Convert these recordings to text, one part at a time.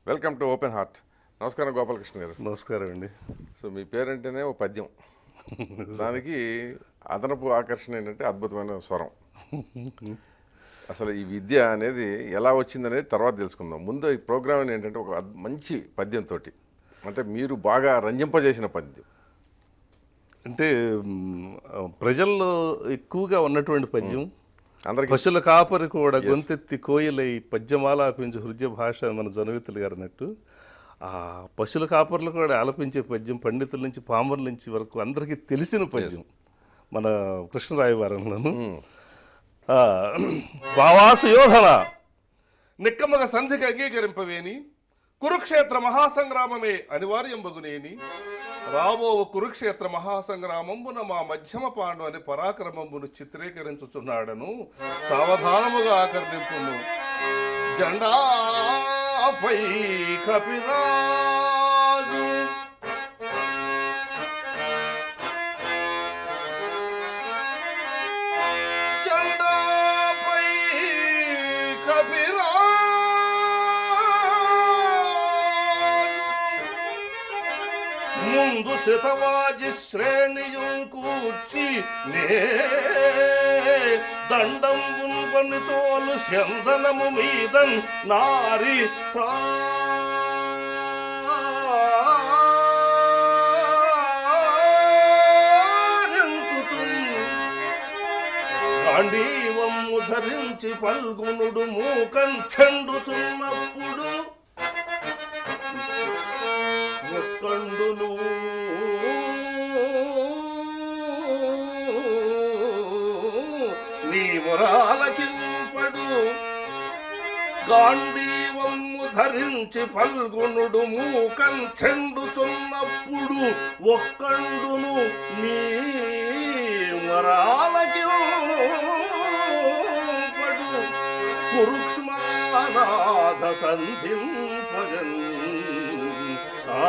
Welcome to open heart నమస్కారం గోపాలకృష్ణ గారు నమస్కారం అండి సో మీ పేరంటేనే ఓ పద్యం దానికి అదనపు ఆకర్షణ ఏంటంటే అద్భుతమైన స్వరం అసలు ఈ విద్య అనేది ఎలా వచ్చిందనేది తర్వాత తెలుసుకుందాం ముందు ఈ ప్రోగ్రామ్ ఏంటంటే ఒక అద్- మంచి పద్యంతో అంటే మీరు బాగా రంజింపజేసిన పద్యం అంటే మ్, ప్రజల్లో ఎక్కువగా ఉన్నటువంటి పద్యం అందరికీ పశువుల కాపరి కూడా గొంతెత్తి కోయిలై పద్యమాల ఆపించే హృదయ భాష అని మన జనవితులు గారు అన్నట్టు ఆ పశువుల కాపర్లు కూడా ఆలపించే పద్యం పండితుల నుంచి పామర్ల నుంచి వరకు అందరికీ తెలిసిన పద్యం మన కృష్ణరాయవారంలోను ఆ, వావాసు యోధన నిక్కమగ సంధికి అంగీకరింపవేని కురుక్షేత్ర మహాసంగ్రామమే అనివార్యంబగునేని రాబో కురుక్షేత్ర మహాసంగ్రామంబున మా మధ్యమ పాండు అని పరాక్రమంబును చిత్రీకరించుచున్నాడను సావధానముగా ఆకర్ణింపును జెండాపై కపిరాజు జెండాపై కపిరాజు ముందు శతవాజి శ్రేణియుం కూర్చి నే దండం పని తోలు చందనము మీదన్ నారి సారించుచున్. గాంధీవమ్ము ధరించి పల్గునుడు మూకం చెండుచున్నప్పుడు ఒక్కండును నీ మురాలకింపడు గాంధీవమ్ము ధరించి పల్గొనుడు మూకం చెండుచున్నప్పుడు ఒక్కండును నీ మరాలకింపడు కురుక్ష్మానాథ సంధింపగన్ ఆ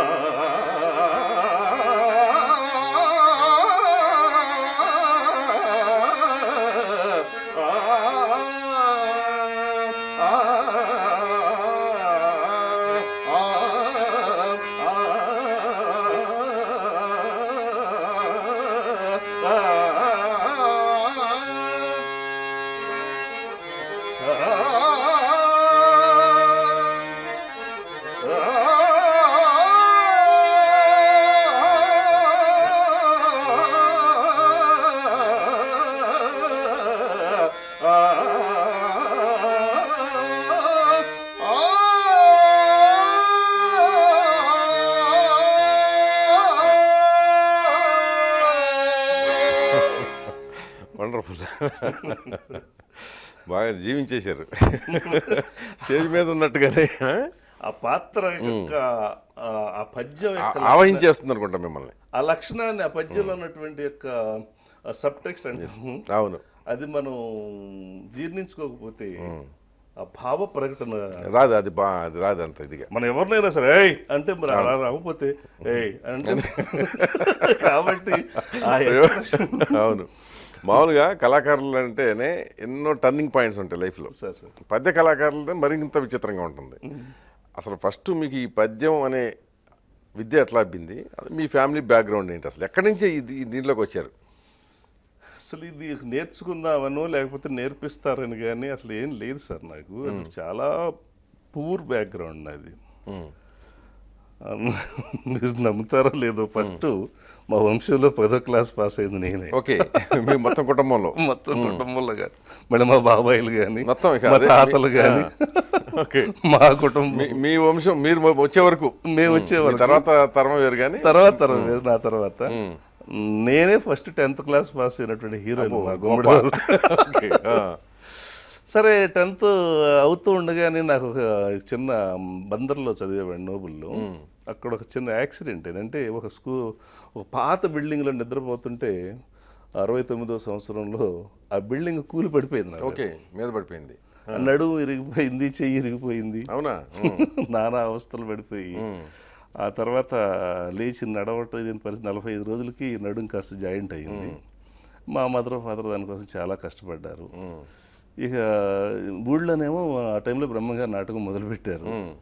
వండర్ఫుల్ బాగా జీవించేశారు స్టేజ్ మీద ఉన్నట్టుగానే ఆ? ఆ పాత్ర యొక్క ఆ- ఆ పద్యం ఆ- యొక్క ఆవహించేస్తుంది అనుకుంటా మిమ్మల్ని ఆ లక్షణాన్ని ఆ పద్యంలో ఉన్నటువంటి యొక్క సబ్ టెక్స్ట్ అంటే అవును అది మనం జీర్ణించుకోకపోతే ఆ భావ ప్రకటన రాదు అది బా అది రాదు అంత ఇదిగా మనం ఎవరినైనా సరే ఏయ్ అంటే మరి అలా రాకపోతే ఏయ్ అంటే కాబట్టి ఆ expression- అవును మామూలుగా కళాకారులు అంటేనే ఎన్నో టర్నింగ్ పాయింట్స్ ఉంటాయి లైఫ్లో సార్ సార్ పద్య కళాకారులతో మరింత విచిత్రంగా ఉంటుంది అసలు ఫస్ట్ మీకు ఈ పద్యం అనే విద్య ఎట్లా అబ్బింది అది మీ ఫ్యామిలీ బ్యాక్గ్రౌండ్ ఏంటి అసలు ఎక్కడి నుంచి ఇది ఈ దీంట్లోకి వచ్చారు అసలు ఇది నేర్చుకుందామనో లేకపోతే నేర్పిస్తారని కానీ అసలు ఏం లేదు సార్ నాకు అది చాలా పూర్ బ్యాక్గ్రౌండ్ నాది ఆ, మీరు నమ్ముతారో లేదో ఫస్ట్ మా వంశంలో పదో క్లాస్ పాస్ అయింది నేనే ఓకే మీ మొత్తం కుటుంబంలో మొత్తం కుటుంబంలో కానీ మళ్ళీ మా బాబాయిలు కానీ మొత్తం ఇక మా అదే మీ- తాతలు కానీ ఓకే మా కుటుంబం మీ మీ వంశం మీరు వచ్చే వరకు మేము వచ్చే మీ వరకు తర్వాత తరం వేరు కానీ తర్వాత తర్వాత వేరు నా తర్వాత నేనే ఫస్ట్ టెన్త్ క్లాస్ పాస్ అయినటువంటి హీరోయిన్ మా గుమ్మడి ఓకే ఆ. సరే టెన్త్ అవుతూ ఉండగానే నాకు ఒక చిన్న బందర్లో చదివేవాడిని నోబుల్లో అక్కడ ఒక చిన్న యాక్సిడెంట్ ఏంటంటే ఒక స్కూ ఒక పాత బిల్డింగ్లో నిద్రపోతుంటే అరవై తొమ్మిదో సంవత్సరంలో ఆ బిల్డింగ్ కూలి పడిపోయింది నాకు ఓకే మీద పడిపోయింది ఆ నడుము ఇరిగిపోయింది చెయ్యి ఇరిగిపోయింది అవునా నానా అవస్థలు పడిపోయి ఆ తర్వాత లేచి నడవటం లేని పరిస్థితి నలభై ఐదు రోజులకి నడుం కాస్త జాయింట్ అయ్యింది మా మదర్ ఫాదర్ దానికోసం చాలా కష్టపడ్డారు ఇక ఊళ్ళోనేమో ఆ టైంలో బ్రహ్మంగారు నాటకం మొదలుపెట్టారు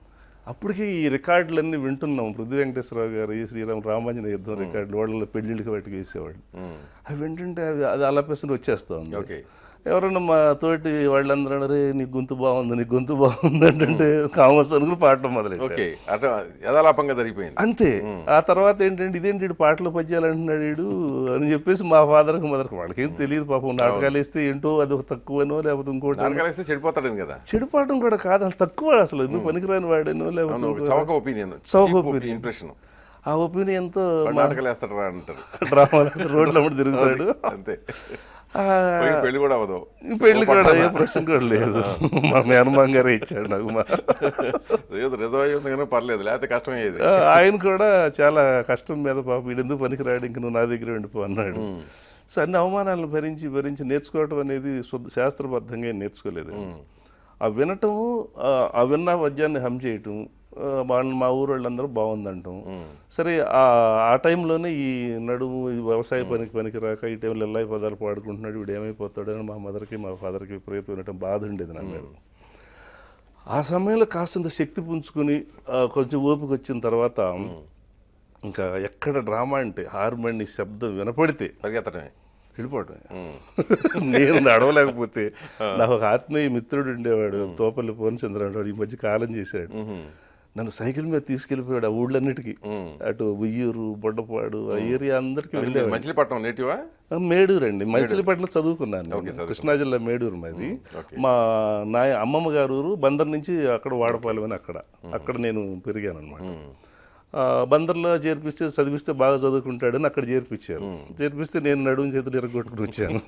అప్పటికి ఈ రికార్డులన్నీ వింటున్నాం పృథ్వీ వెంకటేశ్వరరావు గారు ఈ శ్రీరామ్ రామాంజన యుద్ధం రికార్డులు వాళ్ళ పెళ్ళిళ్ళకి వాటికి వేసేవాళ్ళు ఉమ్. అవి వింటుంటే అది అది అలపేసిన వచ్చేస్తా ఉంది ఓకే ఎవరన్నా మా తోటి వాళ్ళందరూ అన్నారు, "రే నీ గొంతు బాగుంది నీ గొంతు బాగుంది అంటే కామర్స్ అనుకుని పాడటం మొదలెట్టారు ఓకే అట్లా యథాలాపంగా జరిగిపోయింది అంతే ఆ తర్వాత ఏంటంటే ఇదేంటి వీడు పాటలు పద్యాలు అంటున్నాడు వీడు అని చెప్పేసి మా ఫాదర్కి మదర్కి వాళ్ళకేం తెలియదు పాపం నాటకాలు వేస్తే ఏంటో అది ఒక తక్కువనో లేకపోతే ఇంకోటి నాటకాలు వేస్తే చెడిపోతాడని కదా చెడిపోవటం కూడా కాదు అసలు తక్కువ అసలు ఎందుకు పనికిరాని వాడేనో లేకపోతే అవును ఇంకో- చవక ఒపీనియన్ చవక opinion. ఇంప్రెషన్ ఆ ఒపీనియన్తో నాటకాలు వేస్తాడు రా అంటారు డ్రామా రోడ్ల మీద తిరుగుతాడు అంతే ఆ, పోయి పెళ్లి కూడా అవ్వదు ఈ పెళ్లి కూడా ఏ ప్రశ్న కూడా లేదు మా మేనమామ గారే ఇచ్చాడు నాకు మా ఏదో రిజర్వ్ అయ్యింది కానీ పర్లేదు లేకపోతే కష్టం అయ్యేది ఆ, ఆయన కూడా చాలా కష్టం మీద పాప వీడెందుకు పనికిరాడు ఇంక నువ్వు నా దగ్గర ఉండిపో అన్నాడు సో అన్ని అవమానాలను భరించి భరించి నేర్చుకోవటం అనేది శుద్ధ శాస్త్రబద్ధంగా ఏం నేర్చుకోలేదు ఆ వినటం ఆ, ఆ విన్న పద్యాన్ని హమ్ చేయటం ఆ, వాళ్ళ మా ఊరు వాళ్ళందరూ బాగుందంటాం సరే ఆ ఆ టైంలోనే ఈ నడుము ఈ వ్యవసాయ పనికి పనికి రాక ఈ టైంలో ఎల్లాయి పదాలు పాడుకుంటున్నాడు వీడు ఏమైపోతాడు అని మా మదర్కి మా ఫాదర్కి విపరీతం వినటం బాధ ఉండేది నా మీద ఆ సమయంలో కాస్తంత శక్తి పుంజుకుని ఆ, కొంచెం ఓపిక వచ్చిన తర్వాత ఇంకా ఎక్కడ డ్రామా అంటే హార్మోని శబ్దం వినపడితే పరిగెత్తడమే వెళ్ళిపోవటం ఉమ్. నేను నడవలేకపోతే నాకు ఒక ఆత్మీయ మిత్రుడు ఉండేవాడు తోపల్లి పూర్ణచంద్ర అనేవాడు ఈ మధ్య కాలం చేశాడు ఉహుం. నన్ను సైకిల్ మీద తీసుకెళ్ళిపోయాడు ఆ ఊళ్ళన్నిటికీ ఉమ్. అటు ఉయ్యూరు బొడ్డపాడు ఆ ఏరియా అందరికీ వెళ్ళేవాడు మచిలీపట్నం నేటివా ఆ, మేడూరు అండి మచిలీపట్నంలో చదువుకున్నాను నేను. చదువుకున్నాను. కృష్ణా జిల్లా మేడూరు మాది ఓకే. మా నా అమ్మమ్మ గారు ఊరు బందర్ నుంచి అక్కడ వాడపాలెం అని అక్కడ అక్కడ నేను పెరిగాను అనమాట ఉమ్. బందర్లో చేర్పిస్తే చదివిస్తే బాగా చదువుకుంటాడని అక్కడ చేర్పించారు చేర్పిస్తే నేను నడుము చేతులు ఎరగొట్టుకుని వచ్చాను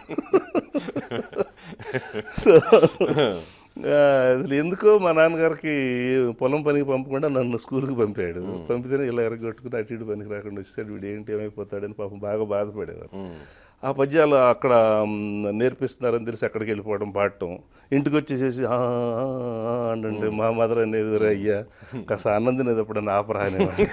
సో ఆ, అసలు ఎందుకో మా నాన్నగారికి పొలం పనికి పంపకుండా నన్ను స్కూల్కి పంపాడు పంపితేనే ఇలా ఎరగొట్టుకుని అటు ఇటు పనికి రాకుండా వచ్చాడు వీడు ఏంటి ఏమైపోతాడని పాపం బాగా బాధపడేవారు ఉమ్. ఆ పద్యాలు అక్కడ మ్, నేర్పిస్తున్నారని తెలిసి అక్కడికి వెళ్ళిపోవడం పాడటం ఇంటికి వచ్చేసేసి "ఆ, ఆ, ఆ" అంటే మా మదర్ అనేది "ఒరే అయ్యా కాస్త ఆనందం తినేది ఎప్పుడన్నా ఆపరా అనేవాడు.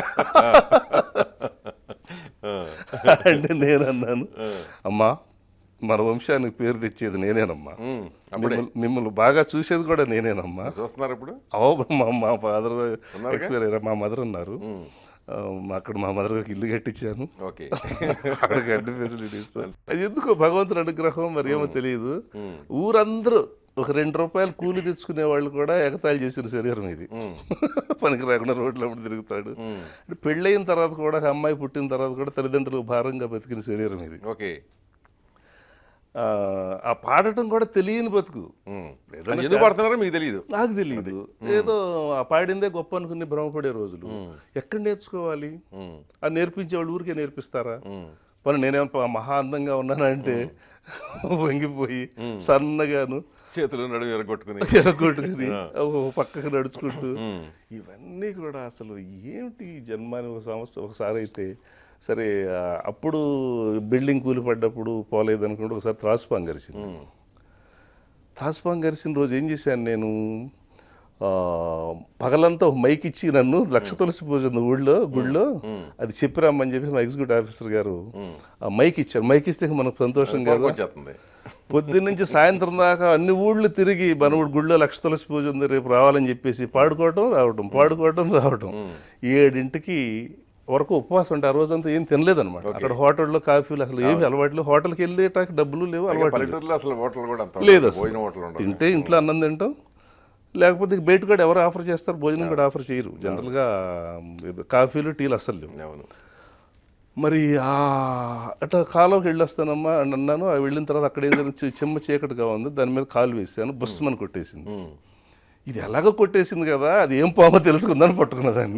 ఆ. అంటే నేను అన్నాను అమ్మా మన వంశానికి పేరు తెచ్చేది నేనేనమ్మా ఉమ్. అప్పుడే మిమ్మల్ని- మిమ్మల్ని బాగా చూసేది కూడా నేనేనమ్మా చూస్తున్నారు ఇప్పుడు అవో మా మా ఫాదర్ ఎక్స్పైర్ అయ్యారు మా మదర్ ఉన్నారు ఆ, మా- అక్కడ మా మదర్ గారికి ఇల్లు కట్టించాను ఓకే అక్కడికి అన్ని ఫెసిలిటీస్ అది ఎందుకో భగవంతుని అనుగ్రహం మరి ఏమో తెలియదు ఊరందరూ ఒక రెండు రూపాయలు కూలి తెచ్చుకునే వాళ్ళు కూడా ఎగతాళి చేసిన శరీరం ఇది పనికి రాకుండా రోడ్ల అప్పుడు తిరుగుతాడు అంటే పెళ్ళయిన తర్వాత కూడా ఒక అమ్మాయి పుట్టిన తర్వాత కూడా తల్లిదండ్రులకు భారంగా బతికిన శరీరం ఇది ఓకే ఆ, ఆ పాడటం కూడా తెలియని బతుకు ఉమ్. ఏదైనా ఎందుకు పడుతున్నారో మీకు తెలియదు నాకు తెలియదు ఏదో ఆ పాడిందే గొప్ప అనుకుని భ్రమపడే రోజులు ఎక్కడ నేర్చుకోవాలి ఉమ్. ఆ నేర్పించే వాళ్ళు ఊరికే నేర్పిస్తారా ఉమ్. పని నేనేం ప- మహా అందంగా ఉన్నానంటే వంగిపోయి సన్నగాను చేతులు నడుము ఎరగొట్టుకుని ఎడగొట్టుకుని ఓ పక్కకు నడుచుకుంటూ ఇవన్నీ కూడా అసలు ఏమిటి ఈ జన్మాని ఒక సంవత్సరం ఒకసారి అయితే సరే ఆ, అప్పుడు బిల్డింగ్ కూలిపడ్డప్పుడు పోలేదు అనుకుంటే ఒకసారి త్రాసుపాం గరిచింది ఉమ్. త్రాసుపాం గరిచిన రోజు ఏం చేశాను నేను ఆ, పగలంతా ఒక మైక్ ఇచ్చి నన్ను లక్ష తులసి పూజ ఉంది ఊళ్ళో గుళ్ళో అది చెప్పిరామని చెప్పి మా ఎగ్జిక్యూటివ్ ఆఫీసర్ గారు ఆ మైక్ ఇచ్చారు మైక్ ఇస్తే మనకు సంతోషం కదా వచ్చేస్తుంది పొద్దున్న నుంచి సాయంత్రం దాకా అన్ని ఊళ్ళు తిరిగి మనవుడు గుళ్ళో లక్ష తులసి పూజ ఉంది రేపు రావాలని చెప్పేసి పాడుకోవటం రావటం పాడుకోవటం రావటం ఏడింటికి వరకు ఉపవాసం ఉంటే ఆ రోజంతా ఏం తినలేదన్నమాట అక్కడ హోటల్లో కాఫీలు అసలు ఏమి అలవాట్లు హోటల్కి వెళ్ళేటానికి డబ్బులు లేవు అలవాటు లేవు. పల్లెటూరులో అసలు హోటల్ కూడా అంత లేదు అసలు. భోజనం హోటల్ ఉండదు తింటే ఇంట్లో అన్నం తింటాం లేకపోతే ఇక బయట కూడా ఎవరు ఆఫర్ చేస్తారు భోజనం కూడా ఆఫర్ చేయరు జనరల్గా ఇది కాఫీలు టీలు అస్సలు లేవు అవును మరి ఆ అట్లా కాలువకి వెళ్ళొస్తానమ్మా అని అన్నాను ఆ వెళ్ళిన తర్వాత అక్కడ ఏదో చి- చిమ్మ చీకటిగా ఉంది దాని మీద కాలు వేసాను బుస్మని కొట్టేసింది ఉమ్. ఇది ఎలాగో కొట్టేసింది కదా అది ఏం పామో తెలుసుకుందని పట్టుకున్న దాన్ని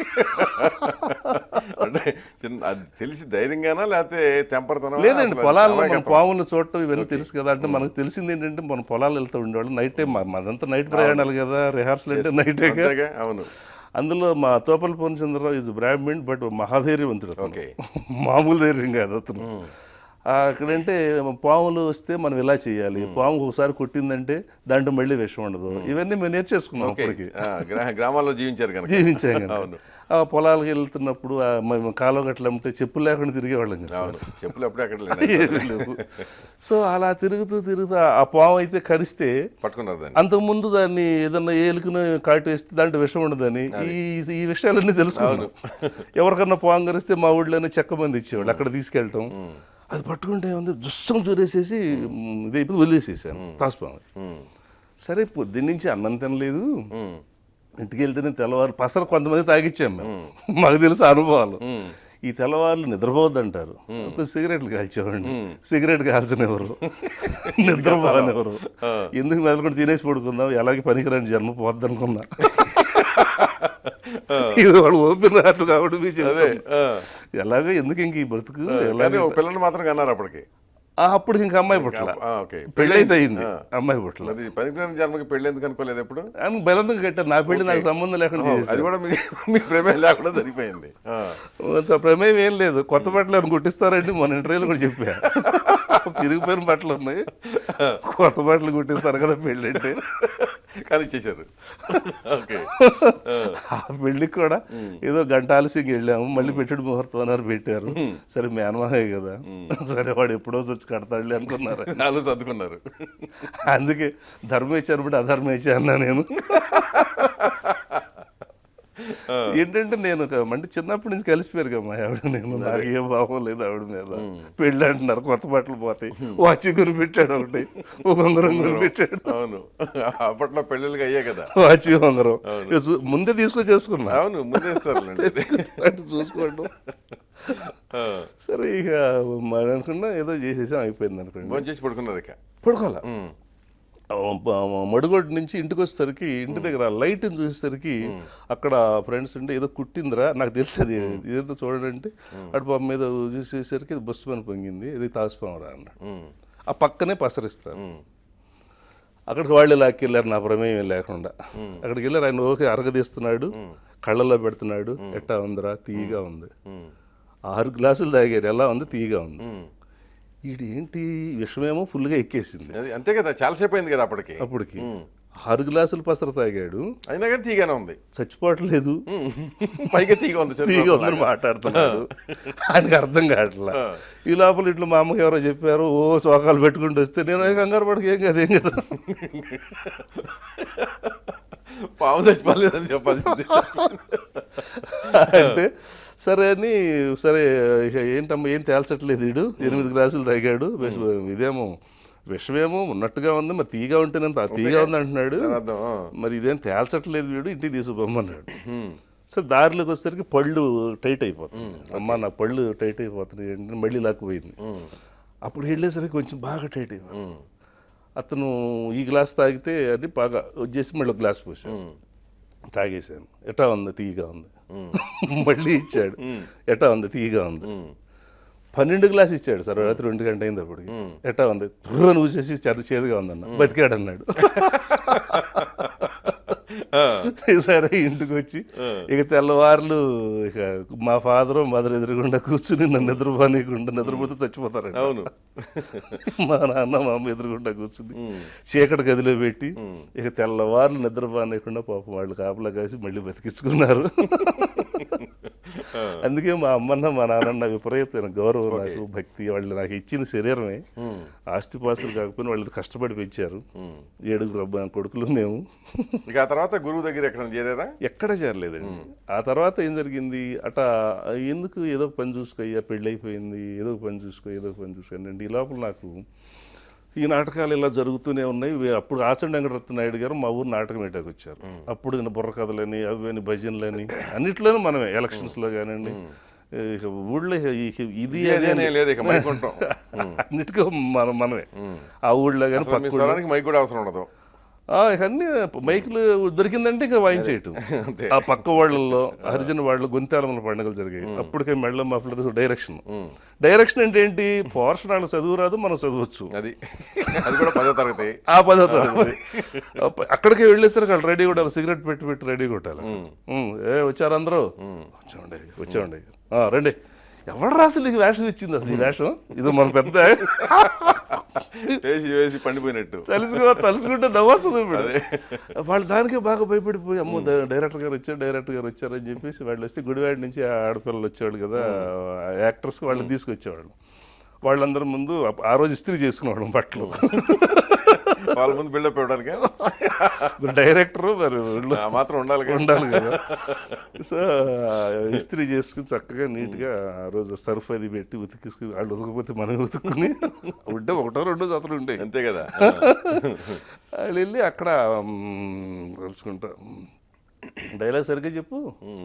అంటే చిన్న అది తెలిసి ధైర్యంగానా లేకపోతే తెంపరతనం లేదండి పొలాల్లో మన పాములను చూడటం ఇవన్నీ తెలుసు కదా అంటే మనకు తెలిసింది ఏంటంటే మన పొలాలు వెళ్తూ ఉండేవాళ్ళు నైట్ టైం మదంతా నైట్ ప్రయాణాలు కదా రిహార్సల్ అంటే నైటే అంతేగా అవును అందులో మా తోపల పూర్ణచంద్రరావు ఈజ్ బ్రాహ్మణ్ బట్ మహాధైర్యవంతుడు అతను. ఓకే మామూలు ధైర్యం కాదు అతను ఆ, అక్కడంటే పాములు వస్తే మనం ఇలా చేయాలి పాము ఒకసారి కొట్టిందంటే దాంట్లో మళ్ళీ విషం ఉండదు ఇవన్నీ మేము నేర్చేసుకున్నాం ఓకే అప్పటికి ఆ, గ్రా- గ్రామాల్లో జీవించారు కనుక జీవించాం కనుక. అవును ఆ పొలాలకు వెళ్తున్నప్పుడు ఆ మేము కాలువ గట్ల అమ్మితే చెప్పులు లేకుండా తిరిగేవాళ్ళం కదా అవును చెప్పులు అప్పుడే అక్కడ లేనాయి. ఏమీ లేవు. సో అలా తిరుగుతూ తిరుగుతూ ఆ పాము అయితే కరిస్తే పట్టుకున్నారు దాన్ని అంతకుముందు దాన్ని ఏదన్నా ఏలుకుని కాటు వేస్తే దాంట్లో విషం ఉండదని ఈ ఈ విషయాలన్నీ తెలుసుకున్నాను ఎవరికన్నా పాము కరిస్తే మా ఊళ్ళోనే చెక్క మంది ఇచ్చేవాళ్ళు అక్కడ తీసుకెళ్ళటం అది పట్టుకుంటే ఉంది జుస్సం చూరేసేసి మ్, ఇది అయిపోయి వదిలేసేసాను తాసుపాము ఉమ్, సరే పొద్దున్న నుంచి అన్నం తినలేదు ఉమ్, ఇంటికి వెళ్తేనే తెల్లవారు పసరు కొంతమంది తాగిచ్చాం మేము మాకు తెలుసు అనుభవాలు ఉమ్. ఈ తెల్లవారులు నిద్రపోవద్దంటారు ఒక సిగరెట్లు కాల్చేవాడిని సిగరెట్ కాల్చనివ్వరు నిద్రపోనివ్వరు ఎందుకు మెదలుకొని తినేసి పడుకుందాం ఎలాగే పనికిరాని జన్మ పోద్ది అనుకున్నా ఇది వాడు ఓపెన్ హార్ట్ కాబట్టి మీకు అదే చెప్తాను. ఆ. ఎలాగో ఎందుకు ఇంక ఈ బ్రతుకు కానీ ఎలాగ ఒక పిల్లని మాత్రం కన్నారు అప్పటికి ఆ, అప్పుడు ఇంకా అమ్మాయి పుట్ల ఆ, ఓకే పెళ్ళైతే అయింది అమ్మాయి పుట్ల మరి పనికిరాని జన్మకి పెళ్ళి ఎందుకు అనుకోలేదు ఎప్పుడు అని బలంగా కట్టారు నా పెళ్లి నాకు సంబంధం లేకుండా చేసేసారు. అది కూడా మీ మీ ప్రమేయం లేకుండా సరిపోయింది ఆ. అంత ప్రమేయం ఏం లేదు కొత్త బట్టలు అని కుట్టిస్తారండి మన ఇంటర్వ్యూలో కూడా చెప్పా చిరిగిపోయిన బట్టలు ఉన్నాయి కొత్త బట్టలు కుట్టిస్తారు కదా పెళ్ళి అంటే కానీ ఇచ్చేశారు ఓకే ఆ పెళ్ళికి కూడా ఏదో గంట ఆలస్యంగా వెళ్ళాము మళ్ళీ పెట్టుడు ముహూర్తం అన్నారు పెట్టారు సరే మేనమాహే కదా సరే వాడు ఎప్పుడో వచ్చి కడతాడులే అనుకున్నారు నాలుగు సర్దుకున్నారు అందుకే ధర్మం ఇచ్చారు బట్టి అధర్మం ఇచ్చా అన్నా నేను ఏంటంటే నేను ఒక- అంటే చిన్నప్పటి నుంచి కలిసిపోయారు కదా మా ఆవిడ నేను నాకు ఏ భావం లేదు ఆవిడ మీద పెళ్ళి అంటున్నారు కొత్త బట్టలు పోతాయి వాచి గురి పెట్టాడు ఒకటి ఒక ఉంగరం గురి పెట్టాడు అవును అప్పట్లో పెళ్ళిళ్ళకి అయ్యే కదా వాచి ఉంగరం ఇక చూ- ముందే తీసుకొని చేసుకున్నా అవును ముందే ఇస్తారులేండి అంటే చూసుకోవడం సరే ఇక మరి అనుకున్నా ఏదో చేసేసాం అయిపోయింది అనుకోండి భోజనం చేసి పడుకున్నారు ఇక పడుకోవాలా ఉమ్, మడుగొడ్డు నుంచి ఇంటికి వచ్చేసరికి ఇంటి దగ్గర లైట్ చూసేసరికి అక్కడ ఫ్రెండ్స్ ఉంటే ఏదో కుట్టిందిరా నాకు తెలుసు అది ఏదో చూడండి అటు పాప మీద చూసేసరికి ఇది బస్సు పని పొంగింది ఇది తాసిపోమరా అన్నాడు ఉమ్, ఆ పక్కనే పసరిస్తారు ఉమ్, అక్కడికి వాళ్ళు లాక్కెళ్ళారు నా ప్రమేయం లేకుండా అక్కడికి వెళ్ళారు ఆయన ఓకే అరగదీస్తున్నాడు కళ్ళల్లో పెడుతున్నాడు ఎట్టా ఉందిరా తీయగా ఉంది ఉమ్, ఆరు గ్లాసులు తాగారు ఎలా ఉంది తీయగా ఉంది ఉమ్. వీడు ఏంటి విషమేమో ఫుల్గా ఎక్కేసింది అది అంతే కదా చాలాసేపు అయింది కదా అప్పటికి అప్పటికి ఆరు గ్లాసులు పసర తాగాడు అయినా కానీ తీగానే ఉంది చచ్చిపోవట్లేదు ఉమ్, పైగా తీగ ఉంది తీగ చంద్రబాబు ఉందని మాట్లాడుతున్నాడు ఆయనకి అర్థం కావట్లా ఈ లోపల ఇట్లా మా అమ్మకి ఎవరో చెప్పారు ఓ శోకాలు పెట్టుకుంటూ వస్తే నేను "ఏ కంగారు పడక ఏం కదా ఏం కదా పాము చచ్చిపోలేదని చెప్పాల్సింది అంటే సరే అని సరే ఇక ఏంటమ్మా ఏం తేల్చట్లేదు వీడు ఎనిమిది గ్లాసులు తాగాడు విష- ఇదేమో విషమేమో ఉన్నట్టుగా ఉంది మరి తీగా ఉంటేనంత తీగా ఉంది అంటున్నాడు దాని అర్థం ఆ. మరి ఇదేం తేల్చట్లేదు వీడు ఇంటికి తీసుకుపోమన్నాడు ఉమ్, సరే దారిలోకి వచ్చేసరికి పళ్ళు టైట్ అయిపోతుంది అమ్మ నా పళ్ళు టైట్ అయిపోతున్నాయి అంటే మళ్ళీ లాక్కుపోయింది ఉమ్, అప్పుడు వెళ్ళేసరికి కొంచెం బాగా టైట్ అయిపోయింది ఉమ్, అతను ఈ గ్లాస్ తాగితే అది బాగా వచ్చేసి మళ్ళీ ఒక గ్లాస్ పోసాను ఉమ్, తాగేసాను ఎటా ఉంది తీయగా ఉంది ఉమ్, మళ్ళీ ఇచ్చాడు ఎటా ఉంది తీయగా ఉంది ఉమ్. పన్నెండు గ్లాస్ ఇచ్చాడు సార్ రాత్రి రెండు గంట అయింది అప్పటికి ఎట్టా ఉంది తుర్రను ఊసేసి చెరు చేదుగా ఉందన్న బతికాడు అన్నాడు సరే ఇంటికి వచ్చి ఇక తెల్లవారులు ఇక మా ఫాదర్ మదర్ ఎదురుగుండా కూర్చుని నన్ను నిద్రపోనీయకుండా నిద్రపోతే చచ్చిపోతారండి అవును మా నాన్న మా అమ్మ ఎదురుగుండా కూర్చుని చీకటి గదిలో పెట్టి ఇక తెల్లవారులు నిద్రపోనీయకుండా పాపం వాళ్ళు కాపలా కాసి మళ్ళీ బతికించుకున్నారు అందుకే మా అమ్మన్న మా నాన్న విపరీతమైన గౌరవం నాకు భక్తి వాళ్ళు నాకు ఇచ్చిన శరీరమే ఉమ్, ఆస్తిపాస్తులు కాకపోయినా వాళ్ళు కష్టపడి పెంచారు ఉమ్. ఏడుగురు అబ్బాయి కొడుకులు మేము ఇక ఆ తర్వాత గురువు దగ్గర ఎక్కడ చేరారా ఎక్కడ చేరలేదండి ఆ తర్వాత ఏం జరిగింది అట ఎందుకు ఏదో ఒక పని చూసుకో అయ్యా పెళ్ళి అయిపోయింది ఏదో ఒక పని చూసుకో ఏదో ఒక పని చూసుకోండి అంటే ఈ లోపల నాకు ఈ నాటకాలు ఇలా జరుగుతూనే ఉన్నాయి ఇవి అప్పుడు ఆచండి వెంకటరత్న నాయుడు గారు మా ఊరు నాటకం వేయటానికి వచ్చారు అప్పుడు ఈయన బుర్ర కథలని అవి అని భజనలని అన్నిట్లోనూ మనమే ఎలక్షన్స్లో కానివ్వండి ఇక ఊళ్ళో ఇక ఇది ఇది అది అదేనే లేదు ఇక మైకుంటాం అన్నిటికీ మనం మనమే ఆ ఊళ్ళో కానీ అసలు మీ స్వరానికి మైక్ కూడా అవసరం ఉండదు ఆ, ఇక అన్ని మైకులు దొరికిందంటే ఇంకా వాయించేయటం అంతే ఆ పక్క వాళ్ళల్లో హరిజన వాళ్ళు గొంతాలముల పండుగలు జరిగాయి అప్పటికే మెళ్ళ మఫ్లర్ డైరెక్షన్ డైరెక్షన్ అంటే ఏంటి పోర్షన్ వాళ్ళు చదువు రాదు మనం చదవచ్చు అది అది కూడా పదో తరగతి ఆ పద్ధతి అక్కడికి వెళ్ళేసరికి వాళ్ళు రెడీ కొట్టాలి సిగరెట్ పెట్టి పెట్టి రెడీ కొట్టాలి ఉమ్, ఏ వచ్చారు అందరూ వచ్చామండి వచ్చామండి ఆ, రండి ఎవడు రాసి నీకు వేషం ఇచ్చింది అసలు ఈ వేషం ఇది మన పెద్ద వేసి వేసి పండిపోయినట్టు తలుసుకో తలుసుకుంటే నవ్వొస్తుంది ఇప్పుడు వాళ్ళు దానికే బాగా భయపడిపోయి అమ్మో డ- డైరెక్టర్ గారు వచ్చారు డైరెక్టర్ గారు వచ్చారని చెప్పేసి వాళ్ళు వస్తే గుడివాడ నుంచి ఆ ఆడపిల్లలు వచ్చేవాళ్ళు కదా యాక్టర్స్ వాళ్ళని తీసుకొచ్చేవాళ్ళు వాళ్ళందరి ముందు ఆ- ఆ రోజు ఇస్త్రీ చేసుకునేవాళ్ళం బట్టలు వాళ్ళ ముందు బిల్డప్ ఇవ్వడానికి మరి డైరెక్టర్ మరి వీళ్ళు ఆ మాత్రం ఉండాలి కదా. ఉండాలి కదా సో ఇస్త్రీ చేసుకుని చక్కగా నీట్గా ఆ రోజు సర్ఫ్ అది పెట్టి ఉతికిసుకుని వాళ్ళు ఉతకపోతే మనం ఉతుక్కుని ఉంటే ఒకటో రెండో జతలు ఉండేవి అంతే కదా వాళ్ళు వెళ్ళి అక్కడ మ్, కలుసుకుంటా డైలాగ్ సరిగ్గా చెప్పు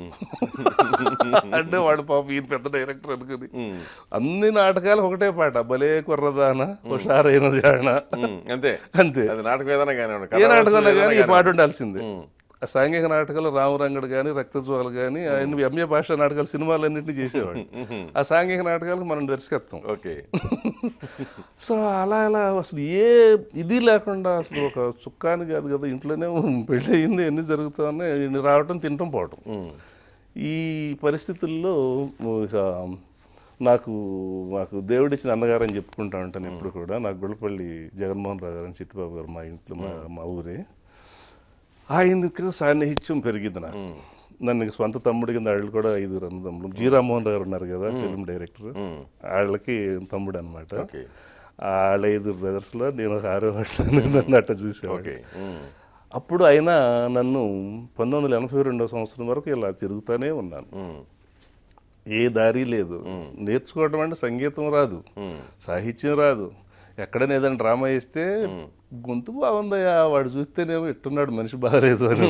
అంటే వాడు పాప ఈయన పెద్ద డైరెక్టర్ అనుకుని అన్ని నాటకాలు ఒకటే పాట భలే కుర్రదాన హుషారైన జాణ ఉమ్, అంతే అంతే అది నాటకం ఏదైనా కానీ ఏ నాటకంలో కానీ ఈ పాట ఉండాల్సిందే ఆ సాంఘిక నాటకాలు రామరంగడు కానీ రక్తజ్వాలు కానీ ఆయన ఎంఏ భాష నాటకాలు సినిమాలన్నింటినీ చేసేవాడు ఆ సాంఘిక నాటకాలకు మనం దర్శకత్వం ఓకే సో అలా అలా అసలు ఏ ఇది లేకుండా అసలు ఒక చుక్కాని కాదు కదా ఇంట్లోనే పెళ్ళి అయింది ఎన్ని జరుగుతా ఉన్నాయి ఇన్ని రావటం తినటం పోవటం ఈ పరిస్థితుల్లో ఇక నాకు నాకు దేవుడిచ్చిన అన్నగారు అని చెప్పుకుంటా ఉంటాను ఎప్పుడు కూడా నాకు గుళ్ళపల్లి జగన్మోహన్ రావు గారు అని చిట్టుబాబు గారు మా ఇంట్లో మా మా ఊరే ఆయనకి సాన్నిహిత్యం పెరిగింది నాకు నన్ను ఇక సొంత తమ్ముడి కింద వాళ్ళు కూడా ఐదుగురు అన్నదమ్ములు జీ రామ్మోహన్ రావు ఉన్నారు కదా ఫిల్మ్ డైరెక్టర్ వాళ్ళకి తమ్ముడు అనమాట ఓకే వాళ్ళ ఐదు బ్రదర్స్లో నేను ఒక ఆరో వాడిని నన్ను అట్ట చూసేవాడు ఓకే ఉమ్, అప్పుడు ఆయన నన్ను పంతొమ్మిది వందల ఎనభై రెండో సంవత్సరం వరకు ఇలా తిరుగుతూనే ఉన్నాను ఉమ్, ఏ దారి లేదు నేర్చుకోవడం అంటే సంగీతం రాదు ఉమ్, సాహిత్యం రాదు ఎక్కడైనా ఏదైనా డ్రామా వేస్తే గొంతు బాగుందయ్యా వాడు చూస్తేనేమో ఎట్టున్నాడు మనిషి బాగలేదు అని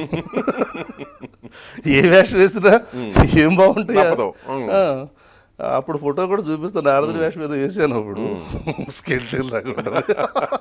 ఏ వేషం వేసినా ఏం బాగుంటాయా తప్పదు. ఉమ్. ఆ, అప్పుడు ఫోటో కూడా చూపిస్తాను నారదుడి వేషం ఏదో వేసాను అప్పుడు స్కెల్టన్ లాగా ఉంటుంది.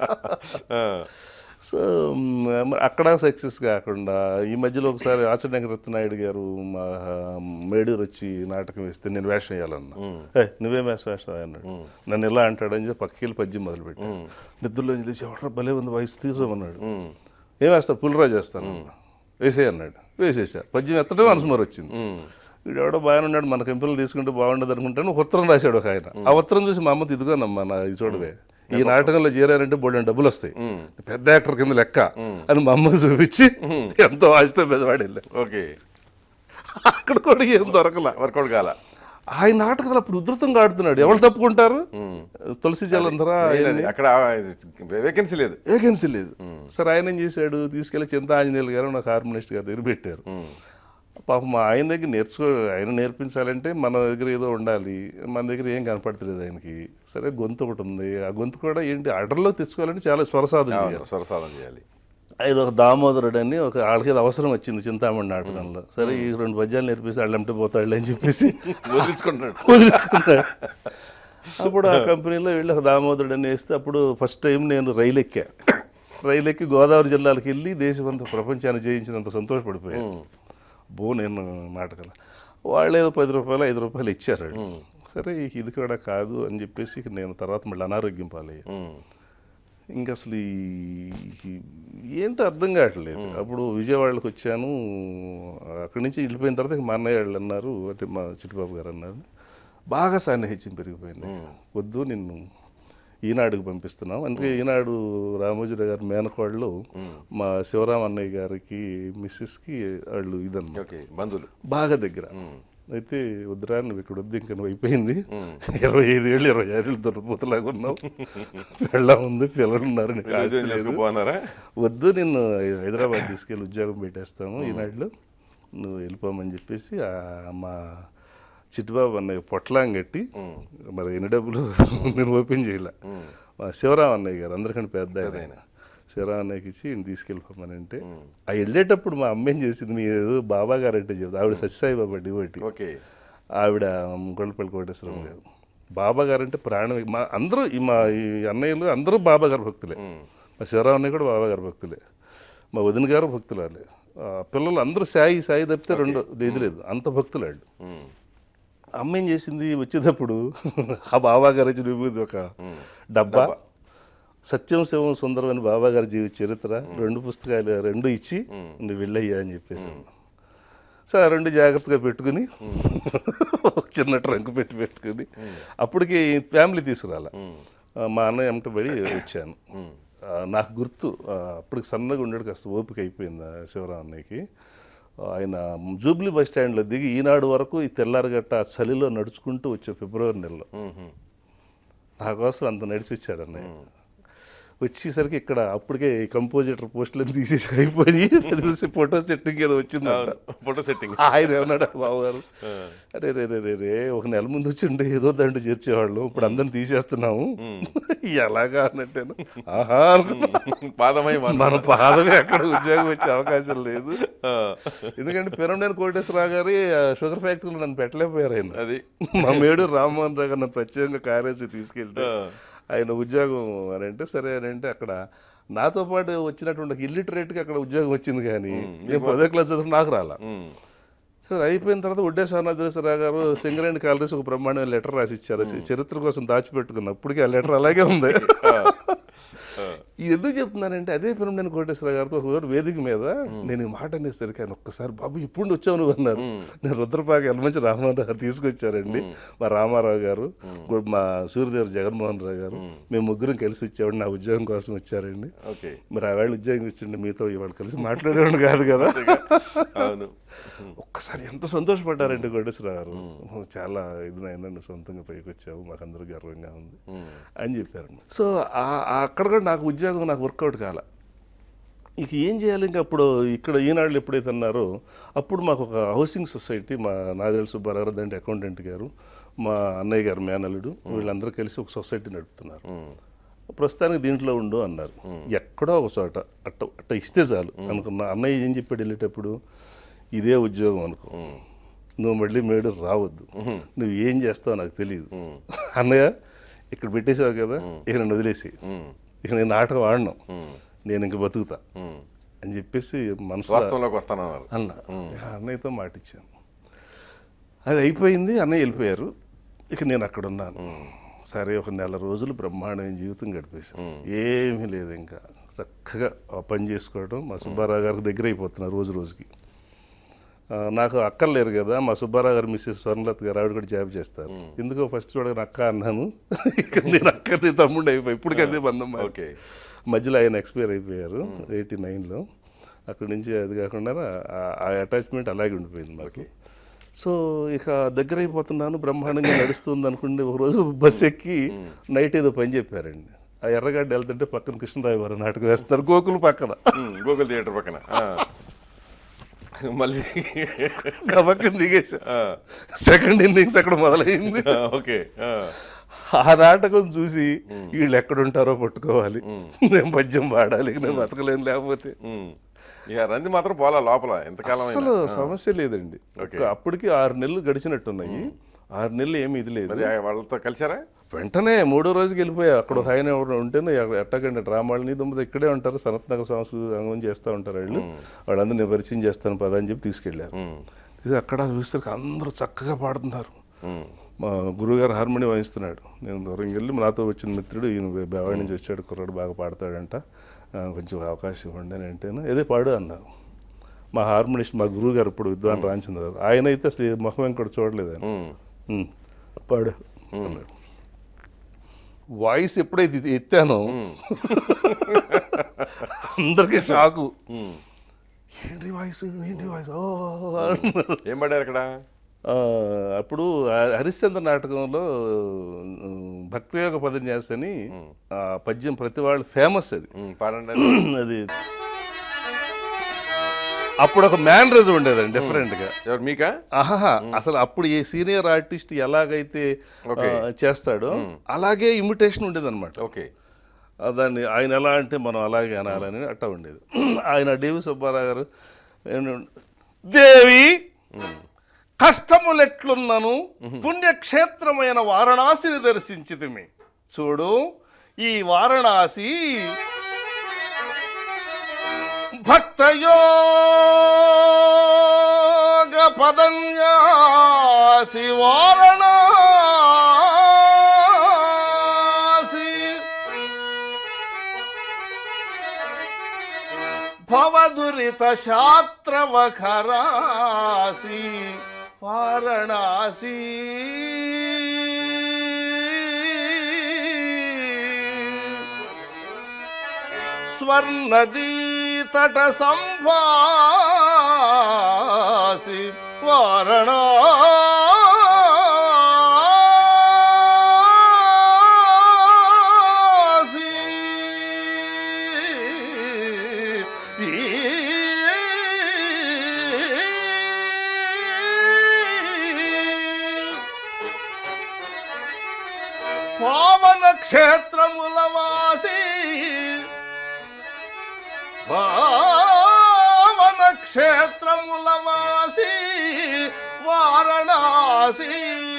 ఆ, సో మ్, అక్కడ సక్సెస్ కాకుండా ఈ మధ్యలో ఒకసారి ఆచరణ రత్నాయుడు గారు మా మేడూరు వచ్చి నాటకం వేస్తే నేను వేషం వేయాలన్నా ఏ నువ్వేం వేషం వేస్తావు అన్నాడు నన్ను ఎలా అంటాడని చెప్పి పక్కకి పద్యం మొదలుపెట్టి నిద్రలో లేచి ఎవడ భలే ఉంది వయసు తీసుకోమన్నాడు ఉమ్, ఏం వేస్తావు పులిరాజు వేస్తాను వేసే అన్నాడు వేసేసా పద్యం ఎత్తడం మనసుమారు వచ్చింది ఉమ్, వీడు ఎవడో బాగానే ఉన్నాడు మన కంపెనీలు తీసుకుంటే బాగుండదు అనుకుంటాను ఒక ఉత్తరం రాశాడు ఒక ఆయన ఆ ఉత్తరం చూసి మా అమ్మ ఇదిగోనమ్మా నా ఇది చూడవే ఈ నాటకంలో చేరారంటే బోల్డెన్ డబ్బులు వస్తాయి ఉమ్, పెద్ద యాక్టర్ కింద లెక్క అని మా అమ్మకు చూపించి ఎంతో ఆశతో పెద్దవాడు వెళ్ళాడు ఓకే అక్కడ కూడా ఏం దొరకల వర్కౌట్ కాల ఆయన నాటకాలు అప్పుడు ఉధృతంగా ఆడుతున్నాడు ఎవరు తప్పుకుంటారు తులసి జలంధర అది అక్కడ వేకెన్సీ లేదు వేకెన్సీ లేదు సరే ఆయన ఏం చేశాడు తీసుకెళ్లి చింత ఆంజనేయులు గారు నాకు హార్మోనిస్ట్ గారి దగ్గర పెట్టారు ఉమ్, పాపం మా ఆయన దగ్గర నేర్చుకో ఆయన నేర్పించాలంటే మన దగ్గర ఏదో ఉండాలి మన దగ్గర ఏం కనపడతలేదు ఆయనకి సరే గొంతు ఒకటి ఉంది ఆ గొంతు కూడా ఏంటి ఆర్డర్లో తెచ్చుకోవాలంటే చాలా స్వరసాధన చేయాలి అవును, స్వరసాధన చేయాలి ఇది ఒక దామోదరుడు అని ఒక వాళ్ళకి ఏదో అవసరం వచ్చింది చింతామణి నాటకంలో సరే ఈ రెండు పద్యాలు నేర్పిస్తే వాళ్ళు ఎంట పోతాడు అని చెప్పేసి వదిలించుకుంటున్నాడు వదిలేసుకున్నాడు అప్పుడు ఆ కంపెనీలో వెళ్ళి ఒక దామోదరుడు అని వేస్తే అప్పుడు ఫస్ట్ టైం నేను రైలు ఎక్కా రైలు ఎక్కి గోదావరి జిల్లాలకు వెళ్ళి దేశమంతా ప్రపంచాన్ని జయించినంత సంతోషపడిపోయాను బో నేను నాటకాలు వాళ్ళు ఏదో పది రూపాయలు ఐదు రూపాయలు ఇచ్చారు వాళ్ళు. సరే ఇది కూడా కాదు అని చెప్పేసి ఇక నేను తర్వాత మళ్ళీ అనారోగ్యం పాలయ్యా ఉమ్, ఇంకా అసలు ఈ- ఈ- ఏంటో అర్థం కావట్లేదు అప్పుడు విజయవాడకి వచ్చాను అక్కడి నుంచి వెళ్ళిపోయిన తర్వాత ఇక మా అన్నయ్య వాళ్ళు అన్నారు అంటే మా చిట్టుబాబు గారు అన్నారు బాగా సాన్నిహిత్యం పెరిగిపోయింది వద్దు నిన్ను ఈనాడుకు పంపిస్తున్నాం అందుకే ఈనాడు రామోజీరావు గారి మేనకోళ్ళు మా శివరాం అన్నయ్య గారికి మిస్సెస్కి వాళ్ళు ఇదన్నమాట ఓకే బంధువులు బాగా దగ్గర అయితే వద్దురా నువ్వు ఇక్కడ వద్దు ఇంకా నువ్వు అయిపోయింది ఇరవై ఐదు ఏళ్ళు ఇరవై ఆరు ఏళ్ళు దొరపోతలాగా ఉన్నావు పెళ్ళ ఉంది పిల్లలు ఉన్నారు నీకు ఆస్తి ఉద్యోగం లేదు. చేసుకోపోన్నారా వద్దు నిన్ను హైదరాబాద్ తీసుకెళ్ళి ఉద్యోగం పెట్టేస్తాము ఈనాడులో నువ్వు వెళ్ళిపోమని చెప్పేసి ఆ మా చిట్టుబాబు అన్నయ్య పొట్లాం కట్టి మరి ఎన్ని డబ్బులు నేను ఓపెన్ చేయలే మా శివరాం అన్నయ్య గారు అందరికంటే పెద్ద ఆయన శివరాం అన్నయ్యకి ఇచ్చి ఈయన తీసుకెళ్ళిపోమని అంటే ఆ వెళ్ళేటప్పుడు మా అమ్మ ఏం చేసింది మీ బాబా గారు అంటే చెప్తుంది ఆవిడ సత్యసాయి బాబా డివోటి ఓకే ఆవిడ గొల్లపల్లి కోటేశ్వరం గారు బాబా గారు అంటే ప్రాణం మా అందరూ ఈ మా ఈ అన్నయ్యలు అందరూ బాబా గారు భక్తులే మా శివరావు అన్నయ్య కూడా బాబా గారు భక్తులే మా వదిన గారు భక్తులాలే ఆ పిల్లలు అందరూ సాయి సాయి తప్పితే రెండు ఇది లేదు అంత భక్తులు వాళ్ళు ఉమ్, అమ్మ ఏం చేసింది వచ్చేటప్పుడు ఆ బాబా గారు వచ్చి విభూది ఒక డబ్బా సత్యం శివం సుందరం అని బాబా గారి జీవిత చరిత్ర రెండు పుస్తకాలు రెండు ఇచ్చి నువ్వు వెళ్ళయ్యా అని చెప్పేసి సరే రెండు జాగ్రత్తగా పెట్టుకుని ఒక చిన్న ట్రంక్ పెట్టి పెట్టుకుని అప్పటికి ఫ్యామిలీ తీసుకురాల ఆ, మా అన్నయ్య ఎమ్మట పడి వచ్చాను ఆ, నాకు గుర్తు ఆ, అప్పటికి సన్నగా ఉండేది కాస్త ఓపిక అయిపోయింది ఆ శివరాం అన్నయ్యకి ఆయన జూబ్లీ బస్ స్టాండ్లో దిగి ఈనాడు వరకు ఈ తెల్లారగట్ట ఆ చలిలో నడుచుకుంటూ వచ్చే ఫిబ్రవరి నెలలో నా కోసం అంత నడిచి వచ్చాడు అన్నయ్య వచ్చేసరికి ఇక్కడ అప్పటికే ఈ కంపోజిటర్ పోస్టులను తీసేసి అయిపోయి తెలిసి ఫోటో సెట్టింగ్ ఏదో వచ్చిందంట ఫోటో సెట్టింగ్ ఆయన ఏమన్నాడు బావగారు అరే రే రే రే రే ఒక నెల ముందు వచ్చి ఉంటే ఏదో దాంట్లో చేర్చేవాళ్ళు ఇప్పుడు అందరిని తీసేస్తున్నాము ఎలాగా అన్నట్టేను ఆహా అనుకున్నా. పాదమై మన మన పాదమే అక్కడ ఉద్యోగం వచ్చే అవకాశం లేదు ఎందుకంటే పిరమనేని కోటేశ్వరరావు గారి ఆ, షుగర్ ఫ్యాక్టరీలో నన్ను పెట్టలేకపోయారు ఆయన అది మా మేడు రామ్మోహన్ రావు గారు నన్ను ప్రత్యేకంగా కార్యేసి తీసుకెళ్తే ఆయన ఉద్యోగం అని అంటే సరే అని అంటే అక్కడ నాతో పాటు వచ్చినటువంటి ఇల్లిటరేట్గా అక్కడ ఉద్యోగం వచ్చింది కానీ నేను పదో క్లాస్ చదువు నాకు రాలా ఉమ్. సరే అయిపోయిన తర్వాత ఉడ్డేశ్వర నరేశ్వరరావు గారు సింగరేణి కాలరీస్ ఒక బ్రహ్మాండమైన లెటర్ రాసి ఇచ్చారు చరిత్ర కోసం దాచిపెట్టుకున్నా అప్పటికి ఆ లెటర్ అలాగే ఉంది ఇది ఎందుకు చెప్తున్నానంటే అదే ఫిల్మ్ నేను కోటేశ్వర గారితో ఒకరోజు వేదిక మీద నేను ఈ మాట అనేసరికి ఆయన ఒక్కసారి బాబు ఇప్పుడు వచ్చావు నువ్వు అన్నారు నేను రుద్రపాక ఎలమంచి రామారావు గారు తీసుకొచ్చారండి మా రామారావు గారు గు- మా సూర్యదేవ్ జగన్మోహన్ రావు గారు మేము ముగ్గురం కలిసి వచ్చామండి నా ఉద్యోగం కోసం వచ్చారండి ఓకే మరి ఆ వేళ ఉద్యోగం ఇచ్చిండి మీతో ఇవాళ కలిసి మాట్లాడేవాడు కాదు కదా అవును ఒక్కసారి ఎంత సంతోషపడ్డారండి కోటేశ్వర గారు చాలా ఇది నాయన సొంతంగా పైకి వచ్చావు మాకు అందరూ గర్వంగా ఉంది అని చెప్పారు సో ఆ- ఆ అక్కడ కూడా నాకు ఉద్యోగం నాకు వర్కౌట్ కాల ఇక ఏం చేయాలి ఇంకా అప్పుడు ఇక్కడ ఈనాడులు ఎప్పుడైతే అన్నారో అప్పుడు మాకు ఒక హౌసింగ్ సొసైటీ మా నాగేళ్ళ సుబ్బారావు గారు దాంట్లో అకౌంటెంట్ గారు మా అన్నయ్య గారు మేనల్లుడు వీళ్ళందరూ కలిసి ఒక సొసైటీ నడుపుతున్నారు ఉమ్. ప్రస్తుతానికి దీంట్లో ఉండు అన్నారు ఎక్కడో ఒక చోట అట్ట అట్ట ఇస్తే చాలు అనుకున్నా అన్నయ్య ఏం చెప్పాడు వెళ్ళేటప్పుడు ఇదే ఉద్యోగం అనుకో నువ్వు మళ్ళీ మేడు రావద్దు నువ్వు ఏం చేస్తావో నాకు తెలియదు అన్నయ్య ఇక్కడ పెట్టేసావు కదా ఇక నన్ను వదిలేసి ఉమ్. ఇక నేను నాటకం ఆడను ఉమ్. నేను ఇంక బతుకుతా ఉమ్. అని చెప్పేసి మనసు వాస్తవంలోకి వస్తానన్నారు అన్న ఇక అన్నయ్యతో మాటిచ్చాను అది అయిపోయింది అన్నయ్య వెళ్ళిపోయారు ఇక నేను అక్కడ ఉన్నాను సరే ఒక నెల రోజులు బ్రహ్మాండమైన జీవితం గడిపేశాను ఏమీ లేదు ఇంకా చక్కగా ఆ పని చేసుకోవడం మా సుబ్బారావు గారికి దగ్గర అయిపోతున్నారు రోజు రోజుకి ఆ, నాకు అక్కలు లేరు కదా మా సుబ్బారావు గారు మిస్సెస్ స్వర్ణలత గారు ఆవిడ కూడా జాబ్ చేస్తారు ఎందుకో ఫస్ట్ చూడగానే అక్క అన్నాను ఇక నేను అక్కది తమ్ముడు అయిపోయి ఇప్పుడు అదే బంధం మాది. ఓకే మధ్యలో ఆయన ఎక్స్పైర్ అయిపోయారు ఎయిటీ నైన్లో అక్కడి నుంచి అది కాకుండా ఆ- ఆ అటాచ్మెంట్ అలాగే ఉండిపోయింది మాకు సో ఇక దగ్గర అయిపోతున్నాను బ్రహ్మాండంగా నడుస్తుంది అనుకుంటే ఒక రోజు బస్ ఎక్కి నైట్ ఏదో పని చెప్పారండి ఆ ఎర్రగడ్డ వెళ్తుంటే పక్కన కృష్ణరావు గారు నాటకం వేస్తున్నారు గోకులు పక్కన ఉమ్. గూగుల్ థియేటర్ పక్కన ఆ. మళ్ళీ ఆ పక్కన దిగేసా ఆ. సెకండ్ ఇన్నింగ్స్ అక్కడ మొదలైంది ఆ, ఓకే ఆ. ఆ నాటకం చూసి వీళ్ళు ఎక్కడుంటారో పట్టుకోవాలి నేను పద్యం పాడాలి నేను బతకలేను లేకపోతే ఉమ్. ఇక రంది మాత్రం పోలా లోపల ఎంతకాలం అయినా. అసలు సమస్య లేదండి ఒక అప్పటికి ఆరు నెలలు గడిచినట్టున్నాయి ఆరు నెలలు ఏమీ ఇది లేదు మరి ఆ వాళ్ళతో కలిసారా వెంటనే మూడో రోజుకి వెళ్ళిపోయా అక్కడ ఒక ఆయన ఎవరు ఉంటేనే ఎట్టకండి డ్రామాలు నీ దుమ్మ ఇక్కడే ఉంటారు సనత్ నగర్ సంస్కృతి అంగం చేస్తూ ఉంటారు వాళ్ళు వాళ్ళందరూ నేను పరిచయం చేస్తాను పద అని చెప్పి తీసుకెళ్ళారు ఉమ్. తీసి అక్కడ చూస్తే అందరూ చక్కగా పాడుతున్నారు ఉమ్. మా గురువుగారు హార్మోని వాయిస్తున్నాడు నేను దూరం వెళ్ళి నాతో వచ్చిన మిత్రుడు ఈయన బేవాడి నుంచి వచ్చాడు కుర్రాడు బాగా పాడతాడంట ఆ, కొంచెం అవకాశం ఇవ్వండి అని అంటేను ఏదే పాడు అన్నారు మా హార్మోనిస్ట్ మా గురువు గారు ఇప్పుడు విద్వాన్ రామచంద్ర గారు ఆయన అయితే అసలు ఈ ముఖం వెంకట చూడలేదు ఆయన ఉమ్. "ఉమ్, పాడు అన్నాడు వాయిస్ ఎప్పుడైతే ఇది ఎత్తానో అందరికీ షాకు ఉమ్. ఏంటి వాయిస్ ఏంటి వాయిస్ ఓ అన్నారు. ఏం పడారు ఇక్కడ ఆ, అప్పుడు ఆ హరిశ్చంద్ర నాటకంలో ఉమ్, భక్తియోగ పదన్యాస అని ఆ పద్యం ప్రతి వాళ్ళు ఫేమస్ అది ఉమ్, పాడండి అది అప్పుడు ఒక మ్యానరిజం ఉండేదండి డిఫరెంట్గా ఎవరు మీకా ఆహా అసలు అప్పుడు ఈ సీనియర్ ఆర్టిస్ట్ ఎలాగైతే ఆ, చేస్తాడో అలాగే ఇమిటేషన్ ఉండేదన్నమాట ఓకే ఆ, దాన్ని ఆయన ఎలా అంటే మనం అలాగే అనాలని అట్టా ఉండేది ఆయన దేవి సుబ్బారావు గారు ఏమన్నా- దేవి కష్టములెట్లున్నను పుణ్యక్షేత్రమైన వారణాసిని దర్శించితిమి చూడు ఈ వారణాసి భక్తయోగ పదన్యాసి వారణాసి భవదురిత శాత్రవఖరాసి వారణాసి స్వర్ణదీ తట సంభాసి వారణాసి పావన క్షేత్రముల వాసి పావన క్షేత్రముల వాసి వారణాసి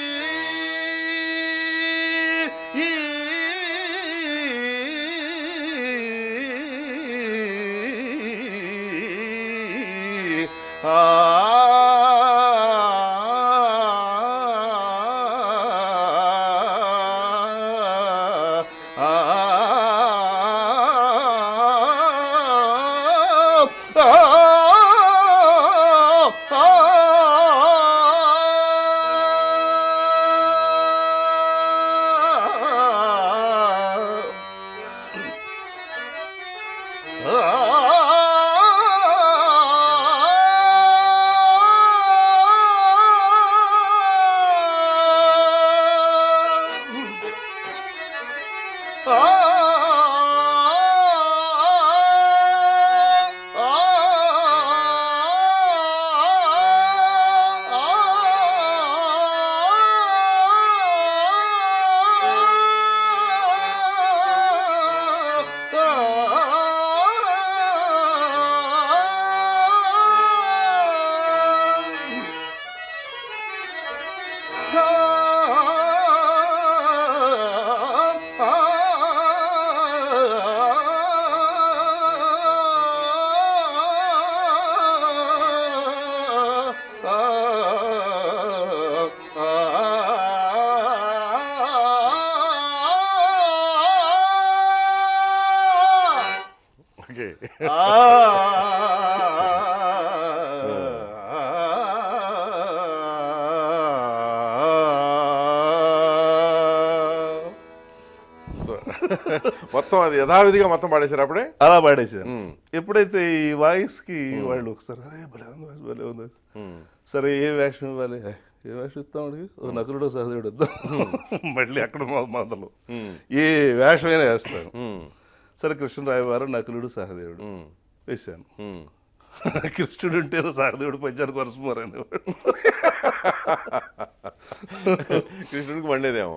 ఓకే సో మొత్తం అది యథావిధిగా మొత్తం పాడేశారు అప్పుడే అలా పాడేశాను ఉమ్, ఎప్పుడైతే ఈ వాయిస్ కి వాళ్ళు ఒకసారి అరే భలే ఉంది voice, భలే ఉంది voice." ఉమ్, సరే ఏ వేషం ఇవ్వాలి "ఏ, ఏ వేషం ఇస్తాం అడిగి ఓ నకులుడో సహదేవుడు వద్దాం మళ్ళీ అక్కడ మొ- మొదలు ఉమ్, ఏ వేషమైనా వేస్తాను ఉమ్, సరే కృష్ణరాయ వారు నకులుడు సహదేవుడు ఉమ్, వేశాను ఉమ్. కృష్ణుడు ఉంటే సహదేవుడు పద్యానికి వరుసమారు అనేవాడు కృష్ణుడికి వండేదేమో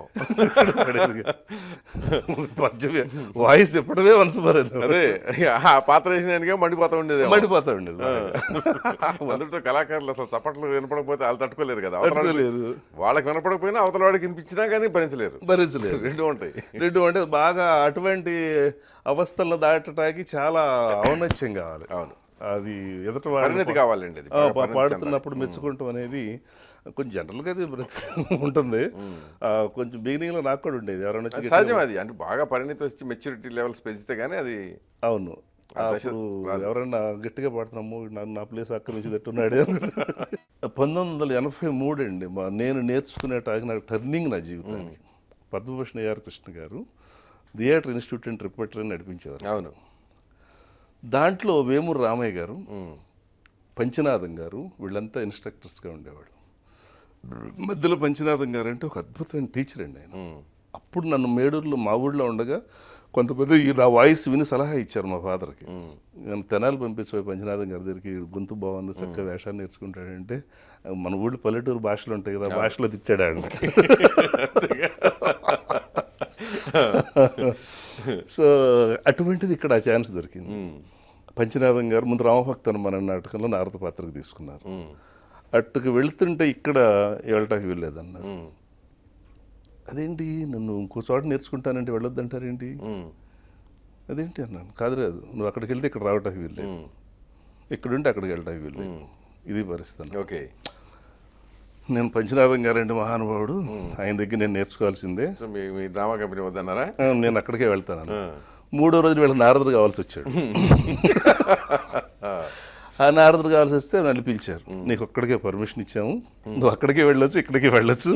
పద్యం వాయిస్ ఎప్పుడమే వరుసమారు అనేవాడు అదే ఆ పాత్ర వేసినానికే మండిపోతా ఉండేదేమో మండిపోతా ఉండేది అందులో కళాకారులు అసలు చప్పట్లు వినపడకపోతే వాళ్ళు తట్టుకోలేరు కదా అవతల వాడికి- లేదు వాళ్ళకి వినపడకపోయినా అవతల వాడికి వినిపించినా కానీ భరించలేరు భరించలేదు రెండు ఉంటాయి రెండు అంటే బాగా అటువంటి అవస్థలను దాటడానికి చాలా ఔన్నత్యం కావాలి అవును అది ఎదుట పరిణతి కావాలండి అది ఆ, బాగా పా- పరిణతి పాడుతున్నప్పుడు మెచ్చుకుంటాం అనేది కొంచెం జనరల్గా అది బ్రతి- ఉంటుంది ఆ, కొంచెం బిగినింగ్లో నాకు కూడా ఉండేది ఎవరైనా వచ్చి అది సహజం అది అంటే బాగా పరిణతి వచ్చి మెచ్యూరిటీ లెవెల్స్ పెంచితే కానీ అది అవును ఆ దశ అప్పుడు ఎవరన్నా గట్టిగా పాడుతున్నాము నా- నా ప్లేస్ ఆక్రమించేటట్టున్నాడే పంతొమ్మిది వందల ఎనభై మూడు అండి మా నేను నేర్చుకునే టాకి నాకు టర్నింగ్ నా జీవితానికి Padma Bhushan A R Krishna garu theatre institute and repertory నడిపించేవారు అవును దాంట్లో వేమూరు రామయ్య గారు ఉమ్, పంచనాథం గారు వీళ్ళంతా ఇన్స్ట్రక్టర్స్గా ఉండేవాడు మధ్యలో పంచనాథం గారు అంటే ఒక అద్భుతమైన టీచర్ అండి ఆయన ఉమ్, అప్పుడు నన్ను మేడూరులో మా ఊళ్ళో ఉండగా కొంతమంది ఈ నా వాయిస్ విని సలహా ఇచ్చారు మా ఫాదర్కి ఉమ్. నేను తెనాలి పంపించిపోయి పంచనాథం గారి దగ్గరికి గొంతు బాగుంది చక్కగా వేషాన్ని నేర్చుకుంటాడంటే మన ఊళ్ళో పల్లెటూరు భాషలు ఉంటాయి కదా ఆ భాషలో తిట్టాడు ఆయన సో అటువంటిది ఇక్కడ ఆ ఛాన్స్ దొరికింది ఉమ్, పంచనాథం గారు ముందు రామభక్తను మన నాటకంలో నారద పాత్రకు తీసుకున్నారు ఉమ్, అట్టుకు వెళ్తుంటే ఇక్కడ వెళ్ళటానికి వెళ్ళలేదన్నారు ఉమ్, అదేంటి నన్ను ఇంకో చోట నేర్చుకుంటానంటే వెళ్ళొద్దంటారేంటి ఉమ్, అదేంటి అన్నాను కాదు లేదు నువ్వు అక్కడికి వెళ్తే ఇక్కడ రావటానికి వెళ్ళలేదు ఉమ్. ఇక్కడుంటే అక్కడికి వెళ్ళటానికి వెళ్ళలేదు ఇది పరిస్థితి ఓకే నేను పంచనాథం గారంటే మహానుభావుడు ఆయన దగ్గర నేను నేర్చుకోవాల్సిందే సో మీ మీ డ్రామా కంపెనీ వద్దన్నారా ఆ, నేను అక్కడికే వెళ్తాను ఆ. మూడో రోజు వీళ్ళకి నారదుడు కావాల్సి వచ్చాడు ఆ నారదుడు కావాల్సి వస్తే నన్ను పిలిచారు నీకు ఒక్కడికే పర్మిషన్ ఇచ్చాము నువ్వు అక్కడికే వెళ్ళొచ్చు ఇక్కడికే వెళ్ళొచ్చు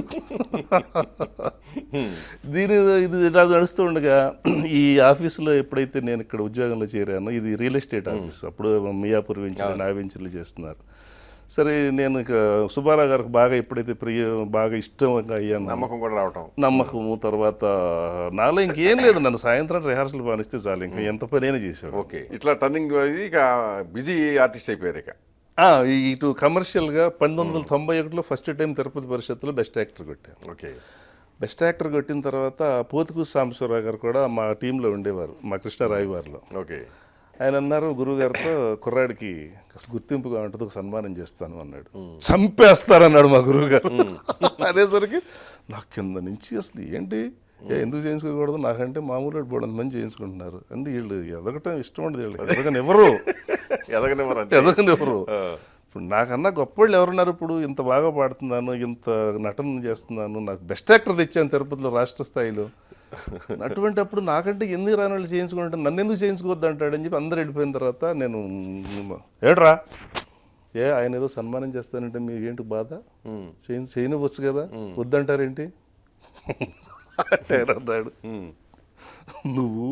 దీని ఇది నాకు నడుస్తూ ఉండగా ఈ ఆఫీసులో ఎప్పుడైతే నేను ఇక్కడ ఉద్యోగంలో చేరానో ఇది రియల్ ఎస్టేట్ ఆఫీస్ అప్పుడు మియాపూర్ వెంచర్ నా వెంచర్లు చేస్తున్నారు సరే నేను ఇక సుబ్బారావు గారికి బాగా ఎప్పుడైతే ప్రియ బాగా ఇష్టంగా అయ్యాను నమ్మకం కూడా రావటం నమ్మకము తర్వాత నాలో ఇంకేం లేదు నన్ను సాయంత్రం రిహార్సల్ పానిస్తే చాలు ఇంకా ఎంత పనైనా చేశాడు ఓకే ఇట్లా టర్నింగ్ ఇది ఇక బిజీ ఆర్టిస్ట్ అయిపోయారు ఇక ఆ, ఇటు కమర్షియల్గా పంతొమ్మిది వందల తొంభై ఒకటిలో ఫస్ట్ టైం తిరుపతి పరిషత్తులో బెస్ట్ యాక్టర్ కొట్టాను ఓకే బెస్ట్ యాక్టర్ కొట్టిన తర్వాత పోతుకు సాంబశివరావు గారు కూడా మా టీంలో ఉండేవారు మా కృష్ణరాయి వారిలో ఓకే ఆయన అన్నారు గురువుగారితో కుర్రాడికి కాస్త గుర్తింపుగా ఉంటుంది ఒక సన్మానం చేస్తాను అన్నాడు చంపేస్తారన్నాడు మా గురువుగారు అనేసరికి నాకు కింద నుంచి అసలు ఏంటి ఏ, ఎందుకు చేయించుకోకూడదు నాకంటే మామూలు బోడంత మంది చేయించుకుంటున్నారు అంటే వీళ్ళు ఎదగటం ఇష్టం ఉండదు వీళ్ళు ఎదగనివ్వరు ఎదగనివ్వరు అంతే ఎదగనివ్వరు ఇప్పుడు నాకన్నా గొప్పవాళ్ళు ఎవరున్నారు ఇప్పుడు ఇంత బాగా పాడుతున్నాను ఇంత నటన చేస్తున్నాను నాకు బెస్ట్ యాక్టర్ తెచ్చాను తిరుపతిలో రాష్ట్ర స్థాయిలో అటువంటి అప్పుడు నాకంటే ఎందుకు రాని వాళ్ళు చేయించుకుంటే నన్ను ఎందుకు చేయించుకోవద్దు అంటాడని చెప్పి అందరు వెళ్ళిపోయిన తర్వాత నేను ఏడ్రా ఏ ఆయన ఏదో సన్మానం చేస్తానంటే మీకు ఏంటి బాధ చేయి చేయనివ్వచ్చు కదా వద్దంటారేంటి అంటే ఆయన అన్నాడు నువ్వు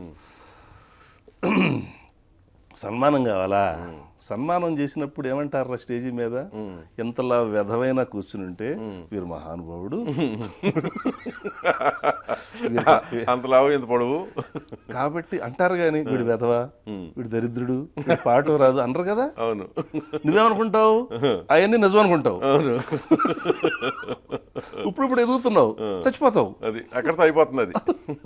సన్మానం కావాలా సన్మానం చేసినప్పుడు ఏమంటారా స్టేజీ మీద ఎంతలా వ్యధమైనా కూర్చుని ఉంటే వీరు మహానుభావుడు వీరు- అంత లావు ఇంత పొడవు కాబట్టి అంటారు కానీ వీడు వెధవా వీడు దరిద్రుడు వీడు పాట రాదు అనరు కదా అవును నువ్వేమనుకుంటావు అవన్నీ నిజం అనుకుంటావు ఇప్పుడు ఇప్పుడు ఎదుగుతున్నావు చచ్చిపోతావు అది అక్కడితో అయిపోతుంది అది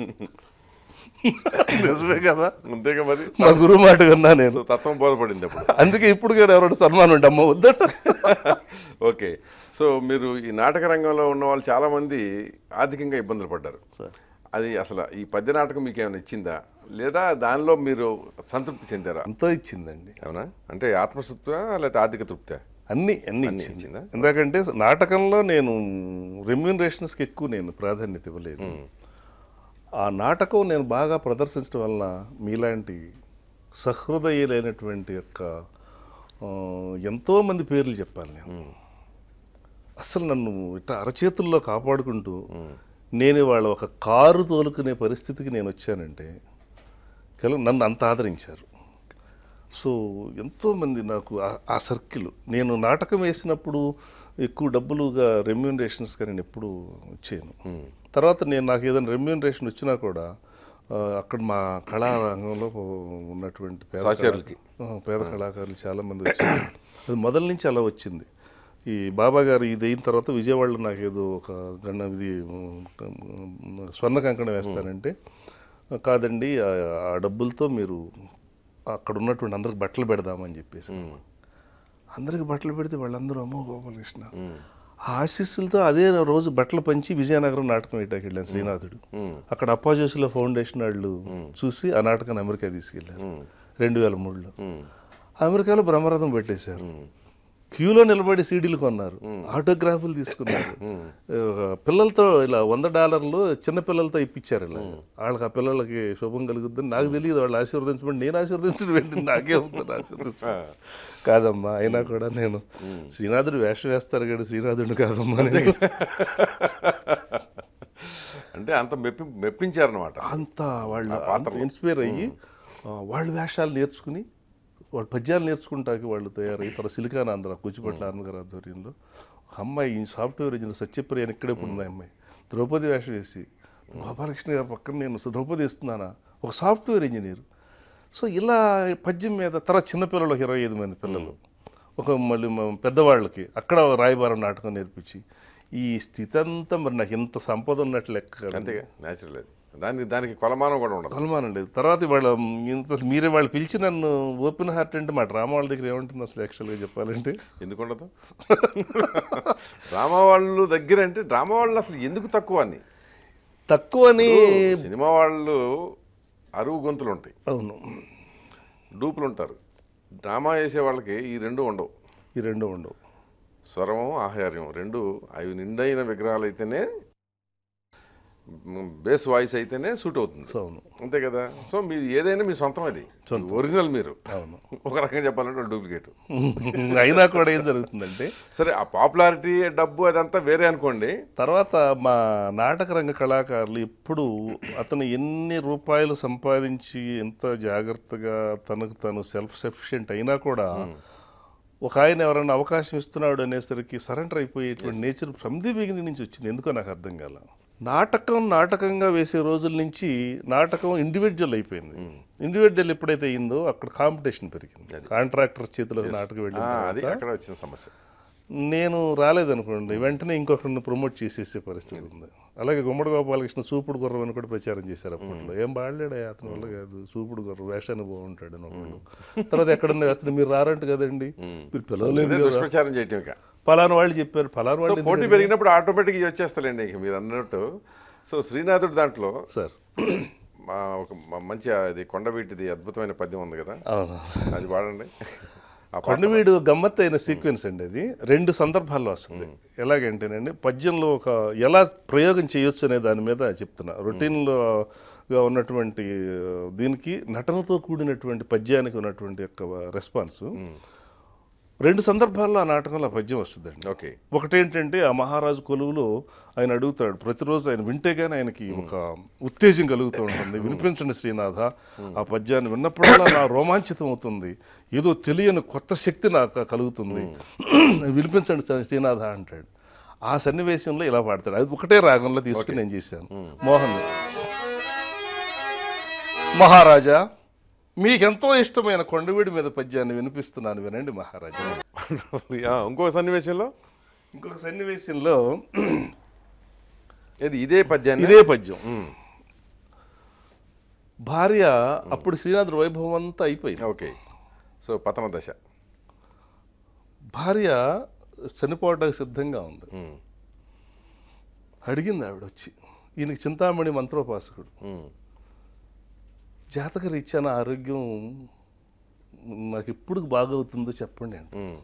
నిజమే కదా అంతేగా మరి మా గురువు మాట విన్నా నేను సో తత్వం బోధపడింది అప్పుడు అందుకే ఇప్పుడు కూడా ఎవరైనా సన్మానం ఉంటే అమ్మ వద్దట ఓకే సో మీరు ఈ నాటక రంగంలో ఉన్న వాళ్ళు చాలామంది ఆర్థికంగా ఇబ్బందులు పడ్డారు అది అసలు ఈ పద్య నాటకం మీకు ఏమైనా ఇచ్చిందా లేదా దానిలో మీరు సంతృప్తి చెందారా అంతా ఇచ్చిందండి అవునా అంటే ఆత్మతృప్తా లేకపోతే ఆర్థిక తృప్తా అన్ని అన్ని అన్ని ఇచ్చింది ఇచ్చిందా? ఎందుకంటే నాటకంలో నేను రెమ్యూనరేషన్స్కి ఎక్కువ నేను ప్రాధాన్యత ఇవ్వలేదు ఆ నాటకం నేను బాగా ప్రదర్శించడం వలన మీలాంటి సహృదయులైనటువంటి యొక్క ఆ, ఎంతోమంది పేర్లు చెప్పాలి నేను అసలు నన్ను ఇట్లా అరచేతుల్లో కాపాడుకుంటూ నేను ఇవాళ ఒక కారు తోలుకునే పరిస్థితికి నేను వచ్చానంటే కేవలం నన్ను అంత ఆదరించారు సో ఎంతోమంది నాకు ఆ- ఆ సర్కిల్ నేను నాటకం వేసినప్పుడు ఎక్కువ డబ్బులుగా రెమ్యూనరేషన్స్గా నేను ఎప్పుడు వచ్చాను తర్వాత నేను నాకు ఏదైనా రెమ్యూనరేషన్ వచ్చినా కూడా ఆ, అక్కడ మా కళారంగంలో ఉన్నటువంటి పేద సహచరులకి. కళా- ఆ, పేద కళాకారులు చాలామంది వచ్చారు అది మొదల నుంచి అలా వచ్చింది ఈ బాబా గారు ఇది అయిన తర్వాత విజయవాడలో నాకు ఏదో ఒక గండ ఇది ఉమ్, స్వర్ణ కంకణం వేస్తానంటే కాదండి ఆ ఆ డబ్బులతో మీరు అక్కడ ఉన్నటువంటి అందరికి బట్టలు పెడదామని చెప్పేసి అందరికి బట్టలు పెడితే వాళ్ళందరూ అమ్మో గోపాలకృష్ణ ఆ ఆశీస్సులతో అదే రోజు బట్టలు పంచి విజయనగరం నాటకం వేయటానికి వెళ్ళాను శ్రీనాథుడు అక్కడ అప్పాజోసుల ఫౌండేషన్ వాళ్ళు చూసి ఆ నాటకాన్ని అమెరికా తీసుకెళ్ళారు రెండు వేల మూడులో అమెరికాలో బ్రహ్మరథం పెట్టేశారు క్యూలో నిలబడి సీడీలు కొన్నారు ఆటోగ్రాఫ్లు తీసుకున్నారు ఆ, పిల్లలతో ఇలా వంద డాలర్లు చిన్న పిల్లలతో ఇప్పించారు ఇలా వాళ్ళకి ఆ పిల్లలకి శుభం కలుగుద్దని నాకు తెలియదు వాళ్ళు ఆశీర్వదించమని నేను ఆశీర్వదించడం ఏంటి నాకే ఉందని ఆశీర్వదించడం కాదమ్మా అయినా కూడా నేను శ్రీనాథుడు వేషం వేస్తారు కానీ శ్రీనాథుడు కాదమ్మా నేను అంటే అంత మెప్పి మెప్పించారనమాట అంత వాళ్ళు అంత ఇన్స్పైర్ అయ్యి ఆ, వాళ్ళు వేషాలు నేర్చుకుని వాళ్ళు పద్యాలు నేర్చుకుంటాకి వాళ్ళు తయారయ్యి తర్వాత సిలికానాంధ్ర కూచిపట్ల ఆనందగారి ఆధ్వర్యంలో ఒక అమ్మాయి ఈ సాఫ్ట్వేర్ ఇంజనీర్ సత్యప్రియ అని ఇక్కడే ఉంది ఆ అమ్మాయి ద్రౌపది వేషం వేసి గోపాలకృష్ణ గారి పక్కన నేను ద్రౌపది ఇస్తున్నానా ఒక సాఫ్ట్వేర్ ఇంజనీర్ సో ఇలా పద్యం మీద తర్వాత చిన్నపిల్లలు ఒక ఇరవై ఐదు మంది పిల్లలు ఒక మళ్ళీ మా పెద్దవాళ్ళకి అక్కడ రాయబారం నాటకం నేర్పించి ఈ స్థితి అంతా మరి నాకు ఇంత సంపద ఉన్నట్లు లెక్క కదా. అంతేగా న్యాచురల్ అది దానికి దానికి కొలమానం కూడా ఉండదు అనుమానం లేదు తర్వాత వాళ్ళ ఇంత మీరే వాళ్ళు పిలిచి నన్ను ఓపెన్ హార్ట్ అంటే మా డ్రామా వాళ్ళ దగ్గర ఏముంటుంది అసలు యాక్చువల్గా చెప్పాలంటే ఎందుకు ఉండదు డ్రామా వాళ్ళు దగ్గర అంటే డ్రామా వాళ్ళు అసలు ఎందుకు తక్కువ అని తక్కువని సినిమా వాళ్ళు అరువు గొంతులు ఉంటాయి అవును డూపులు ఉంటారు డ్రామా వేసే వాళ్ళకి ఈ రెండు ఉండవు ఈ రెండు ఉండవు స్వరం ఆహార్యం రెండు అవి నిండైన విగ్రహాలు అయితేనే బేస్ వాయిస్ అయితేనే సూట్ అవుతుంది సో అవును అంతే కదా సో మీది ఏదైనా మీ సొంతం అది ఒరిజినల్ మీరు అవును ఒక రకంగా చెప్పాలంటే డూప్లికేట్ అయినా కూడా ఏం జరుగుతుందంటే సరే ఆ పాపులారిటీ డబ్బు అదంతా వేరే అనుకోండి తర్వాత మా నాటక రంగ కళాకారులు ఎప్పుడు అతను ఎన్ని రూపాయలు సంపాదించి ఎంత జాగ్రత్తగా తనకు తను సెల్ఫ్ సఫిషియెంట్ అయినా కూడా ఒక ఆయన ఎవరైనా అవకాశం ఇస్తున్నాడు అనేసరికి సరెండర్ అయిపోయేటువంటి నేచర్ ఫ్రమ్ ది బిగినింగ్ నుంచి వచ్చింది ఎందుకో నాకు అర్థం కాల నాటకం నాటకంగా వేసే రోజుల నుంచి నాటకం ఇండివిజువల్ అయిపోయింది ఇండివిజువల్ ఎప్పుడైతే అయిందో అక్కడ కాంపిటీషన్ పెరిగింది కాంట్రాక్టర్ చేతిలో నాటకం వెళ్ళిన ఆ, తర్వాత అది అక్కడ వచ్చిన సమస్య నేను రాలేదనుకోండి వెంటనే ఇంకొకరిని ప్రమోట్ చేసేసే పరిస్థితి ఉంది అలాగే గుమ్మడి గోపాలకృష్ణ సూపుడు గుర్రం అని కూడా ప్రచారం చేశారు అప్పట్లో ఏం బాడలేడా అతని వల్ల కాదు సూపుడు గుర్రం వేషాన్ని బాగుంటాడు అని ఒకళ్ళు తర్వాత ఎక్కడన్నా వేస్తే మీరు రారంట కదండి మీరు పిలవలేదు అదే కదా దుష్ప్రచారం చేయటం ఇక పలానా వాళ్ళు చెప్పారు పలానా సో వాళ్ళు పోటీ పెరిగినప్పుడు ఆటోమేటిక్గా ఇది వచ్చేస్తారండి ఇక మీరు అన్నట్టు సో శ్రీనాథుడు దాంట్లో సార్ మా ఒక మ- మంచి అది కొండవీటిది అద్భుతమైన పద్యం ఉంది కదా అవును అది వాడండి ఆ పాట కొండవీడు గమ్మత్తు అయిన సీక్వెన్స్ అండి అది రెండు సందర్భాల్లో వస్తుంది ఎలాగంటేనండి పద్యంలో ఒక ఎలా ప్రయోగం చేయొచ్చు అనే దాని మీద చెప్తున్నా రొటీన్లో గా ఉన్నటువంటి ఆ, దీనికి నటనతో కూడినటువంటి పద్యానికి ఉన్నటువంటి యొక్క రెస్పాన్స్ రెండు సందర్భాల్లో ఆ నాటకంలో ఆ పద్యం వస్తుందండి ఓకే ఒకటేంటంటే ఆ మహారాజు కొలువులో ఆయన అడుగుతాడు ప్రతిరోజు ఆయన వింటే గానీ ఆయనకి ఒక ఉత్తేజం కలుగుతూ ఉంటుంది వినిపించండి శ్రీనాథ ఆ పద్యాన్ని విన్నప్పుడల్లా నా రోమాంచితం అవుతుంది ఏదో తెలియని కొత్త శక్తి నాకు కలుగుతుంది వినిపించండి శ్రీ- శ్రీనాథ అంటాడు ఆ సన్నివేశంలో ఇలా పాడతాడు అది ఒకటే రాగంలో తీసుకుని నేను చేశాను మోహన్ మహారాజా మీకెంతో ఇష్టమైన కొండవీడి మీద పద్యాన్ని వినిపిస్తున్నాను వినండి మహారాజా ఆ, ఇంకో సన్నివేశంలో ఇంకొక సన్నివేశంలో ఇది ఇదే పద్యాన్ని ఇదే పద్యం భార్య అప్పుడు శ్రీనాథుడు వైభవం అంతా అయిపోయింది ఓకే సో పతన దశ భార్య చనిపోవడానికి సిద్ధంగా ఉంది ఉమ్, అడిగింది ఆవిడ వచ్చి ఈయనకి చింతామణి మంత్రోపాసకుడు ఉమ్, జాతక రీత్యా నా ఆరోగ్యం నాకు ఎప్పుడు బాగవుతుందో చెప్పండి అంటే ఉమ్,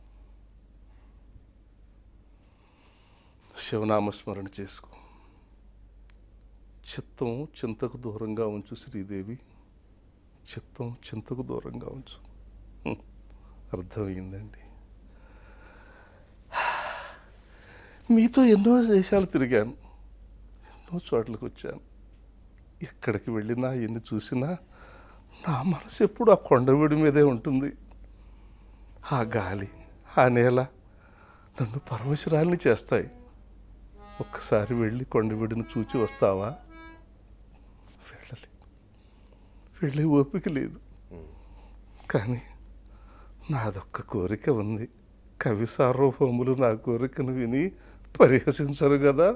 శివనామస్మరణ చేసుకో చిత్తం చింతకు దూరంగా ఉంచు శ్రీదేవి చిత్తం చింతకు దూరంగా ఉంచు హ్మ్. అర్థమైందండి మీతో ఎన్నో దేశాలు తిరిగాను ఎన్నో చోట్లకు వచ్చాను ఎక్కడికి వెళ్ళినా ఎన్ని చూసినా నా మనసు ఎప్పుడు ఆ కొండవీడి మీదే ఉంటుంది ఆ గాలి ఆ నేల నన్ను పరవశరాల్ని చేస్తాయి ఒక్కసారి వెళ్ళి కొండవీడిని చూచి వస్తావా వెళ్ళలే వెళ్ళే ఓపిక లేదు కానీ నాదొక్క కోరిక ఉంది కవి సార్వభౌములు నా కోరికను విని పరిహసించరు కదా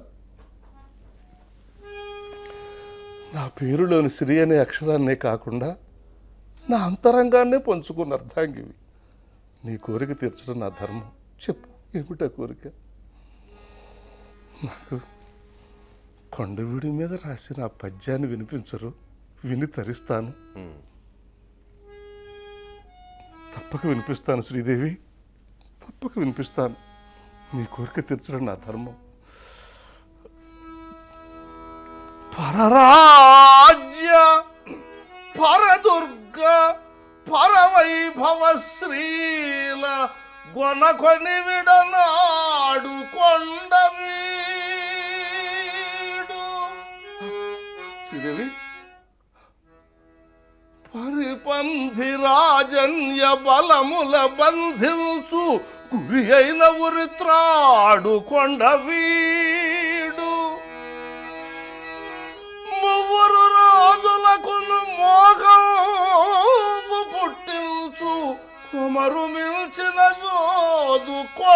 నా పేరులోని శ్రీ అనే అక్షరాన్నే కాకుండా నా అంతరంగాన్నే పంచుకున్న అర్థాంగివి నీ కోరిక తీర్చడం నా ధర్మం చెప్పు ఏమిటా కోరిక నాకు కొండవీడి మీద రాసిన ఆ పద్యాన్ని వినిపించరు విని తరిస్తాను ఉమ్. తప్పక వినిపిస్తాను శ్రీదేవి తప్పక వినిపిస్తాను నీ కోరిక తీర్చడం నా ధర్మం పరరాజ్య పరదుర్గ పరవైభవ శ్రీల గొనకొని విడనాడు కొండవీడు శ్రీదేవి పరిపంధి రాజన్య బలముల బంధించు గురి అయిన ఉరిత్రాడు కొండవీడు మువ్వురు రాజులకు మోగము పుట్టించు కుమరు మిల్చిన జోదు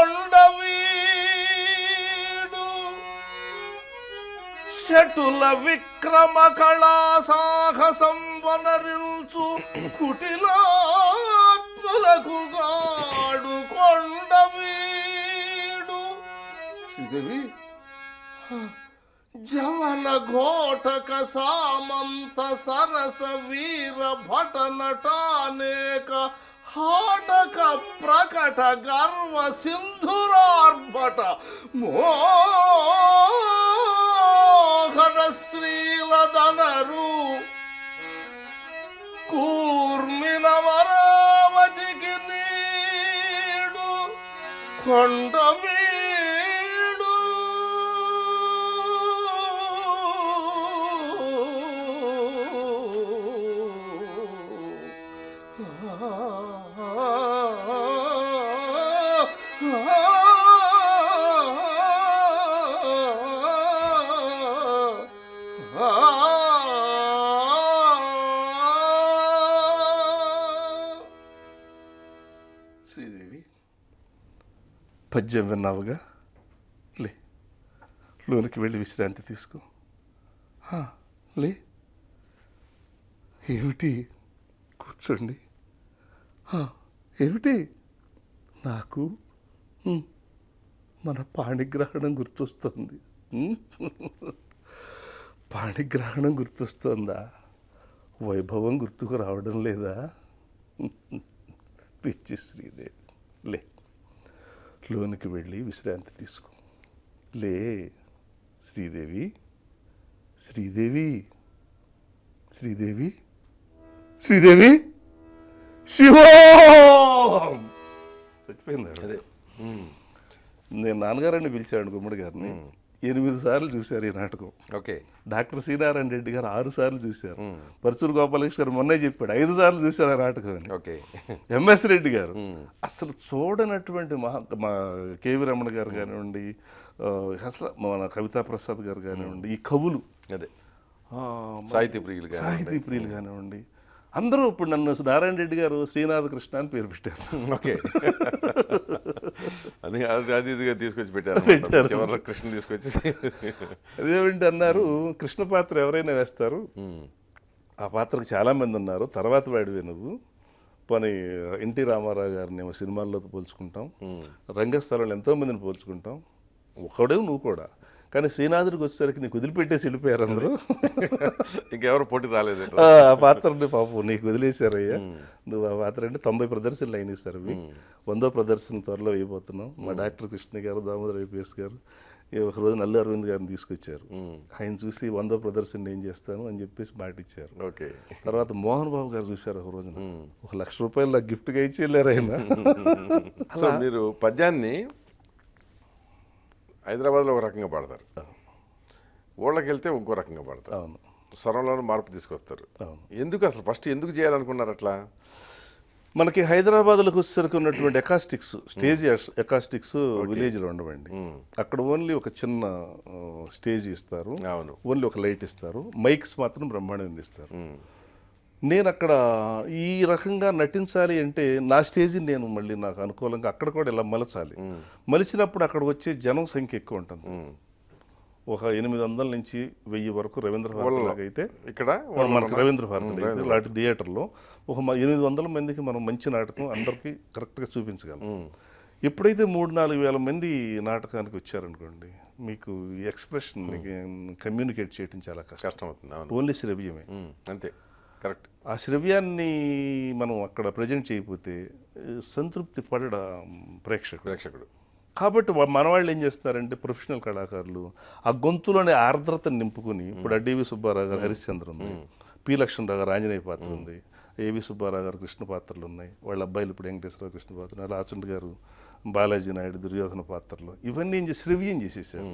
కొండవీడు శటుల విక్రమ కళా సాహసం వనరించు కుటిలాత్మలకు గాడు కొండవీడు శ్రీదేవి జవన ఘోటక సామంత సరస వీర భట నటానేక హాటక ప్రకట గర్వ సింధురార్భట మోహన స్త్రీలదనరు కూర్మిన మరావతికి నీడు కొండ వీడు శ్రీదేవి పద్యం విన్నావుగా లే లోనికి వెళ్ళి విశ్రాంతి తీసుకో హా, లే ఏమిటి కూర్చోండి హా, ఏమిటి నాకు ఉమ్, మన పాణిగ్రహణం గుర్తొస్తుంది ఉమ్, పాణిగ్రహణం గుర్తొస్తుందా వైభవం గుర్తుకు రావడం లేదా పిచ్చి శ్రీదేవి లే లోనికి వెళ్ళి విశ్రాంతి తీసుకో లే శ్రీదేవి శ్రీదేవి శ్రీదేవి శ్రీదేవి శివో చచ్చిపోయింది ఆవిడ. అదే ఉమ్. నేను నాన్నగారని పిలిచాడు గుమ్మడి గారిని ఎనిమిది సార్లు చూశారు ఈ నాటకం ఓకే డాక్టర్ సీనారాయణ రెడ్డి గారు ఆరు సార్లు చూశారు పరచూరు గోపాలకృష్ణ గారు మొన్నే చెప్పాడు ఐదు సార్లు చూశారు ఆ నాటకం అని ఓకే ఎంఎస్ రెడ్డి గారు అసలు చూడనటువంటి మహా మా కేవి రమణ గారు కానివ్వండి ఆ, అసలు మన కవితా ప్రసాద్ గారు కానివ్వండి ఈ కవులు అదే ఆ, సాహితీ ప్రియులు కానీ సాహితీ ప్రియులు కానివ్వండి అందరూ ఇప్పుడు నన్ను నారాయణ రెడ్డి గారు శ్రీనాథ కృష్ణ అని పేరు పెట్టారు ఓకే అని అది అది ఇదిగా తీసుకొచ్చి పెట్టారు చివరి కృష్ణ తీసుకొచ్చి అదేమిటి అన్నారు కృష్ణ పాత్ర ఎవరైనా వేస్తారు ఉమ్. ఆ పాత్రకు చాలా మంది ఉన్నారు తర్వాత వాడివే నువ్వు పోనీ ఎన్టీ రామారావు గారిని ఏమో సినిమాల్లోకి పోల్చుకుంటాం రంగస్థలంలో ఎంతో మందిని పోల్చుకుంటాం ఒకడే నువ్వు కూడా కానీ శ్రీనాథుడికి వచ్చేసరికి నీకు వదిలిపెట్టేసి వెళ్ళిపోయారు అందరూ ఇంకెవరు పోటీ రాలేదు ఇట్లా. ఆ ఆ పాత్రని పాపం నీకు వదిలేశారయ్యా నువ్వు ఆ పాత్ర అంటే తొంభై ప్రదర్శనలు అయినాయి సార్ అవి వందో ప్రదర్శన త్వరలో వేయబోతున్నాం మా డాక్టర్ కృష్ణ గారు దామోదర్ ఐపీఎస్ గారు ఈ ఒక రోజు నల్లు అరవింద్ గారిని తీసుకొచ్చారు ఉమ్. ఆయన చూసి వందో ప్రదర్శన ఏం చేస్తాను అని చెప్పేసి మాట ఇచ్చారు ఓకే తర్వాత మోహన్ బాబు గారు చూశారు ఒక రోజున ఒక లక్ష రూపాయలు నాకు గిఫ్ట్గా ఇచ్చి వెళ్ళారు ఆయన సో మీరు పద్యాన్ని హైదరాబాద్లో ఒక రకంగా పాడతారు ఊళ్ళకి వెళ్తే ఇంకో రకంగా పాడతారు అవును స్వరంలోనూ మార్పు తీసుకొస్తారు అవును ఎందుకు అసలు ఫస్ట్ ఎందుకు చేయాలనుకున్నారు అట్లా మనకి హైదరాబాద్లోకి వచ్చేసరికి ఉన్నటువంటి ఎకాస్టిక్స్ స్టేజ్ ఎకాస్టిక్స్ విలేజ్లో ఉండవండి అక్కడ ఓన్లీ ఒక చిన్న ఆ, స్టేజ్ ఇస్తారు అవును ఓన్లీ ఒక లైట్ ఇస్తారు మైక్స్ మాత్రం బ్రహ్మాండంగా ఇస్తారు ఉమ్. నేను అక్కడ ఈ రకంగా నటించాలి అంటే నా స్టేజ్ నేను మళ్ళీ నాకు అనుకూలంగా అక్కడ కూడా ఇలా మలచాలి మలిచినప్పుడు అక్కడ వచ్చే జనం సంఖ్య ఎక్కువ ఉంటుంది ఉమ్. ఒక ఎనిమిది వందల నుంచి వెయ్యి వరకు రవీంద్ర భారతి లాగా అయితే ఇక్కడ మనకు రవీంద్ర భారతి అయితే లాంటి థియేటర్లో ఒక మ- ఎనిమిది వందల మందికి మనం మంచి నాటకం అందరికీ కరెక్ట్గా చూపించగలం ఉమ్. ఎప్పుడైతే మూడు నాలుగు వేల మంది నాటకానికి వచ్చారనుకోండి మీకు ఈ ఎక్స్ప్రెషన్ కమ్యూనికేట్ చేయడం చాలా కష్టం కష్టం అవుతుంది అవును ఓన్లీ శ్రవ్యమే ఉమ్. అంతే కరెక్ట్ ఆ శ్రవ్యాన్ని మనం అక్కడ ప్రజెంట్ చేయకపోతే ఆ, సంతృప్తి పడడ ప్రేక్షకుడు ప్రేక్షకుడు కాబట్టి వా- మన వాళ్ళు ఏం చేస్తున్నారంటే ప్రొఫెషనల్ కళాకారులు ఆ గొంతులోని ఆర్ద్రతను నింపుకుని ఇప్పుడు డివి సుబ్బారావు గారు హరిశ్చంద్ర ఉంది పి లక్ష్మణరావు గారు ఆంజనేయ పాత్ర ఉంది ఏవి సుబ్బారావు గారు కృష్ణ పాత్రలు ఉన్నాయి వాళ్ళ అబ్బాయిలు ఇప్పుడు వెంకటేశ్వరరావు కృష్ణ పాత్ర రాచండ్ గారు బాలాజీ నాయుడు దుర్యోధన పాత్రలు ఇవన్నీ ఏం చేసి శ్రవ్యం చేసేసారు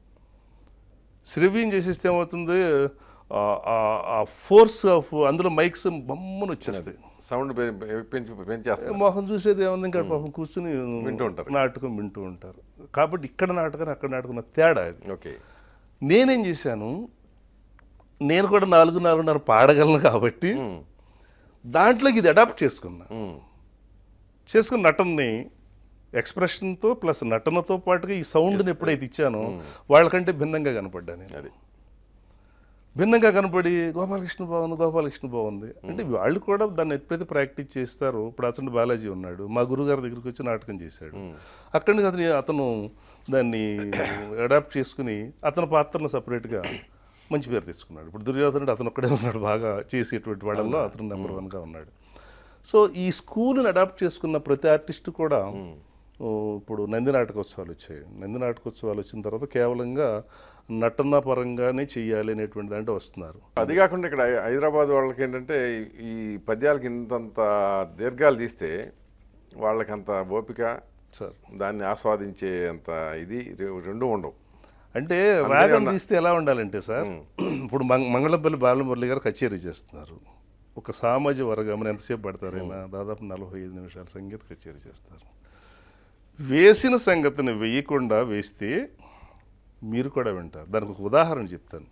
శ్రవ్యం చేసేస్తే ఏమవుతుంది ఆ- ఆ- ఆ ఫోర్స్ ఆఫ్ అందులో మైక్స్ బొమ్మను వచ్చేస్తాయి సౌండ్ పెంచి పెంచేస్తారు మోహన్ చూసేది ఏముంది ఇంకా పాపం కూర్చుని వింటూ ఉంటారు. నాటకం వింటూ ఉంటారు కాబట్టి ఇక్కడ నాటకం అక్కడ నాటకం ఉన్న తేడా అది ఓకే నేనేం చేశాను నేను కూడా నాలుగు నాలుగున్నర పాడగలను కాబట్టి ఉమ్. దాంట్లోకి ఇది అడాప్ట్ చేసుకున్నా ఉమ్. చేసుకున్న నటనని ఎక్స్ప్రెషన్తో ప్లస్ నటనతో పాటుగా ఈ సౌండ్ని ఎప్పుడైతే ఇచ్చానో వాళ్ళకంటే భిన్నంగా కనపడ్డా నేను అది భిన్నంగా కనపడి గోపాలకృష్ణ బాగుంది గోపాలకృష్ణ బాగుంది అంటే వాళ్ళు కూడా దాన్ని ఎప్పుడైతే ప్రాక్టీస్ చేస్తారో ఇప్పుడు అతను బాలాజీ ఉన్నాడు మా గురుగారి దగ్గరికి వచ్చి నాటకం చేశాడు అక్కడి నుంచి అతను అతను దాన్ని అడాప్ట్ చేసుకుని అతని పాత్రను సపరేట్గా మంచి పేరు తెచ్చుకున్నాడు ఇప్పుడు దుర్యోధనుడు అతను ఒక్కడే ఉన్నాడు బాగా చేసేటువంటి వాళ్ళల్లో అతను నెంబర్ వన్గా ఉన్నాడు సో ఈ స్కూల్ని అడాప్ట్ చేసుకున్న ప్రతి ఆర్టిస్ట్ కూడా ఓ, ఇప్పుడు నంది నాటకోత్సవాలు వచ్చాయి నంది నాటకోత్సవాలు వచ్చిన తర్వాత కేవలంగా నటన పరంగానే చెయ్యాలి అనేటువంటి దాంట్లో వస్తున్నారు అది కాకుండా ఇక్కడ హై- హైదరాబాద్ వాళ్ళకి ఏంటంటే ఈ పద్యాలకి ఇంతంత దీర్ఘాలు తీస్తే వాళ్ళకంత ఓపిక సార్ దాన్ని ఆస్వాదించే అంత ఇది రె- రెండు ఉండవు అంటే రాగం తీస్తే ఎలా ఉండాలంటే సార్ ఇప్పుడు మంగ మంగళంపల్లి బాలమురళి గారు కచేరీ చేస్తున్నారు ఒక సామాజిక వర్గం ఎంతసేపు పడతారైనా దాదాపు నలభై ఐదు నిమిషాల సంగీత కచేరీ చేస్తారు వేసిన సంగతిని వేయకుండా వేస్తే మీరు కూడా వింటారు దానికి ఒక ఉదాహరణ చెప్తాను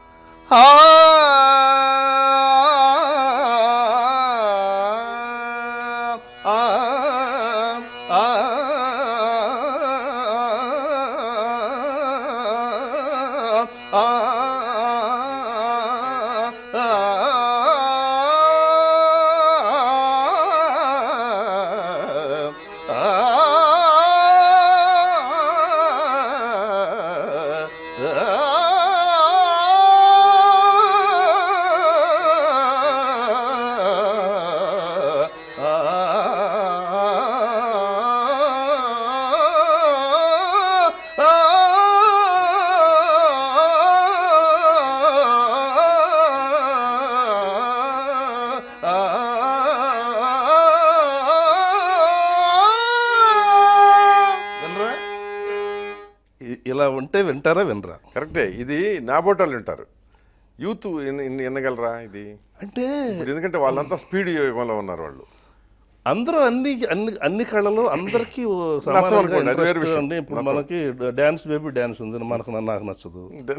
వినరా? ఇ- ఇలా ఉంటే వింటారా వినరా కరెక్టే ఇది నా బోటాలు వింటారు యూత్ ఎన్ని- ఎన్ని- ఎన్నగలరా ఇది అంటే ఇప్పుడు ఎందుకంటే వాళ్ళంతా స్పీడ్ యుగంలో ఉన్నారు వాళ్ళు అందరూ అన్ని అన్ని అన్ని కళలు అందరికీ ఓ సమానంగా నచ్చవనుకోండి, అది వేరే interest విషయం. ఉంది. ఇప్పుడు మనకి డాన్స్ బేబీ డాన్స్ ఉంది మనకు నాకు నచ్చదు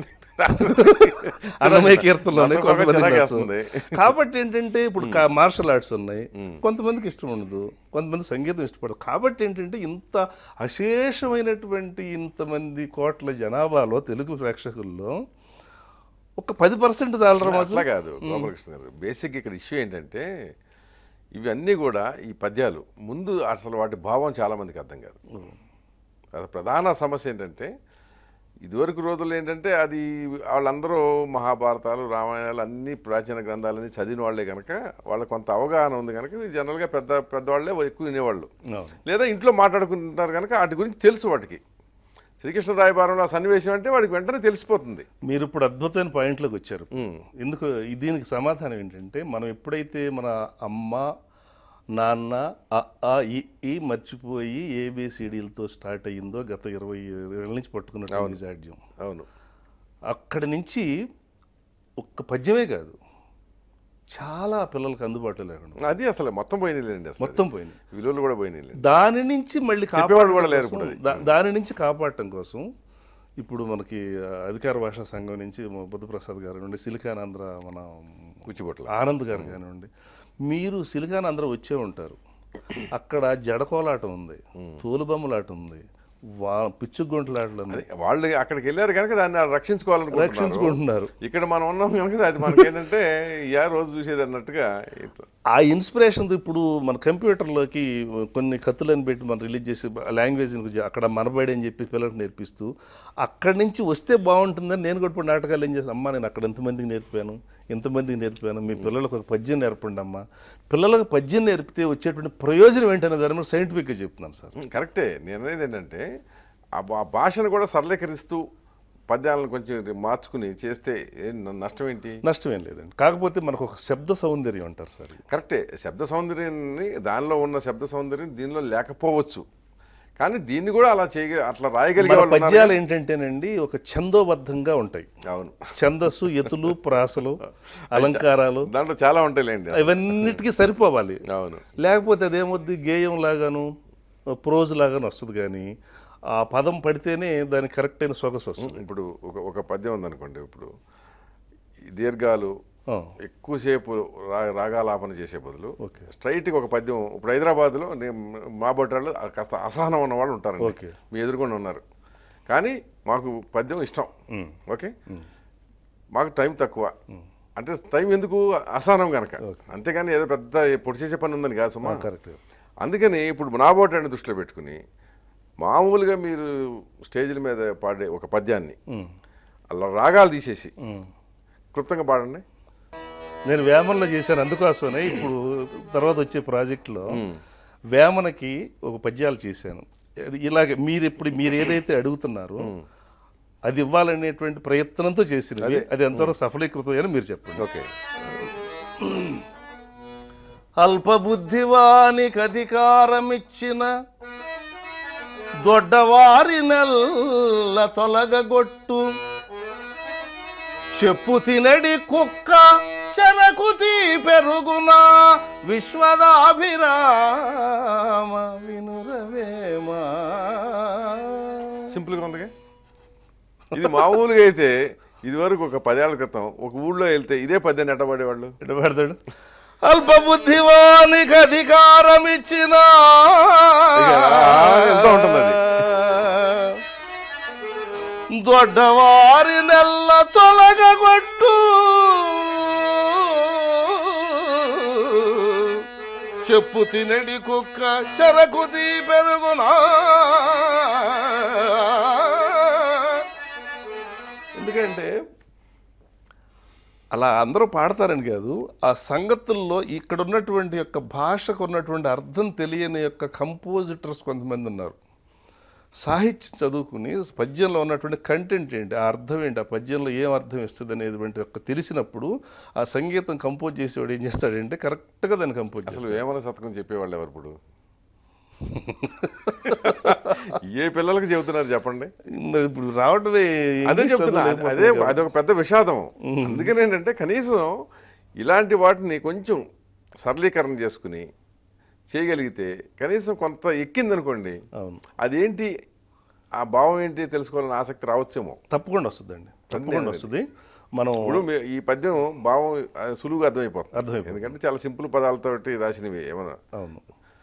అన్నమయ్య కీర్తనలోనే నచ్చకపోతే కొంతమందికి చిరాకు నచ్చదు. వేస్తుంది. కాబట్టి ఏంటంటే ఇప్పుడు మార్షల్ ఆర్ట్స్ ఉన్నాయి కొంతమందికి ఇష్టం ఉండదు కొంతమంది సంగీతం ఇష్టపడదు కాబట్టి ఏంటంటే ఇంత అశేషమైనటువంటి ఇంతమంది కోట్ల జనాభాలో తెలుగు ప్రేక్షకుల్లో ఒక పది పర్సెంట్ చాలరా మాకు అట్లా కాదు గోపాలకృష్ణ గారు బేసిక్ ఇక్కడ ఇష్యూ ఏంటంటే ఇవన్నీ కూడా ఈ పద్యాలు ముందు అసలు వాటి భావం చాలా మందికి అర్థం కాదు అది ప్రధాన సమస్య ఏంటంటే ఇదివరకు రోజుల్లో ఏంటంటే అది వాళ్ళందరూ మహాభారతాలు రామాయణాలు అన్ని ప్రాచీన గ్రంథాలన్నీ చదివిన వాళ్ళే కనుక వాళ్ళకి కొంత అవగాహన ఉంది కనుక జనరల్గా పెద్ద పెద్దవాళ్ళే ఎక్కువ వినేవాళ్ళు అవును. లేదా ఇంట్లో మాట్లాడుకుంటున్నారు కనుక వాటి గురించి తెలుసు వాటికి శ్రీకృష్ణ రాయబారంలో ఆ సన్నివేశం అంటే వాడికి వెంటనే తెలిసిపోతుంది మీరు ఇప్పుడు అద్భుతమైన పాయింట్లోకి వచ్చారు ఎందుకు ఈ- దీనికి సమాధానం ఏంటంటే మనం ఎప్పుడైతే మన అమ్మ నాన్న అ, ఆ ఇ, ఈ మర్చిపోయి ఏబిసిడీలతో స్టార్ట్ అయ్యిందో గత ఇరవై ఏళ్ళ నుంచి పట్టుకున్నట్టు నిజాడ్యం అవును అక్కడి నుంచి ఒక్క పద్యమే కాదు చాలా పిల్లలకు అందుబాటులో లేకుండా అది అసలు మొత్తం పోయినాయిలేండి అసలు మొత్తం పోయింది విలువలు కూడా పోయినాయిలేండి దాని నుంచి మళ్ళీ చెప్పేవాడు కాపాడటం కూడా లేరు కోసం- ఇప్పుడు అది. దా- దాని నుంచి కాపాడటం కోసం ఇప్పుడు మనకి ఆ, అధికార భాషా సంఘం నుంచి మా బుద్ధప్రసాద్ గారు నుండి సిలికానాంధ్ర మన కూచిబొట్ల ఆనంద్ గారు కానివ్వండి మీరు సిలికానాంధ్ర వచ్చే ఉంటారు అక్కడ జడకోలాట ఉంది తోలుబొమ్మలాట ఉంది వా పిచ్చుగుంటలాటలు ఉన్నాయి అది వాళ్ళు అక్కడికి వెళ్ళారు కనుక దాన్ని రక్షించుకోవాలనుకుంటున్నారు రక్షించుకుంటున్నారు ఇక్కడ మనం ఉన్నాం కనుక అది మనకి ఏంటంటే యా రోజు చూసేది అన్నట్టుగా ఇట్లా. ఆ ఇన్స్పిరేషన్ ఇప్పుడు మన కంప్యూటర్లోకి కొన్ని కత్తులను పెట్టి మనం రిలీజ్ చేసి లాంగ్వేజ్ అక్కడ మనబడి అని చెప్పి పిల్లలకు నేర్పిస్తూ అక్కడి నుంచి వస్తే బాగుంటుందని నేను కూడా ఇప్పుడు నాటకాలు ఏం చేస్తాను అమ్మా నేను అక్కడ ఎంతమందికి నేర్పాను ఎంతమందికి నేర్పాను మీ పిల్లలకు ఒక పద్యం నేర్పండి అమ్మా పిల్లలకు పద్యం నేర్పితే వచ్చేటువంటి ప్రయోజనం ఏంటనే దాని మీద సైంటిఫిక్గా చెప్తున్నాను సార్ ఉం, కరెక్టే నేను అనేది ఏంటంటే ఆ భా- భాషను కూడా సరళీకరిస్తూ పద్యాలను కొంచెం మార్చుకుని చేస్తే ఏం న- నష్టం ఏంటి నష్టం ఏం లేదండి కాకపోతే మనకు ఒక శబ్ద సౌందర్యం అంటారు సార్ కరెక్టే శబ్ద సౌందర్యాన్ని దానిలో ఉన్న శబ్ద సౌందర్యం దీనిలో లేకపోవచ్చు కానీ దీన్ని కూడా అలా చేయగ అట్లా రాయగలిగే మన వాళ్ళు ఉన్నారు. పద్యాలు ఏంటంటేనండి ఒక ఛందోబద్ధంగా ఉంటాయి అవును ఛందస్సు ఎతులు ప్రాసలు అలంకారాలు దాంట్లో చాలా ఉంటాయిలేండి ఇవన్నిటికీ సరిపోవాలి అవును లేకపోతే అదేమొద్ది గేయం లాగాను ప్రోజ్ లాగాను వస్తుంది కానీ ఆ పదం పడితేనే దానికి కరెక్ట్ అయిన సొగసు వస్తుంది ఇప్పుడు ఒక ఒక పద్యం ఉందనుకోండి ఇప్పుడు ఈ దీర్ఘాలు ఆ, ఎక్కువసేపు రా రాగాలాపన చేసే బదులు ఓకే స్ట్రైట్గా ఒక పద్యం ఇప్పుడు హైదరాబాద్లో నేను మా బొట్టాళ్ళు కాస్త అసహనం ఉన్న వాళ్ళు ఉంటారండి ఓకే. మీ ఎదురుకుండా ఉన్నారు కానీ మాకు పద్యం ఇష్టం ఓకే మాకు టైం తక్కువ అంటే టైం ఎందుకు అసహనం కనుక అంతేగాని ఏదో పెద్ద పొడి చేసే పని ఉందని కాదు సుమా కరెక్ట్ అందుకని ఇప్పుడు నా బోటాన్ని దృష్టిలో పెట్టుకుని మామూలుగా మీరు స్టేజ్ల మీద పాడే ఒక పద్యాన్ని అలా రాగాలు తీసేసి క్లుప్తంగా పాడండి నేను వేమనలో చేశాను అందుకోసమనే ఇప్పుడు తర్వాత వచ్చే ప్రాజెక్టులో వేమనకి ఒక పద్యాలు చేశాను ఇలాగే మీరు ఇప్పుడు మీరు ఏదైతే అడుగుతున్నారో అది ఇవ్వాలనేటువంటి ప్రయత్నంతో చేసినది అది ఎంతవరకు సఫలీకృతమైన మీరు చెప్పండి ఓకే అల్పబుద్ధివానికి అధికారమిచ్చిన దొడ్డవారి నెల్ల తొలగగొట్టు చెప్పు తినడి కుక్క చెరకుతి పెరుగున విశ్వదాభిరామ వినురవేమా సింపుల్గా ఉందిగా ఇది మామూలుగా అయితే ఇది వరకు ఒక పదేళ్ల క్రితం ఒక ఊళ్ళో వెళ్తే ఇదే పద్యాన్ని ఎట్టబడేవాళ్ళు ఎటు పెడతాడు అల్పబుద్ధివానికి అధికారం ఇచ్చిన ఇక అలా వెళ్తూ ఉంటుంది అది. దొడ్డవారి నెల్ల తొలగగొట్టు చెప్పు తినడి కుక్క చెరకు తీ పెరుగునా ఎందుకంటే అలా అందరూ పాడతారని కాదు ఆ సంగతుల్లో ఇక్కడ ఉన్నటువంటి యొక్క భాషకు ఉన్నటువంటి అర్థం తెలియని యొక్క కంపోజిటర్స్ కొంతమంది ఉన్నారు సాహిత్యం చదువుకుని పద్యంలో ఉన్నటువంటి కంటెంట్ ఏంటి ఆ అర్థం ఏంటి ఆ పద్యంలో ఏం అర్థం ఇస్తుంది అనేటువంటి యొక్క తెలిసినప్పుడు ఆ సంగీతం కంపోజ్ చేసేవాడు ఏం చేస్తాడంటే కరెక్ట్గా దాన్ని కంపోజ్ చేస్తాడు అసలు వేమన శతకం చెప్పేవాళ్ళు ఎవరు ఇప్పుడు ఏ పిల్లలకి చెబుతున్నారు చెప్పండి మరి ఇప్పుడు రావటమే అదే ఇంగ్లీష్ చెప్తున్నా చదువులు అదే- అదే అయిపోతుంది అదొక పెద్ద విషాదం అందుకని ఏంటంటే కనీసం ఇలాంటి వాటిని కొంచెం సరళీకరణ చేసుకుని చేయగలిగితే కనీసం కొంత ఎక్కిందనుకోండి అవును అదేంటి ఆ భావం ఏంటి తెలుసుకోవాలని ఆసక్తి రావచ్చేమో తప్పకుండా వస్తుందండి తప్పకుండా వస్తుంది మనం ఇప్పుడు మీ- ఈ పద్యం భావం ఆ, సులువుగా అర్థమైపోతుంది అర్థమైపోతుంది. ఎందుకంటే చాలా సింపుల్ పదాలతోటి రాసినవి ఏమన్నా అవును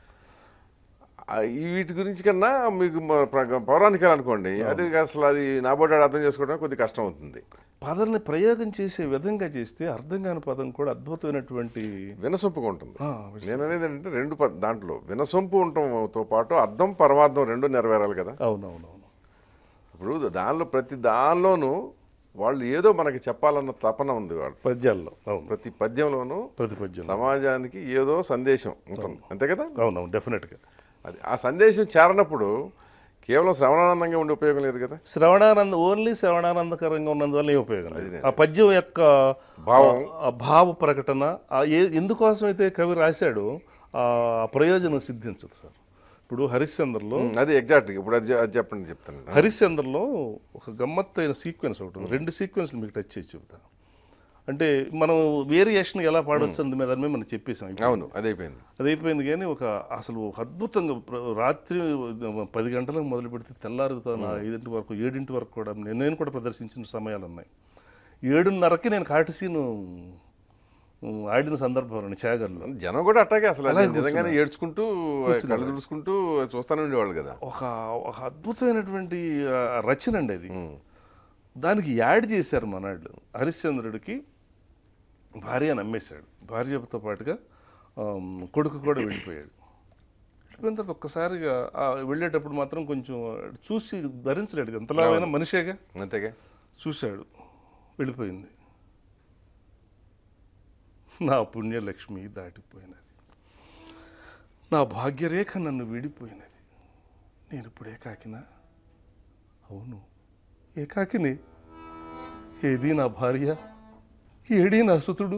ఆ, ఈ వీటి గురించి కన్నా మీకు మ- ప్ర- పౌరాణికాలు అనుకోండి అది అసలు అది నాబోటాడు అర్థం చేసుకోవడం కొద్దిగా కష్టం అవుతుంది పదాలని ప్రయోగం చేసే విధంగా చేస్తే అర్థం కాని పదం కూడా అద్భుతమైనటువంటి వినసొంపుగా ఉంటుంది ఆ, నేను అనేది ఏంటంటే రెండు ప- దాంట్లో వినసొంపు ఉండటంతో పాటు అర్థం పరమార్థం రెండు నెరవేరాలి కదా అవునవునవును ఇప్పుడు దానిలో ప్రతి దానిలోనూ వాళ్ళు ఏదో మనకి చెప్పాలన్న తపన ఉంది వాళ్ళు పద్యాల్లో అవును ప్రతి పద్యంలోనూ ప్రతి పద్యం సమాజానికి ఏదో సందేశం ఉంటుంది అంతే కదా అవునవును డెఫినెట్గా అది ఆ సందేశం చేరనప్పుడు కేవలం శ్రవణానందంగా ఉండే ఉపయోగం లేదు కదా శ్రవణానంద ఓన్లీ శ్రవణానందకరంగా ఉన్నందువల్ల ఏ ఉపయోగం లేదు ఆ పద్యం యొక్క భావం ఆ భావ ప్రకటన ఆ ఏ ఎందుకోసమైతే కవి రాశాడో ఆ ప్రయోజనం సిద్ధించదు సార్ ఇప్పుడు హరిశ్చంద్రలో ఉమ్, అది ఎగ్జాక్ట్గా ఇప్పుడు అది చె- అది చెప్పండి చెప్తాను హరిశ్చంద్రలో ఒక గమ్మత్తైన సీక్వెన్స్ ఒకటి ఉంది రెండు సీక్వెన్స్లు మీకు టచ్ చేసి చెబుతా అంటే మనం వేరియేషన్ ఎలా పాడొచ్చు అందు మీద దాని మీద మనం చెప్పేసాం ఇప్పుడు. అవును అది అయిపోయింది అది అయిపోయింది కానీ ఒక అసలు ఒక అద్భుతంగా ప్ర- రాత్రి పది గంటలకు మొదలు పెడితే తెల్లారుతాను ఐదింటి వరకు ఏడింటి వరకు కూడా నేను నేను కూడా ప్రదర్శించిన సమయాలు ఉన్నాయి ఏడున్నరకి నేను కాటిసీను ఉమ్, ఆడిన సందర్భాలు ఉన్నాయి చాగర్లో జనం కూడా అట్టాగే అసలు అది నిజంగానే ఏడ్చుకుంటూ కళ్ళు తుడుచుకుంటూ చూస్తానే ఉండేవాళ్ళు కదా ఒక ఒక అద్భుతమైనటువంటి ఆ, రచన అండి అది ఉమ్, దానికి యాడ్ చేశారు మనాళ్ళు హరిశ్చంద్రుడికి భార్య నమ్మేశాడు భార్యతో పాటుగా ఆమ్, కొడుకు కూడా వెళ్ళిపోయాడు వెళ్ళిపోయిన తర్వాత ఒక్కసారిగా ఆ వెళ్ళేటప్పుడు మాత్రం కొంచెం చూసి భరించలేడు ఎంతలాగైనా మనిషేగా అంతేగా చూశాడు వెళ్ళిపోయింది నా పుణ్యలక్ష్మి దాటిపోయినది నా భాగ్యరేఖ నన్ను వీడిపోయినది నేను ఇప్పుడు ఏకాకినా అవును ఏకాకిని ఏది నా భార్య ఏడి నా సుతుడు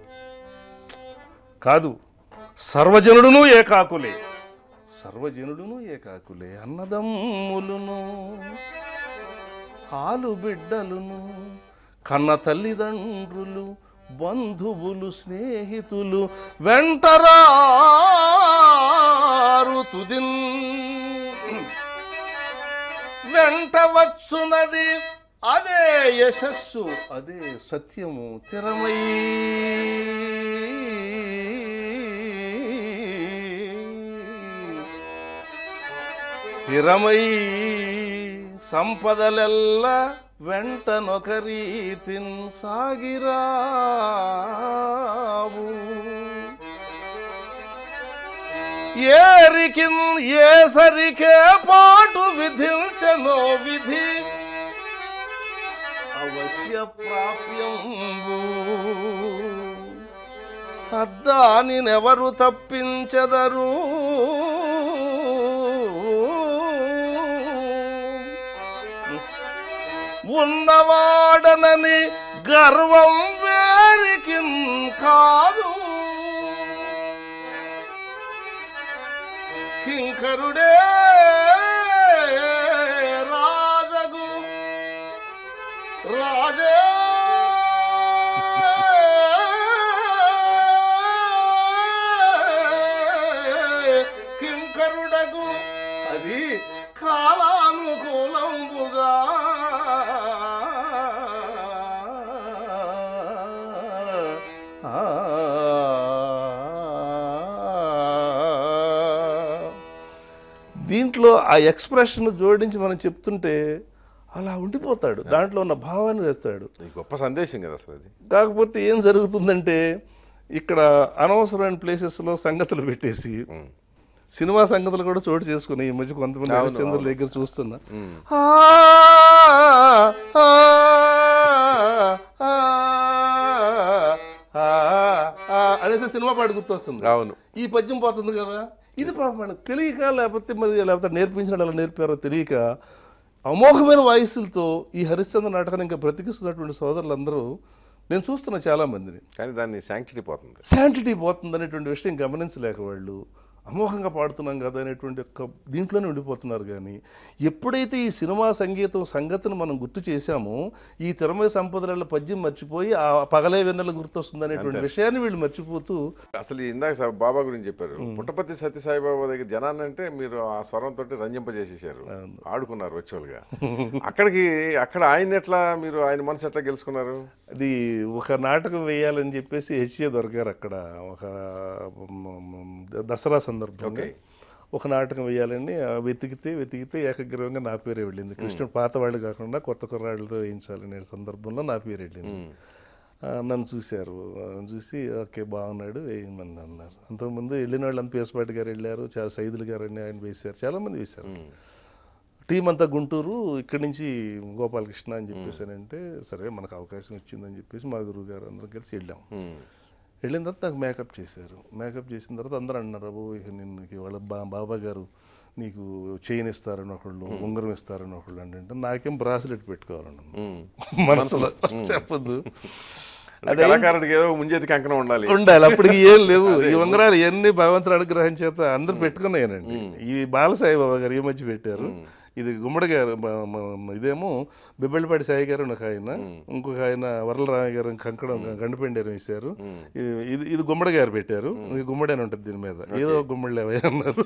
కాదు సర్వజనుడును ఏకాకులే సర్వజనుడును ఏకాకులే అన్నదమ్ములును ఆలు బిడ్డలును కన్న తల్లిదండ్రులు బంధువులు స్నేహితులు వెంటరారు తుదిన్ వెంట వచ్చునది అదే యశస్సు అదే సత్యము తిరమై స్థిరమై సంపదలెల్ల వెంటనొక రీతిన్ సాగిరావు ఏరికిన్ ఏ సరికే పాటు విధించనో విధి అవశ్య ప్రాప్యంబు అద్దానినెవరు తప్పించెదరు ఉన్నవాడనని గర్వం వేరికి కాదు కింకరుడే రాజగు రాజే కింకరుడగు అది కాలానుకూలంబుగా దీంట్లో ఆ ఎక్స్ప్రెషన్ జోడించి మనం చెప్తుంటే అలా ఉండిపోతాడు దాంట్లో ఉన్న భావాన్ని వేస్తాడు ఇది గొప్ప సందేశం కదా అసలు అది కాకపోతే ఏం జరుగుతుందంటే ఇక్కడ అనవసరమైన ప్లేసెస్లో సంగతులు పెట్టేసి సినిమా సంగతులు కూడా చోటు చేసుకుని ఈ మధ్య కొంతమంది అవును, హరిశ్చంద్రుల దగ్గర చూస్తున్నా ఉమ్. ఆ, ఆ, ఆ, ఆ, ఆ అనేసి సినిమా పాట గుర్తొస్తుంది అవును ఈ పద్యం పోతుంది కదా ఇది పాపం మనకు తెలియక లేకపోతే మరి లేకపోతే నేర్పించిన అలా నేర్పారో తెలియక అమోఘమైన వాయిస్లతో ఈ హరిశ్చంద్ర నాటకాన్ని ఇంకా బ్రతికిస్తున్నటువంటి సోదరులందరూ నేను చూస్తున్నా చాలా మందిని కానీ దాన్ని శాంక్టిటీ పోతుంది శాంటిటీ పోతుంది అనేటువంటి విషయం గమనించలేక వాళ్ళు అమోఘంగా పాడుతున్నాం కదా అనేటువంటి ఒక్క దీంట్లోనే ఉండిపోతున్నారు కానీ ఎప్పుడైతే ఈ సినిమా సంగీతం సంగతిని మనం గుర్తు చేశామో ఈ తిరుమల సంపదల పద్యం మర్చిపోయి ఆ పగలే వెన్నెల గుర్తొస్తుంది అనేటువంటి విషయాన్ని వీళ్ళు మర్చిపోతూ అసలు ఇందాక సా- బాబా గురించి చెప్పారు పుట్టపర్తి సత్య సాయిబాబా దగ్గర జనాన్ని అంటే మీరు ఆ స్వరంతో రంజింపజేసేసారు ఆడుకున్నారు వర్చువల్గా అక్కడికి అక్కడ ఆయన ఎట్లా మీరు ఆయన మనసు ఎట్లా గెలుచుకున్నారు అది ఒక నాటకం వేయాలని చెప్పేసి హెచ్ఏ దొరికారు అక్కడ ఒక మ- మ- దసరా సందర్భంగా Okay. ఒక నాటకం వేయాలని ఆ, వెతికితే వెతికితే ఏకగ్రీవంగా నా పేరే వెళ్ళింది కృష్ణుడు పాత వాళ్ళు కాకుండా కొత్త కుర్రాళ్ళతో వేయించాలనే సందర్భంలో నా పేరు వెళ్ళింది ఆ, నన్ను చూశారు ఆ, చూసి ఓకే బాగున్నాడు వేయమని అన్నారు అంతకుముందు వెళ్ళిన వాళ్ళు అంత పేసపాటి గారు వెళ్ళారు చాలా సైదులు గారు అని ఆయన వేశారు చాలామంది వేశారు టీం అంతా గుంటూరు ఇక్కడి నుంచి గోపాలకృష్ణ అని చెప్పేసానంటే సరే మనకు అవకాశం వచ్చిందని చెప్పేసి మా గురువు గారు అందరం కలిసి వెళ్ళాం ఉమ్. వెళ్ళిన తర్వాత నాకు మేకప్ చేశారు మేకప్ చేసిన తర్వాత అందరూ అన్నారు అబ్బో ఇక నేను వాళ్ళ బా బాబా గారు నీకు చైన్ ఇస్తారని ఒకళ్ళు ఉంగరం ఇస్తారని ఒకళ్ళు అంటే నాకేం బ్రాస్లెట్ పెట్టుకోవాలన్న ఉమ్. మనసులో చెప్పద్దు అంటే కళాకారుడికి ఏదో ముంజేతికి అంకణం ఉండాలి ఉండాలి అప్పటికి ఏం లేవు ఈ ఉంగరాలు ఇవన్నీ భగవంతుని అనుగ్రహం చేత అందరు పెట్టుకున్నాయనండి ఇవి బాలసాయి బాబా గారు ఈ మధ్య పెట్టారు ఇది గుమ్మడి గారు మ- మ- ఇదేమో బిబ్బళ్ళపాటి సాయి గారు ఒక ఆయన ఇంకొక ఆయన వరలరామయ్య గారు కంకణం గండిపెండారు వేశారు ఇది ఇది ఇది గుమ్మడి గారు పెట్టారు ఇది గుమ్మడి అని ఉంటుంది దీని మీద ఏదో ఒక గుమ్మడి లేవయ్య అన్నారు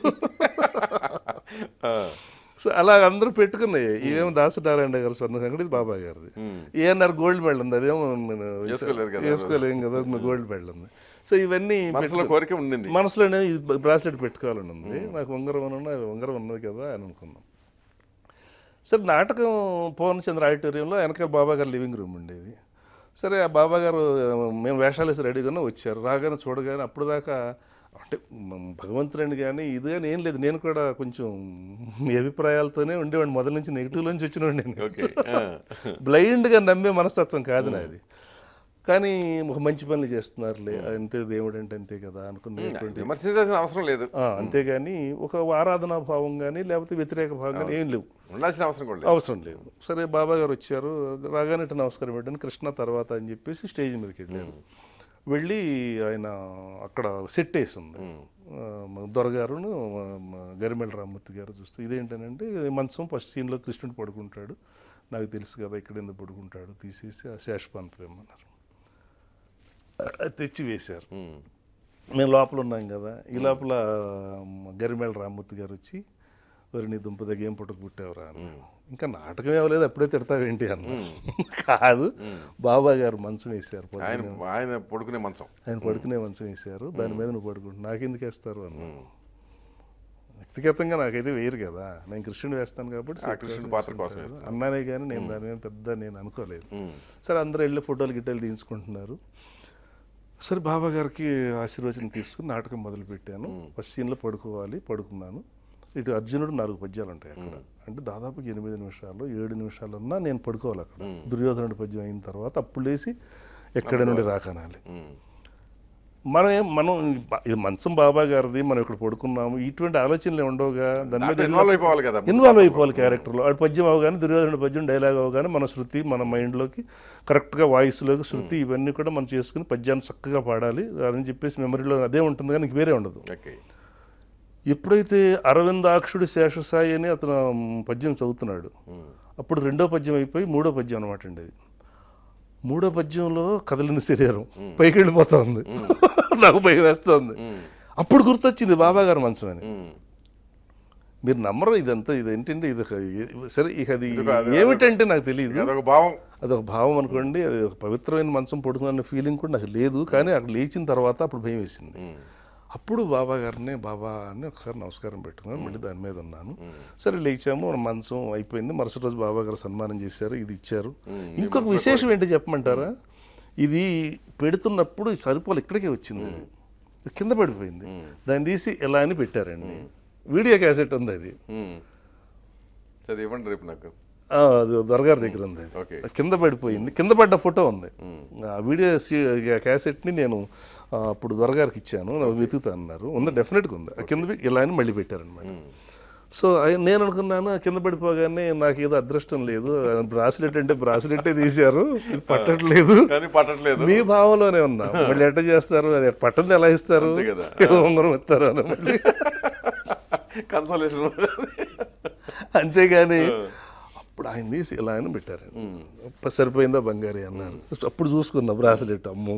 ఆ. సో అలా అందరూ పెట్టుకున్నాయి ఇవేమో దాసనారాయణ గారు స్వర్ణ సంగతి ఇది బాబా గారిది ఏఎన్ఆర్ గోల్డ్ మెడల్ ఉంది అదేమో మన వేసుకోలేరు కదా వేసుకోలేం కదా గోల్డ్ మెడల్ ఉంది సో ఇవన్నీ మనసులో కోరిక ఉండింది మనసులోనే ఈ బ్రాస్లెట్ పెట్టుకోవాలని ఉంది నాకు ఉంగరం అని ఉన్నా, ఉంగరం ఉన్నది కదా అని అనుకున్నాం సరే నాటకం పూర్ణచంద్ర ఆడిటోరియంలో వెనకాల బాబా గారు లివింగ్ రూమ్ ఉండేది సరే ఆ బాబా గారు మేము వేషాలు వేసి రెడీగానే వచ్చారు రాగానే చూడగానే అప్పుడు దాకా అంటే మ- భగవంతుడని కానీ ఇది కానీ ఏం లేదు నేను కూడా కొంచెం మీ అభిప్రాయాలతోనే ఉండేవాడిని మొదటి నుంచి నెగిటివ్ నుంచి వచ్చినవాడిని నేను ఓకే ఆ. బ్లైండ్గా నమ్మే మనస్తత్వం కాదు నాది కానీ ఒక మంచి పనులు చేస్తున్నారులే అంతే దేవుడు అంటే అంతే కదా అనుకునేటువంటి విమర్శించాల్సిన అవసరం లేదు ఆ, అంతేగాని ఒక ఆరాధనా భావం కానీ లేకపోతే వ్యతిరేక భావం కానీ ఏం లేవు ఉండాల్సిన అవసరం కూడా లేదు అవసరం లేదు సరే బాబా గారు వచ్చారు రాగానే ఇట్ట నమస్కారం పెట్టాను కృష్ణ తర్వాత అని చెప్పేసి స్టేజ్ మీదకి వెళ్ళారు వెళ్ళి ఆయన అక్కడ సెట్ వేసి ఉంది ఆ, మా దొరగారును మా- మా గరిమెళ్ళ రామ్మూర్తి గారు చూస్తూ ఇదేంటనంటే ఇది మంచం ఫస్ట్ సీన్లో కృష్ణుడు పడుకుంటాడు నాకు తెలుసు కదా ఇక్కడ ఎందుకు పడుకుంటాడు తీసేసి ఆ శేషపాన్ ప్రేమన్నారు అది తెచ్చి వేశారు ఉమ్. మేము లోపల ఉన్నాం కదా ఈ లోపల గరిమేళ రామ్మూర్తి గారు వచ్చి మరి నీ దుంప దగ్గర ఏం పుట్టకు పుట్టావురా అని ఇంకా నాటకం ఇవ్వలేదు అప్పుడే తిడతావేంటి అన్న కాదు బాబా గారు మంచం వేశారు పడుకునే- ఆయన ఆయన పడుకునే మంచం ఆయన పడుకునే మంచం వేశారు దాని మీద నువ్వు పడుకుంటు నాకెందుకు వేస్తారు అన్న వ్యక్తిగతంగా నాకైతే వేయరు కదా నేను కృష్ణుడు వేస్తాను కాబట్టి ఆ కృష్ణుడి పాత్ర కోసం వేస్తాను అన్నానే కానీ నేను దాని మీద పెద్ద నేను అనుకోలేదు ఉమ్. సరే అందరూ వెళ్ళి ఫోటోలు గిట్టలు తీయించుకుంటున్నారు సరే బాబా గారికి ఆశీర్వచనం తీసుకుని నాటకం మొదలు పెట్టాను ఫస్ట్ సీన్లో పడుకోవాలి పడుకున్నాను ఇటు అర్జునుడు నాలుగు పద్యాలు ఉంటాయి అక్కడ అంటే దాదాపు ఎనిమిది నిమిషాలు ఏడు నిమిషాలన్నా నేను పడుకోవాలి అక్కడ దుర్యోధనుడి పద్యం అయిన తర్వాత అప్పుడు లేచి ఎక్కడి నుండి రాకనాలి ఉమ్. మనం ఏం- మనం ఇది మంచం బాబా గారిది మనం ఇక్కడ పడుకున్నాము ఇటువంటి ఆలోచనలు ఉండవుగా దాని మీద ఇన్వాల్వ్ అయిపోవాలి కదా ఇన్వాల్వ్ అయిపోవాలి క్యారెక్టర్లో వాడు పద్యం అవగానే దుర్యోధన పద్యం డైలాగ్ అవగానే మన శృతి మన మైండ్లోకి కరెక్ట్గా వాయిస్లోకి శృతి ఇవన్నీ కూడా మనం చేసుకుని పద్యాన్ని చక్కగా పాడాలి అని చెప్పేసి మెమరీలో అదే ఉంటుంది కానీ ఇంక వేరే ఉండదు ఓకే ఎప్పుడైతే అరవిందాక్షుడి శేషసాయి అని అతను పద్యం చదువుతున్నాడు అప్పుడు రెండో పద్యం అయిపోయి మూడో పద్యం అనమాట అండి అది మూడో పద్యంలో కదలిన శరీరం పైకి వెళ్ళిపోతా ఉంది నాకు భయం వేస్తుంది అప్పుడు గుర్తొచ్చింది బాబా గారు మంచం అని మీరు నమ్మరు ఇదంతా ఇదేంటంటే ఇది ఒక- సరే ఇక అది ఏమిటంటే నాకు తెలియదు అదొక భావం అదొక భావం అనుకోండి అది ఒక పవిత్రమైన మంచం పడుకున్న ఫీలింగ్ కూడా నాకు లేదు కానీ అక్కడ లేచిన తర్వాత అప్పుడు భయం వేసింది అప్పుడు బాబా గారిని బాబా అని ఒకసారి నమస్కారం పెట్టుకున్నాను మళ్ళీ దాని మీద ఉన్నాను సరే లేచాము మన మంచం అయిపోయింది మరుసటి రోజు బాబా గారు సన్మానం చేశారు ఇది ఇచ్చారు ఇంకొక విశేషం ఏంటి చెప్పమంటారా ఇది పెడుతున్నప్పుడు సరిపోలు ఇక్కడికే వచ్చింది అది. ఇది కింద పడిపోయింది దాన్ని తీసి ఎలా అని పెట్టారండి వీడియో క్యాసెట్ ఉంది అది ఉమ్. సరే ఇవ్వండి రేపు నాకు ఆ, అది దొరగారి దగ్గర ఉంది అది. ఓకే కింద పడిపోయింది కింద పడ్డ ఫోటో ఉంది ఆ వీడియో సీ- ఆ క్యాసెట్ని నేను ఆ, అప్పుడు దొరగారికి ఇచ్చాను నాకు వెతుకుతా అన్నారు ఉంది డెఫినెట్గా ఉంది ఆ కింద పె- ఇలా అని మళ్ళీ పెట్టారనమాట సో అయి- నేను అనుకున్నాను ఆ కింద పడిపోగానే నాకు ఏదో అదృష్టం లేదు బ్రాస్లెట్ అంటే బ్రాస్లెటే తీశారు ఇది పట్టట్లేదు కానీ పట్టట్లేదు మీ భావంలోనే ఉన్నా మళ్ళీ ఎట్ట చేస్తారు అది పట్టంది ఎలా ఇస్తారు అంతే కదా. ఏదో ఉంగరం ఇస్తారు అని మళ్ళీ కన్సలేషన్ అంతేగాని అప్పుడు ఆయన తీసి ఇలా అని పెట్టారండి అప్పుడు సరిపోయిందా బంగారి అన్నారు అప్పుడు చూసుకున్నా బ్రాస్లెట్ అమ్మో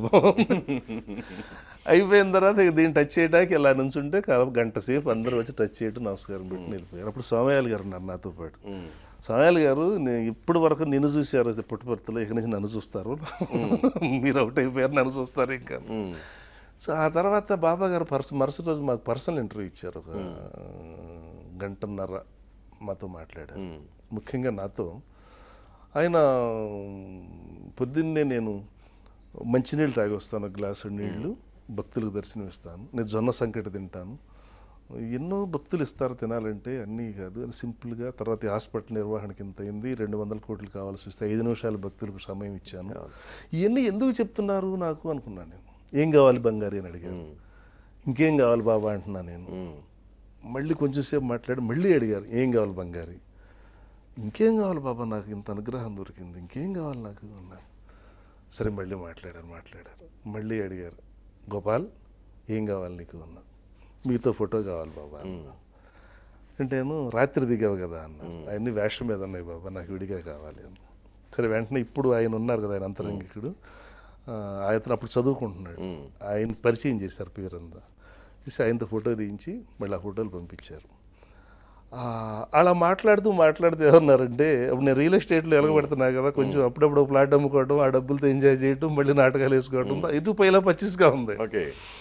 అయిపోయిన తర్వాత ఇక దీన్ని టచ్ చేయడానికి ఇలా నుంచుంటే కాదు గంట సేపు అందరూ వచ్చి టచ్ చేయడం నమస్కారం పెట్టి వెళ్ళిపోయారు అప్పుడు సోమయాలు గారు ఉన్నారు నాతో పాటు సోమయాలు గారు నేను ఇప్పటి వరకు నిన్ను చూశారు అది పుట్టుపర్తిలో ఇక నుంచి నన్ను చూస్తారు మీరు అవుట్ అయిపోయారు నన్ను చూస్తారు ఇంకా సో ఆ తర్వాత బాబా గారు పర్స మరుసటి రోజు మాకు పర్సనల్ ఇంటర్వ్యూ ఇచ్చారు ఒక గంటన్నర మాతో మాట్లాడారు ముఖ్యంగా నాతో ఆయన పొద్దున్నే నేను మంచినీళ్ళు తాగి వస్తాను ఒక గ్లాసు నీళ్లు భక్తులకు దర్శనం ఇస్తాను నేను జొన్న సంకటి తింటాను ఎన్నో భక్తులు ఇస్తారు తినాలంటే అన్నీ కాదు అని సింపుల్గా తర్వాత ఈ హాస్పిటల్ నిర్వహణకి ఇంత అయింది రెండు వందల కోట్లు కావాల్సి వస్తే ఐదు నిమిషాలు భక్తులకు సమయం ఇచ్చాను ఇవన్నీ ఎందుకు చెప్తున్నారు నాకు అనుకున్నాను నేను ఏం కావాలి బంగారి అని అడిగాను ఇంకేం కావాలి బాబా అంటున్నా నేను మళ్ళీ కొంచెం సేపు మాట్లాడి మళ్ళీ అడిగారు ఏం కావాలి బంగారి ఇంకేం కావాలి బాబా నాకు ఇంత అనుగ్రహం దొరికింది ఇంకేం కావాలి నాకు అన్నారు సరే మళ్ళీ మాట్లాడారు మాట్లాడారు మళ్ళీ అడిగారు గోపాల్ ఏం కావాలి నీకు అన్నా మీతో ఫోటో కావాలి బాబా అన్నా. అంటేను రాత్రి దిగావు కదా అన్న అవన్నీ వేషం మీద ఉన్నాయి బాబా నాకు విడిగా కావాలి అన్న సరే వెంటనే ఇప్పుడు ఆయన ఉన్నారు కదా ఆయన అంతరంగికుడు ఆ, ఆయన అప్పుడు చదువుకుంటున్నాడు ఆయన పరిచయం చేశారు పేరంతా తీసి ఆయనతో ఫోటో తీయించి మళ్ళీ ఆ ఫోటోలు పంపించారు ఆ, అలా మాట్లాడుతూ మాట్లాడుతూ ఏమన్నారంటే అప్పుడు నేను రియల్ ఎస్టేట్లో ఎలగబడుతున్నా కదా కొంచెం అప్పుడప్పుడు ఫ్లాట్ అమ్ముకోవడం ఆ డబ్బులతో ఎంజాయ్ చేయడం మళ్ళీ నాటకాలు వేసుకోవడం ఇటు పైలా పచ్చిస్గా ఉంది ఓకే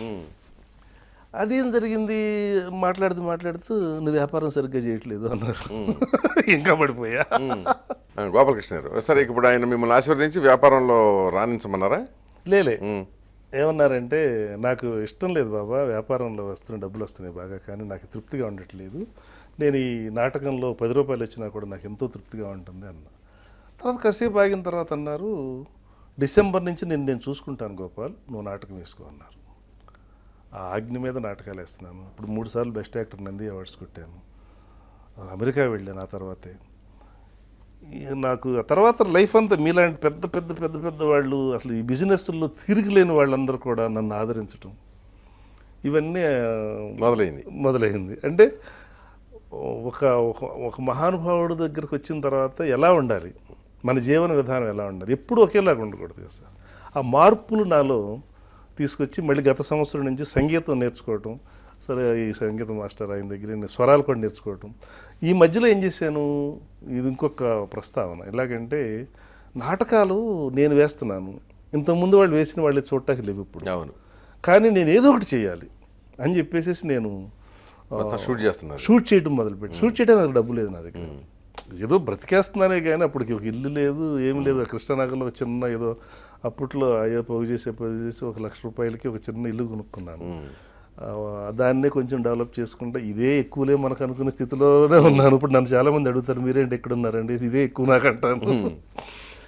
అదేం జరిగింది మాట్లాడుతూ మాట్లాడుతూ నువ్వు వ్యాపారం సరిగ్గా చేయట్లేదు అన్నారు ఇంకా పడిపోయా గోపాలకృష్ణ గారు సరే ఇప్పుడు ఆయన మిమ్మల్ని ఆశీర్వదించి వ్యాపారంలో రాణించమన్నారా లేలే ఉమ్. ఏమన్నారంటే నాకు ఇష్టం లేదు బాబా వ్యాపారంలో వస్తున్న డబ్బులు వస్తున్నాయి బాగా కానీ నాకు తృప్తిగా ఉండట్లేదు నేను ఈ నాటకంలో పది రూపాయలు వచ్చినా కూడా నాకు ఎంతో తృప్తిగా ఉంటుంది అన్న తర్వాత కాసేపు ఆగిన తర్వాత అన్నారు డిసెంబర్ నుంచి నేను నేను చూసుకుంటాను గోపాల్ నువ్వు నాటకం వేసుకో అన్నారు ఆ ఆజ్ఞ మీద నాటకాలు వేస్తున్నాను ఇప్పుడు మూడు సార్లు బెస్ట్ యాక్టర్ నంది అవార్డ్స్ కొట్టాను అమెరికా వెళ్ళాను ఆ తర్వాతే ఈ నాకు ఆ తర్వాత లైఫ్ అంతా మీలాంటి పెద్ద పెద్ద పెద్ద పెద్ద వాళ్ళు అసలు ఈ బిజినెస్లో తిరిగిలేని వాళ్ళందరూ కూడా నన్ను ఆదరించటం ఇవన్నీ ఆ, మొదలైంది మొదలైంది అంటే ఒక ఒక- ఒక మహానుభావుడు దగ్గరికి వచ్చిన తర్వాత ఎలా ఉండాలి మన జీవన విధానం ఎలా ఉండాలి ఎప్పుడు ఒకేలాగా ఉండకూడదు కదా సార్ ఆ మార్పులు నాలో తీసుకొచ్చి మళ్ళీ గత సంవత్సరం నుంచి సంగీతం నేర్చుకోవటం సరే ఈ సంగీత మాస్టర్ ఆయన దగ్గర నేను స్వరాలు కూడా నేర్చుకోవటం ఈ మధ్యలో ఏం చేశాను ఇది ఇంకొక ప్రస్తావన ఎలాగంటే నాటకాలు నేను వేస్తున్నాను ఇంతకుముందు వాళ్ళు వేసిన వాళ్ళే చూడటానికి లేవు ఇప్పుడు అవును కానీ నేను ఏదో ఒకటి చేయాలి అని చెప్పేసి నేను మొత్తం షూట్ చేస్తున్నారు షూట్ చేయడం మొదలుపెట్టి షూట్ చేయడానికి నాకు డబ్బు లేదు నా దగ్గర ఏదో బ్రతికేస్తున్నానే కానీ అప్పటికి ఒక ఇల్లు లేదు ఏం లేదు ఆ కృష్ణానగర్లో ఒక చిన్న ఏదో అప్పట్లో అయ్యో పోగు చేసి పోగు చేసి ఒక లక్ష రూపాయలకి ఒక చిన్న ఇల్లు కొనుక్కున్నాను ఆ, దాన్నే కొంచెం డెవలప్ చేసుకుంటే ఇదే ఎక్కువలే మనకు అనుకునే స్థితిలోనే ఉన్నాను ఇప్పుడు నన్ను చాలా మంది అడుగుతారు మీరేంటి ఎక్కడ ఉన్నారండి ఇదే ఎక్కువ నాకు అంటాను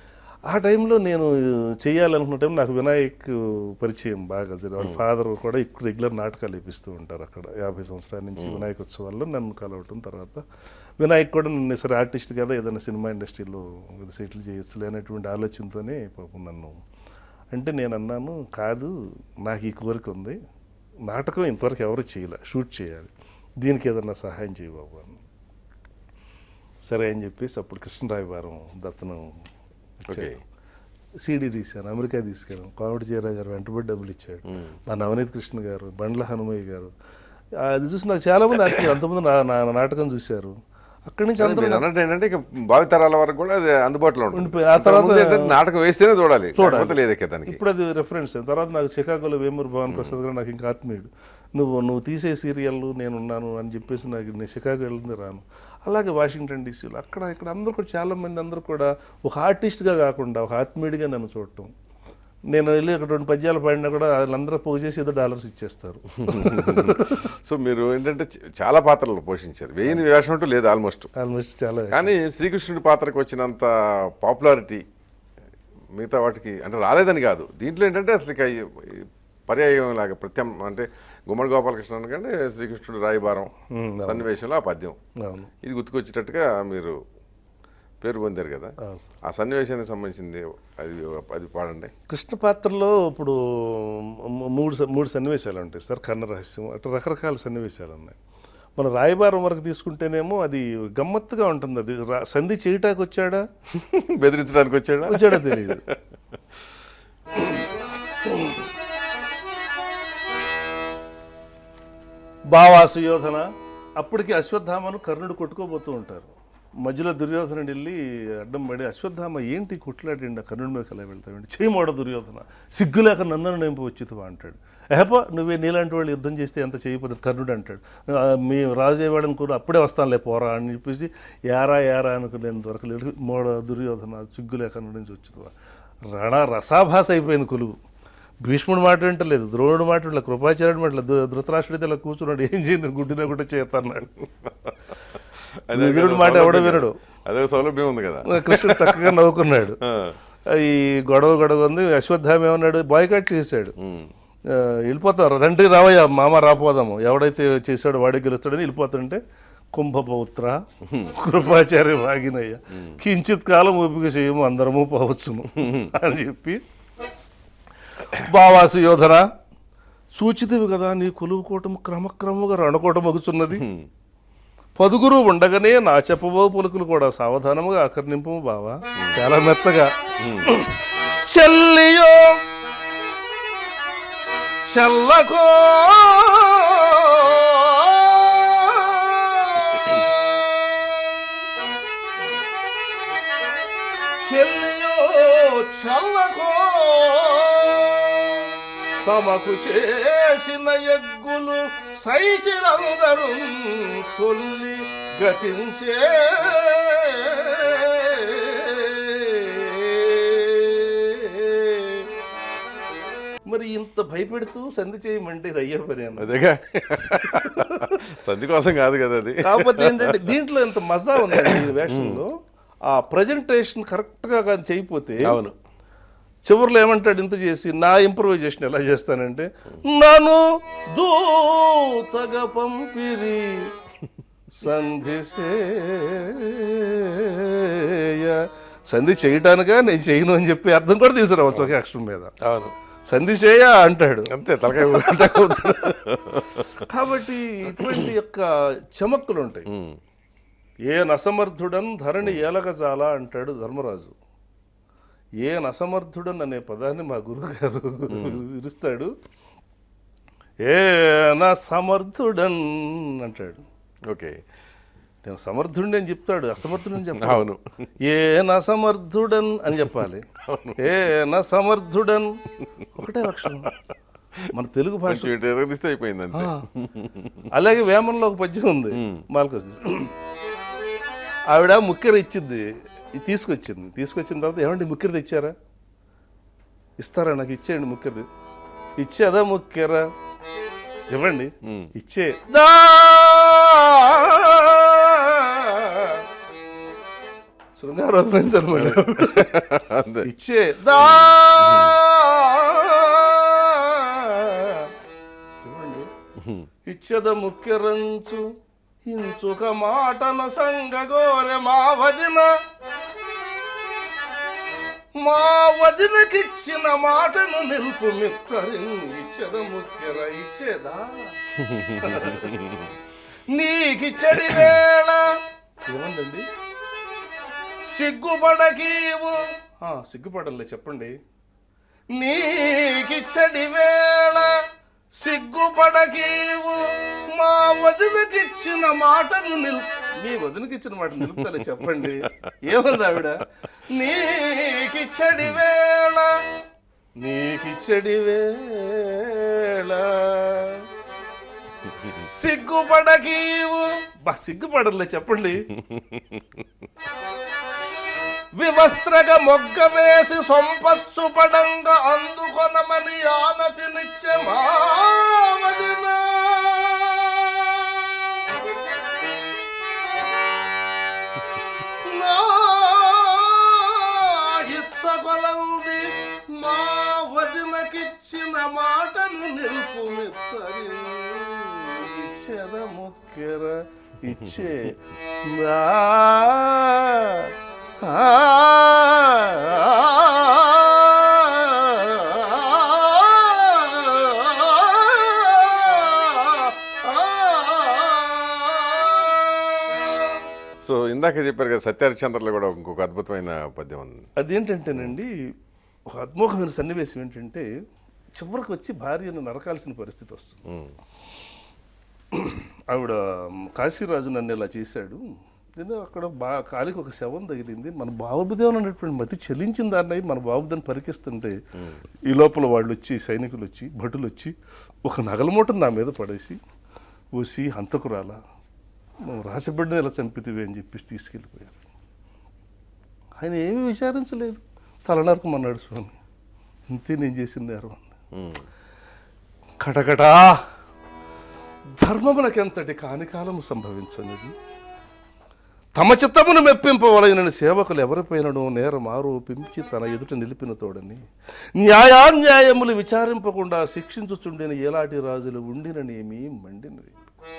ఆ టైంలో నేను చేయాలనుకున్న టైం నాకు వినాయక్ పరిచయం బాగా జరిగింది వాళ్ళ ఫాదర్ కూడా ఎక్కువ రెగ్యులర్ నాటకాలు ఇప్పిస్తూ ఉంటారు అక్కడ యాభై సంవత్సరాల నుంచి వినాయక ఉత్సవాల్లో నన్ను కలవటం తర్వాత వినాయక్ కూడా నన్ను సరే ఆర్టిస్ట్ కదా ఏదైనా సినిమా ఇండస్ట్రీలో సెటిల్ చేయొచ్చు అనేటువంటి ఆలోచనతోనే పాపం నన్ను అంటే నేను అన్నాను కాదు నాకు ఈ కోరిక ఉంది నాటకం ఇంతవరకు ఎవరు చేయలే షూట్ చేయాలి దీనికి ఏదన్నా సహాయం చేయబాబు అని సరే అని చెప్పేసి అప్పుడు కృష్ణరాయవారం దత్తనం ఓకే సీడీ తీశాను అమెరికా తీసుకెళ్ళాను కామెడీ చీరా గారు వెంటబడి డబ్బులు ఇచ్చాడు మా నవనీత్ కృష్ణ గారు బండ్ల హనుమయ్య గారు అది చూసి నాకు చాలా మంది యాక్చువల్లీ అంతమంది నా నా నాటకం చూశారు అక్కడి నుంచి అందరూ మీరు అన్నట్టు ఏంటంటే ఇక భావితరాల వరకు కూడా అది అందుబాటులో ఉంటుంది ఉండిపోయి- ఆ తర్వాత- అంతకుముందు ఏంటంటే నాటకం వేస్తేనే చూడాలి లేకపోతే లేదు ఇక దానికి ఇప్పుడు అది రెఫరెన్స్ తర్వాత నాకు చికాగోలో వేమూరు భవన్ ప్రసాద్ గారు నాకు ఇంకా ఆత్మీయుడు నువ్వు నువ్వు తీసే సీరియల్ నేనున్నాను అని చెప్పేసి నాకు నేను చికాగో వెళ్ళింది రాను అలాగే వాషింగ్టన్ డీసీలో అక్కడ ఇక్కడ అందరూ కూడా చాలా మంది అందరూ కూడా ఒక ఆర్టిస్ట్గా కాకుండా ఒక ఆత్మీయుడిగా నన్ను చూడటం నేను వెళ్ళి అక్కడ రెండు పద్యాలు పాడినా కూడా వాళ్ళందరూ పోగు చేసి ఏదో డాలర్స్ ఇచ్చేస్తారు సో మీరు ఏంటంటే చ- చాలా పాత్రలు పోషించారు వేయని వేషం అంటూ లేదు ఆల్మోస్ట్ ఆల్మోస్ట్ చాలా కానీ శ్రీకృష్ణుడి పాత్రకు వచ్చినంత పాపులారిటీ మిగతా వాటికి అంటే రాలేదని కాదు దీంట్లో ఏంటంటే అసలు ఇక ఈ- ఈ పర్యాయం లాగా ప్రత్యం అంటే గుమ్మడి గోపాలకృష్ణ అనకంటే శ్రీకృష్ణుడు రాయబారం సన్నివేశంలో ఆ పద్యం అవును ఇది గుర్తుకొచ్చేటట్టుగా మీరు పేరు పొందారు కదా అవును సార్. ఆ సన్నివేశానికి సంబంధించింది అది అది పాడండి కృష్ణ పాత్రలో ఇప్పుడు మ- మూడు స- మూడు సన్నివేశాలు ఉంటాయి సార్ కన్న రహస్యం అట్లా రకరకాల సన్నివేశాలు ఉన్నాయి మన రాయబారం వరకు తీసుకుంటేనేమో అది గమ్మత్తుగా ఉంటుంది అది రా- సంధి చేయటానికి వచ్చాడా బెదిరించడానికి వచ్చాడా వచ్చాడో తెలియదు బావా సుయోధన అప్పటికి అశ్వత్థామను కర్ణుడు కొట్టుకోబోతూ ఉంటారు మధ్యలో దుర్యోధనుడు వెళ్ళి అడ్డం పడి అశ్వత్థామ ఏంటి కొట్లాడండి ఆ కర్ణుడి మీద కల వెళ్తావండి చేయమోడ దుర్యోధన సిగ్గులేక నన్ను నింపు వచ్చితువా అంటాడు ఏప నువ్వే నీలాంటి వాళ్ళు యుద్ధం చేస్తే ఎంత చేయకపోతే కర్ణుడు అంటాడు "ఆ, మీ రాజేవాడు అనుకుని అప్పుడే వస్తానులే పోరా అని చెప్పేసి యారా యారా అనుకునేంత వరకు లేదు మోడ దుర్యోధన సిగ్గులేక కర్ణుడి నుంచి వచ్చితువా రణ రసాభాస అయిపోయింది కొలువు భీష్ముడు మాట వింటలేదు ద్రోణుడు మాట వింటలేదు కృపాచార్యుడు మాట వింటలేదు. ధృ- ధృతరాష్ట్రుడితే ఇలా కూర్చున్నాడు ఏం చేయను గుడ్డినా కూడా చేతన్నాడు అదే విదురుడు మాట ఎవడో వినడు అదే సౌలభ్యం ఉంది కదా కృష్ణుడు చక్కగా నవ్వుకున్నాడు ఆ. ఈ గొడవ గొడవ ఉంది అశ్వత్థామ ఏమన్నాడు బాయ్కాట్ చేశాడు ఉమ్. ఆ, వెళ్ళిపోతారు తండ్రి రావయ్య మామ రాపోదాము ఎవడైతే చేశాడో వాడే గెలుస్తాడని వెళ్ళిపోతుంటే కుంభపౌత్ర కృపాచార్య వాగినయ్య కించిత్ కాలం ఓపిక చేయము అందరము పోవచ్చును అని చెప్పి బావాసు యోధన సూచితివి కదా నీ కొలువు కూటము క్రమక్రమముగా రణకోటం అగుచున్నది పదుగురు ఉండగానే నా చెప్పబో పలుకులు కూడా సావధానముగా ఆకర్ణింపు బావా చాలా మెత్తగా చెల్లియో చల్లకో చెల్లియో చల్లకో తమకు చేసిన ఎగ్గులు సైచిరందరు తొల్లి గతించే మరి ఇంత భయపెడుతూ సంధి చేయమంటే ఇది అయ్యే పని అన్న అదేగా సంధి కోసం కాదు కదా అది కాకపోతే ఏంటంటే దీంట్లో ఎంత మజా ఉందండి ఈ వేషంలో ఆ ప్రజెంటేషన్ కరెక్ట్గా కానీ చేయకపోతే అవును చివరిలో ఏమంటాడు ఇంత చేసి నా ఇంప్రూవైజేషన్ ఎలా చేస్తానంటే నన్ను దూతగా పంపిరి సంధి చేయ సంధి చేయటానిగా నేను చేయను అని చెప్పి అర్థం కూడా తీసుకురావచ్చు ఒకే అక్షరం మీద అవును సంధి చేయ అంటాడు అంతే తలకాయ ఊగుతుంటే అవుతుంది. కాబట్టి ఇటువంటి యొక్క చమక్కులు ఉంటాయి ఉమ్. ఏ నసమర్థుడన్ ధరణి ఏలగజాల అంటాడు ధర్మరాజు ఏ నసమర్థుడన్ అనే పదాన్ని మా గురువుగారు విరుస్తాడు ఏ సమర్థుడన్ అంటాడు ఓకే నేను సమర్థుడిని అని చెప్తాడు అసమర్థుడని చెప్పాలి అవును ఏ నసమర్థుడన్ అని చెప్పాలి ఏ నసమర్థుడన్ ఒకటే అక్షరం మన తెలుగు భాష కొంచెం ఎరగదీస్తే అయిపోయింది అంతే అలాగే వేమనలో ఒక పద్యం ఉంది మాల్కొస్ ఆవిడ ముక్కెర ఇచ్చింది ఇది తీసుకొచ్చింది తీసుకొచ్చిన తర్వాత ఏమండి ముక్కెర తెచ్చారా ఇస్తారా నాకు ఇచ్చేయండి ముక్కెరది ఇచ్చేదా ముక్కెర ఇవ్వండి ఉమ్. ఇచ్చే దా శృంగారోపరించాలి మళ్ళీ అంతే ఇచ్చే దా చూడండి ఇచ్చద ముఖ్య రంచు ఇంచుక మాటన సంగగోరె మా వదిన మా వదినకిచ్చిన మాటను నిలుపు మిత్తరి ఇచ్చద ముఖ్యర ఇచ్చేదా నీకిచ్చడి వేళ ఏముందండి సిగ్గుపడకీవు ఆ, సిగ్గుపడలే చెప్పండి నీకిచ్చడి వేళ సిగ్గుపడకీవు మా వదినకిచ్చిన మాటను నిల్ మీ వదినకిచ్చిన మాట నిలుపుతలే చెప్పండి ఏముంది ఆవిడ నీకిచ్చడి వేళ నీకిచ్చడి వేళ సిగ్గుపడకీవు బా సిగ్గుపడలే చెప్పండి వివస్త్రగ మొగ్గ వేసి సొంపత్సు పడంగ అందుకొనమని ఆనతి నిత్యమావదిన నా ఇచ్చగొలంది మా వదినకిచ్చిన మాటను నిలుపు మిత్తరి ఇచ్చెద ముక్కెర ఇచ్చే నా సో ఇందాక చెప్పారు కదా సత్యహరిచంద్రలో కూడా ఇంకొక అద్భుతమైన పద్యం ఉంది అదేంటంటేనండి ఒక అద్మోహమైన సన్నివేశం ఏంటంటే చివరికి వచ్చి భార్యను నరకాల్సిన పరిస్థితి వస్తుంది ఉమ్. ఆవిడ కాశీరాజు నన్ను ఇలా చేశాడు నేను అక్కడ బా కాలికి ఒక శవం తగిలింది మన బాబుదేవన్ అనేటువంటి మతి చెల్లించిన దాన్ని మన బాబుదాన్ని పరికిస్తుంటే ఈ లోపల వాళ్ళు వచ్చి సైనికులు వచ్చి భటులు వచ్చి ఒక నగల మూటను నా మీద పడేసి ఓసి హంతకురాలా నువ్వు రాసబిడ్డను ఇలా చంపితివి అని చెప్పేసి తీసుకెళ్ళిపోయారు ఆయన ఏమీ విచారించలేదు తలనరకమన్నాడు స్వామి ఇంతే నేను చేసిన నేరం అన్నాడు. ఉమ్. కటకటా ధర్మమునకెంతటి కానికాలము సంభవించనిది తమ చిత్తమును మెప్పింపవలగిన సేవకులు ఎవరిపైనను నేరం ఆరోపించి తన ఎదుట నిలిపిన తోడని న్యాయాన్యాయములు విచారింపకుండా శిక్షించుచుండిన ఏలాంటి రాజులు ఉండిననేమి మండినవి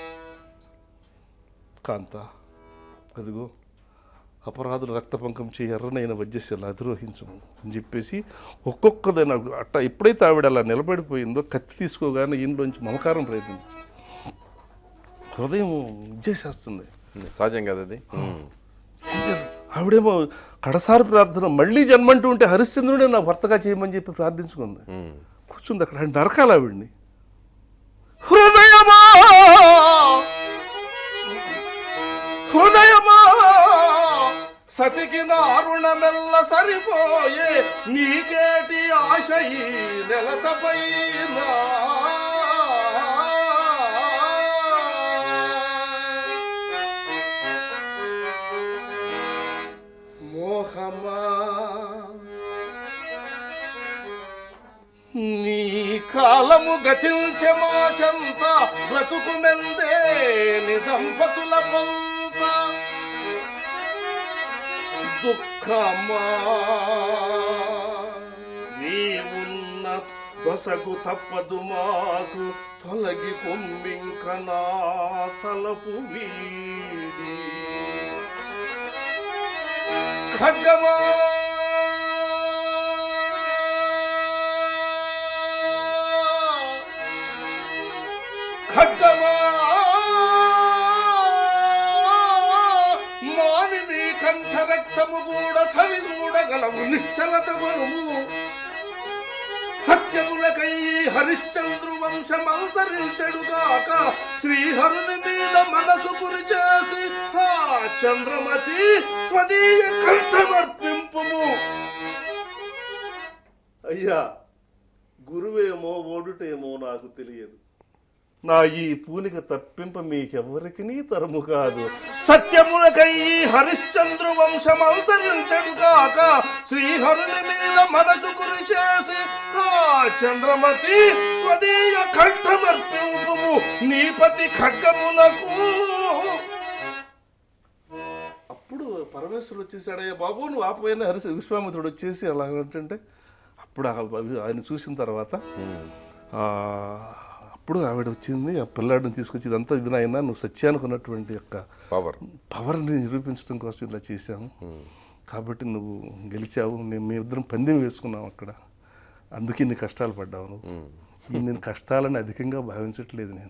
కాంత అదిగో అపరాధులు రక్తపంకం చే ఎర్రనైన వజ్రశిల అధిరోహించము అని చెప్పేసి ఒక్కొక్కదైన అట్ట ఎప్పుడైతే ఆవిడ అలా నిలబడిపోయిందో కత్తి తీసుకోగానే ఈయనలోంచి మమకారం ప్రయత్నించి హృదయం ఇచ్చేసేస్తుంది సహజం కదా అది ఉమ్. ఆవిడేమో కడసారి ప్రార్థన మళ్ళీ జన్మంటూ ఉంటే హరిశ్చంద్రుడే నా భర్తగా చేయమని చెప్పి ప్రార్థించుకుంది ఉమ్. కూర్చుంది అక్కడ ఆయన నరకాలి ఆవిడ్ని హృదయమా హృదయమా సతికి నారుణమెల్ల సరిపోయే నీకేటి ఆశ ఈ నెలతపైన మోహమా నీ కాలము గతించే మా చెంత బ్రతుకు మెందే ని దంపతుల పొంత దుఃఖమా నీవున్న దొసగు తప్పదు మాకు తొలగి పొమ్మింక నా తలపు వీడి ఖడ్గమా ఖడ్గమా మానిని కంఠ రక్తము కూడా చవి చూడగలము నిశ్చలత గురుము సత్యములకై హరిశ్చంద్రు వంశమంతరించెడుగాక శ్రీహరుని మీద మనసు గురి చేసి ఆ చంద్రమతి త్వదీయ కంఠమర్పింపుము అయ్యా గురువేమో ఓడుటేమో నాకు తెలియదు నా ఈ పూనిక తప్పింప మీకెవ్వరికి తరము కాదు సత్యములకై హరిశ్చంద్రు వంశమంతరించడుగాక శ్రీహరుని మీద మనసు గురి చేసి ఆ చంద్రమతి త్వదీయ కంఠమర్పింపుము నీపతి ఖడ్గమునకు అప్పుడు పరమేశ్వరుడు వచ్చేసాడయ్యా బాబు నువ్వు ఆపోయిన హరిశ విశ్వామిత్రుడు వచ్చేసి అలా అంటే అప్పుడు ఆ- ఆయన చూసిన తర్వాత ఆ, అప్పుడు ఆవిడ వచ్చింది ఆ పిల్లాడిని తీసుకొచ్చి ఇదంతా ఇది నాయనా నువ్వు సత్యానికి ఉన్నటువంటి యొక్క పవర్ పవర్ని నిరూపించడం కోసం ఇలా చేశాము కాబట్టి నువ్వు గెలిచావు నేను మీ ఇద్దరం పందెం వేసుకున్నాం అక్కడ అందుకే నీ కష్టాలు పడ్డావు నువ్వు ఈ నేను కష్టాలని అధికంగా భావించట్లేదు నేను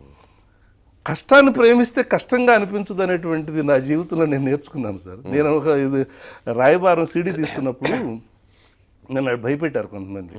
కష్టాన్ని ప్రేమిస్తే కష్టంగా అనిపించదు అనేటువంటిది నా జీవితంలో నేను నేర్చుకున్నాను సార్ నేను ఒక ఇది రాయబారం సీడీ తీసుకున్నప్పుడు నన్ను భయపెట్టారు కొంతమంది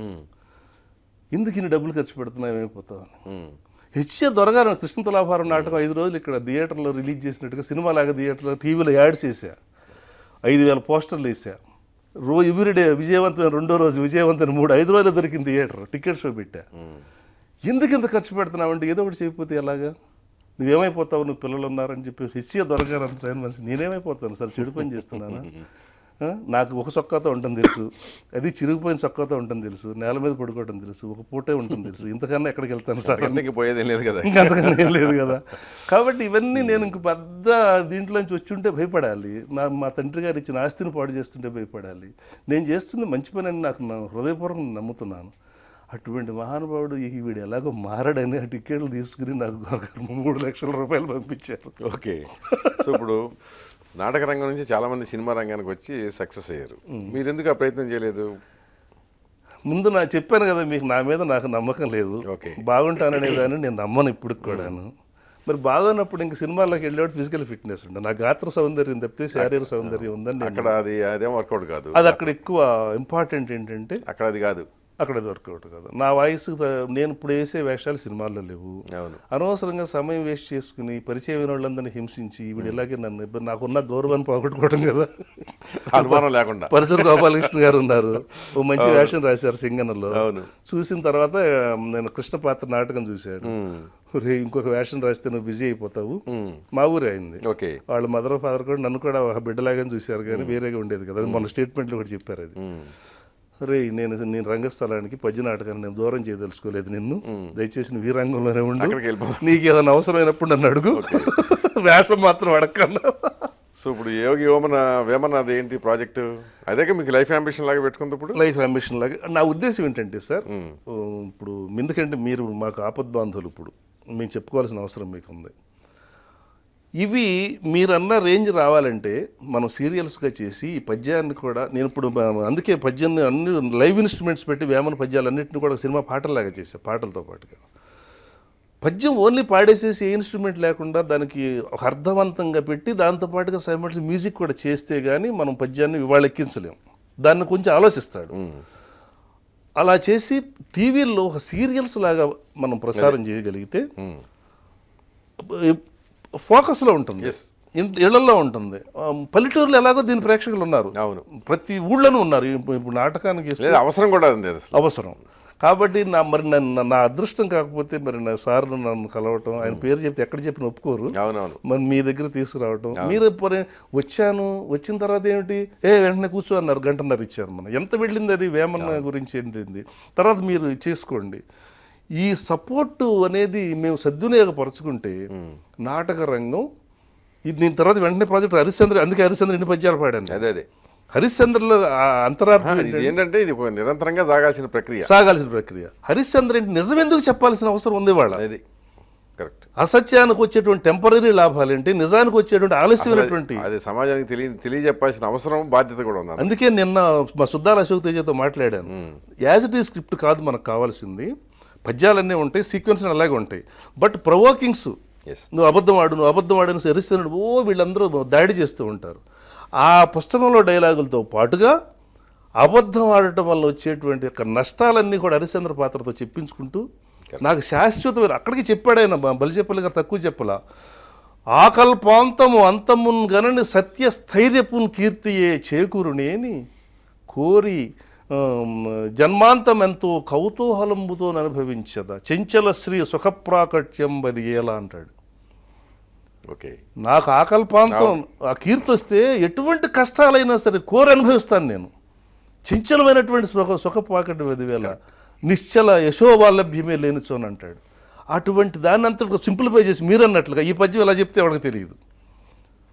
ఎందుకు ఇన్ని డబ్బులు ఖర్చు పెడుతున్నావు ఏమైపోతావు అని హెచ్ఏ దొరగారు కృష్ణ తులాభారం నాటకం ఐదు రోజులు ఇక్కడ థియేటర్లో రిలీజ్ చేసినట్టుగా సినిమా లాగా థియేటర్లో టీవీలో యాడ్స్ వేసా ఐదు వేల పోస్టర్లు వేసా రో ఎవ్రీడే విజయవంతమైన రెండో రోజు విజయవంతమైన మూడు ఐదు రోజులు దొరికింది థియేటర్ టికెట్ షో పెట్టా ఎందుకు ఇంత ఖర్చు పెడుతున్నావు అంటే ఏదో ఒకటి చేయకపోతే ఎలాగా నువ్వేమైపోతావు నువ్వు పిల్లలు ఉన్నారని చెప్పి హెచ్ఏ దొరగారు అంత ట్రైన్ మనిషి నేనేమైపోతాను సార్ చెడు పని చేస్తున్నానా ఆ? నాకు ఒక చొక్కాతో ఉంటుంది తెలుసు అది చిరిగిపోయిన చొక్కాతో ఉంటుంది తెలుసు నేల మీద పడుకోవడం తెలుసు ఒక పూటే ఉంటుంది తెలుసు ఇంతకన్నా ఎక్కడికి వెళ్తాను సార్ ఇంటికి పోయేదేం లేదు కదా ఇంకా అంతకన్నా ఏం లేదు కదా కాబట్టి ఇవన్నీ నేను ఇంక పెద్ద దీంట్లోంచి వచ్చి ఉంటే భయపడాలి నా మా తండ్రి గారు ఇచ్చిన ఆస్తిని పాడు చేస్తుంటే భయపడాలి నేను చేస్తుంది మంచి పని అని నాకు నా హృదయపూర్వకంగా నమ్ముతున్నాను అటువంటి మహానుభావుడు ఈ వీడు ఎలాగో మారడని ఆ టికెట్లు తీసుకుని నాకు ఒక మూడు లక్షల రూపాయలు పంపించారు ఓకే సో ఇప్పుడు నాటక రంగం నుంచి చాలా మంది సినిమా రంగానికి వచ్చి సక్సెస్ అయ్యారు మీరు ఎందుకు ఆ ప్రయత్నం చేయలేదు ముందు నా చెప్పాను కదా మీకు నా మీద నాకు నమ్మకం లేదు ఓకే బాగుంటాననే దాన్ని నేను నమ్మను ఇప్పుడు కూడాను మరి బాగున్నప్పుడు ఇంక సినిమాలోకి వెళ్ళేవాడు ఫిజికల్ ఫిట్నెస్ ఉండే నా గాత్ర సౌందర్యం తప్పితే శారీరక సౌందర్యం ఉందని నేను అక్కడ అది అదేం వర్కౌట్ కాదు అది అక్కడ ఎక్కువ ఇంపార్టెంట్ ఏంటంటే అక్కడ అది కాదు అక్కడ అది వర్కౌట్ కాదు నా వాయిస్ నేను ఇప్పుడు వేసే వేషాలు సినిమాల్లో లేవు అవును అనవసరంగా సమయం వేస్ట్ చేసుకుని పరిచయం అయిన వాళ్ళందరినీ హింసించి వీడు ఇలాగే నన్ను ఇబ్బంది నాకున్న గౌరవాన్ని పోగొట్టుకోవడం కదా అనుమానం లేకుండా పరశుర గోపాలకృష్ణ గారు ఉన్నారు ఓ మంచి వేషం రాశారు సింగనలో అవును చూసిన తర్వాత ఆ, నేను కృష్ణ పాత్ర నాటకం చూశాడు మ్మ్. రే ఇంకొక వేషం రాస్తే నువ్వు బిజీ అయిపోతావు మ్మ్. మా ఊరే అయింది ఓకే వాళ్ళ మదర్ ఫాదర్ కూడా నన్ను కూడా ఒక బిడ్డలాగానే చూశారు కానీ వేరేగా ఉండేది కదా మన స్టేట్మెంట్లో కూడా చెప్పారు అది మ్మ్. రే నేను నేను రంగస్థలానికి పద్య నాటకాన్ని నేను దూరం చేయదలుచుకోలేదు నిన్ను దయచేసి నువ్వు ఈ రంగంలోనే ఉండు అక్కడికి వెళ్ళిపో నీకు ఏదైనా అవసరమైనప్పుడు నన్ను అడుగు వేషం మాత్రం అడగన్నా సో ఇప్పుడు యోగి ఓమన వేమన అది ఏంటి ప్రాజెక్టు అదే మీకు లైఫ్ అంబిషన్ లాగా పెట్టుకుంది ఇప్పుడు లైఫ్ అంబిషన్ లాగా నా ఉద్దేశం ఏంటంటే సార్ ఓ, ఇప్పుడు ఎందుకంటే మీరు మాకు ఆపద్బాంధులు ఇప్పుడు మేము చెప్పుకోవాల్సిన అవసరం మీకు ఉంది ఇవి మీరన్న రేంజ్ రావాలంటే మనం సీరియల్స్గా చేసి ఈ పద్యాన్ని కూడా నేను ఇప్పుడు బ- అందుకే పద్యాన్ని అన్ని లైవ్ ఇన్స్ట్రుమెంట్స్ పెట్టి వేమన పద్యాలన్నింటినీ కూడా సినిమా పాటల్లాగా చేసా పాటలతో పాటుగా పద్యం ఓన్లీ పాడేసేసి ఏ ఇన్స్ట్రుమెంట్ లేకుండా దానికి ఒక అర్థవంతంగా పెట్టి దాంతో పాటుగా సైమల్టీ మ్యూజిక్ కూడా చేస్తే కానీ మనం పద్యాన్ని ఇవాళ ఎక్కించలేం దాన్ని కొంచెం ఆలోచిస్తాడు మ్మ్. అలా చేసి టీవీల్లో ఒక సీరియల్స్ లాగా మనం ప్రసారం చేయగలిగితే మ్మ్. ఫోకస్లో ఉంటుంది Yes. ఇన్- ఇళ్లలో ఉంటుంది ఆ, పల్లెటూరులో ఎలాగో దీని ప్రేక్షకులు ఉన్నారు అవును ప్రతి ఊళ్ళోనూ ఉన్నారు ఇప్పుడు ఇప్పుడు నాటకానికి ఇస్తే లేదు అవసరం కూడా ఉంది అసలు అవసరం కాబట్టి నా మరి నన్ను నా అదృష్టం కాకపోతే మరి నా సార్ నన్ను కలవటం ఆయన పేరు చెప్తే ఎక్కడ చెప్పిన ఒప్పుకోరు అవునవును మరి మీ దగ్గర తీసుకురావటం మీరు పోనీ వచ్చాను వచ్చిన తర్వాత ఏమిటి ఏ వెంటనే కూర్చో అన్నారు గంటన్నర ఇచ్చారు మనం ఎంత వెళ్ళింది అది వేమన్న గురించి ఏంటింది తర్వాత మీరు చేసుకోండి ఈ సపోర్టు అనేది మేము సద్వినియోగపరచుకుంటే నాటక రంగం ఇది నేను తర్వాత వెంటనే ప్రాజెక్ట్ హరిశ్చంద్ర అందుకే హరిశ్చంద్ర ఎన్ని పద్యాలు పాడాను అదే అదే హరిశ్చంద్రలో ఆ అంతరార్థం ఇది ఏంటంటే ఇది ఒక నిరంతరంగా సాగాల్సిన ప్రక్రియ సాగాల్సిన ప్రక్రియ హరిశ్చంద్ర ఏంటి నిజం ఎందుకు చెప్పాల్సిన అవసరం ఉంది వాళ్ళ అది కరెక్ట్ అసత్యానికి వచ్చేటువంటి టెంపరీ లాభాలు ఏంటి నిజానికి వచ్చేటువంటి ఆలస్యమైనటువంటి అది సమాజానికి తెలియ తెలియజెప్పాల్సిన అవసరం బాధ్యత కూడా ఉంది అందుకే నిన్న మా సుద్దాల అశోక్ తేజతో మాట్లాడాను యాజ్ ఇట్ ఈ స్క్రిప్ట్ కాదు మనకు కావాల్సింది పద్యాలన్నీ ఉంటాయి సీక్వెన్స్ అలాగే ఉంటాయి బట్ ప్రవోకింగ్స్ ఎస్ నువ్వు అబద్ధం ఆడు నువ్వు అబద్ధం ఆడని సరిస్తున్నాడు ఓ వీళ్ళందరూ దాడి చేస్తూ ఉంటారు ఆ పుస్తకంలో డైలాగులతో పాటుగా అబద్ధం ఆడటం వల్ల వచ్చేటువంటి యొక్క నష్టాలన్నీ కూడా హరిశ్చంద్ర పాత్రతో చెప్పించుకుంటూ నాకు శాశ్వతమైన అక్కడికి చెప్పాడైనా బలిచెప్పలి గారు తక్కువ చెప్పలా ఆకల్పాంతము అంతమున్ గనని సత్య స్థైర్యపున్ కీర్తియే చేకూరునేని కోరి ఆమ్, జన్మాంతమెంతో కౌతూహలంబుతో అనుభవించద చెంచల శ్రీ సుఖప్రాకట్యం బది ఎలా అంటాడు ఓకే నాకు ఆకల్పాంతం ఆ కీర్తి వస్తే ఎటువంటి కష్టాలైనా సరే కోరి అనుభవిస్తాను నేను చంచలమైనటువంటి సుఖ సుఖపాకటి వేల నిశ్చల యశోవాలభ్యమే లేనిచోని అంటాడు అటువంటి దాన్ని అంతా సింప్లిఫై చేసి మీరు అన్నట్లుగా ఈ పద్యం ఎలా చెప్తే ఎవరికి తెలియదు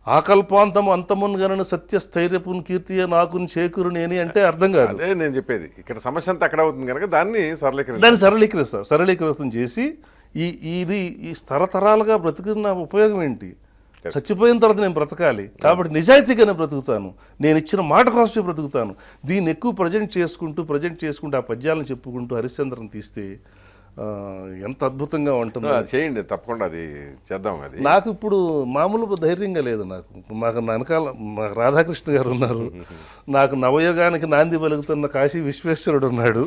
ఆకల్పాంతము అంతమున్ గనను సత్య స్థైర్యపున్ కీర్తియ నాకున్ చేకూరు నేని అంటే అర్థం కాదు అదే నేను చెప్పేది ఇక్కడ సమస్య అంతా అక్కడ అవుతుంది కనుక దాన్ని సరళీకరించి దాన్ని సరళీకరిస్తారు సరళీకృతం చేసి ఈ ఇది ఈ తరతరాలుగా బ్రతుకున్న ఉపయోగం ఏంటి చచ్చిపోయిన తర్వాత నేను బ్రతకాలి కాబట్టి నిజాయితీగానే బ్రతుకుతాను నేను ఇచ్చిన మాట కోసమే బ్రతుకుతాను దీన్ని ఎక్కువ ప్రజెంట్ చేసుకుంటూ ప్రజెంట్ చేసుకుంటూ ఆ పద్యాలను చెప్పుకుంటూ హరిశ్చంద్రని తీస్తే ఆ, ఎంత అద్భుతంగా ఉంటుందో అది చేయండి తప్పకుండా అది చేద్దాం అది నాకు ఇప్పుడు మామూలు ధైర్యంగా లేదు నాకు మాకు నా వెనకాల మాకు రాధాకృష్ణ గారు ఉన్నారు నాకు నవయుగానికి నాంది పలుకుతున్న కాశీ విశ్వేశ్వరుడు ఉన్నాడు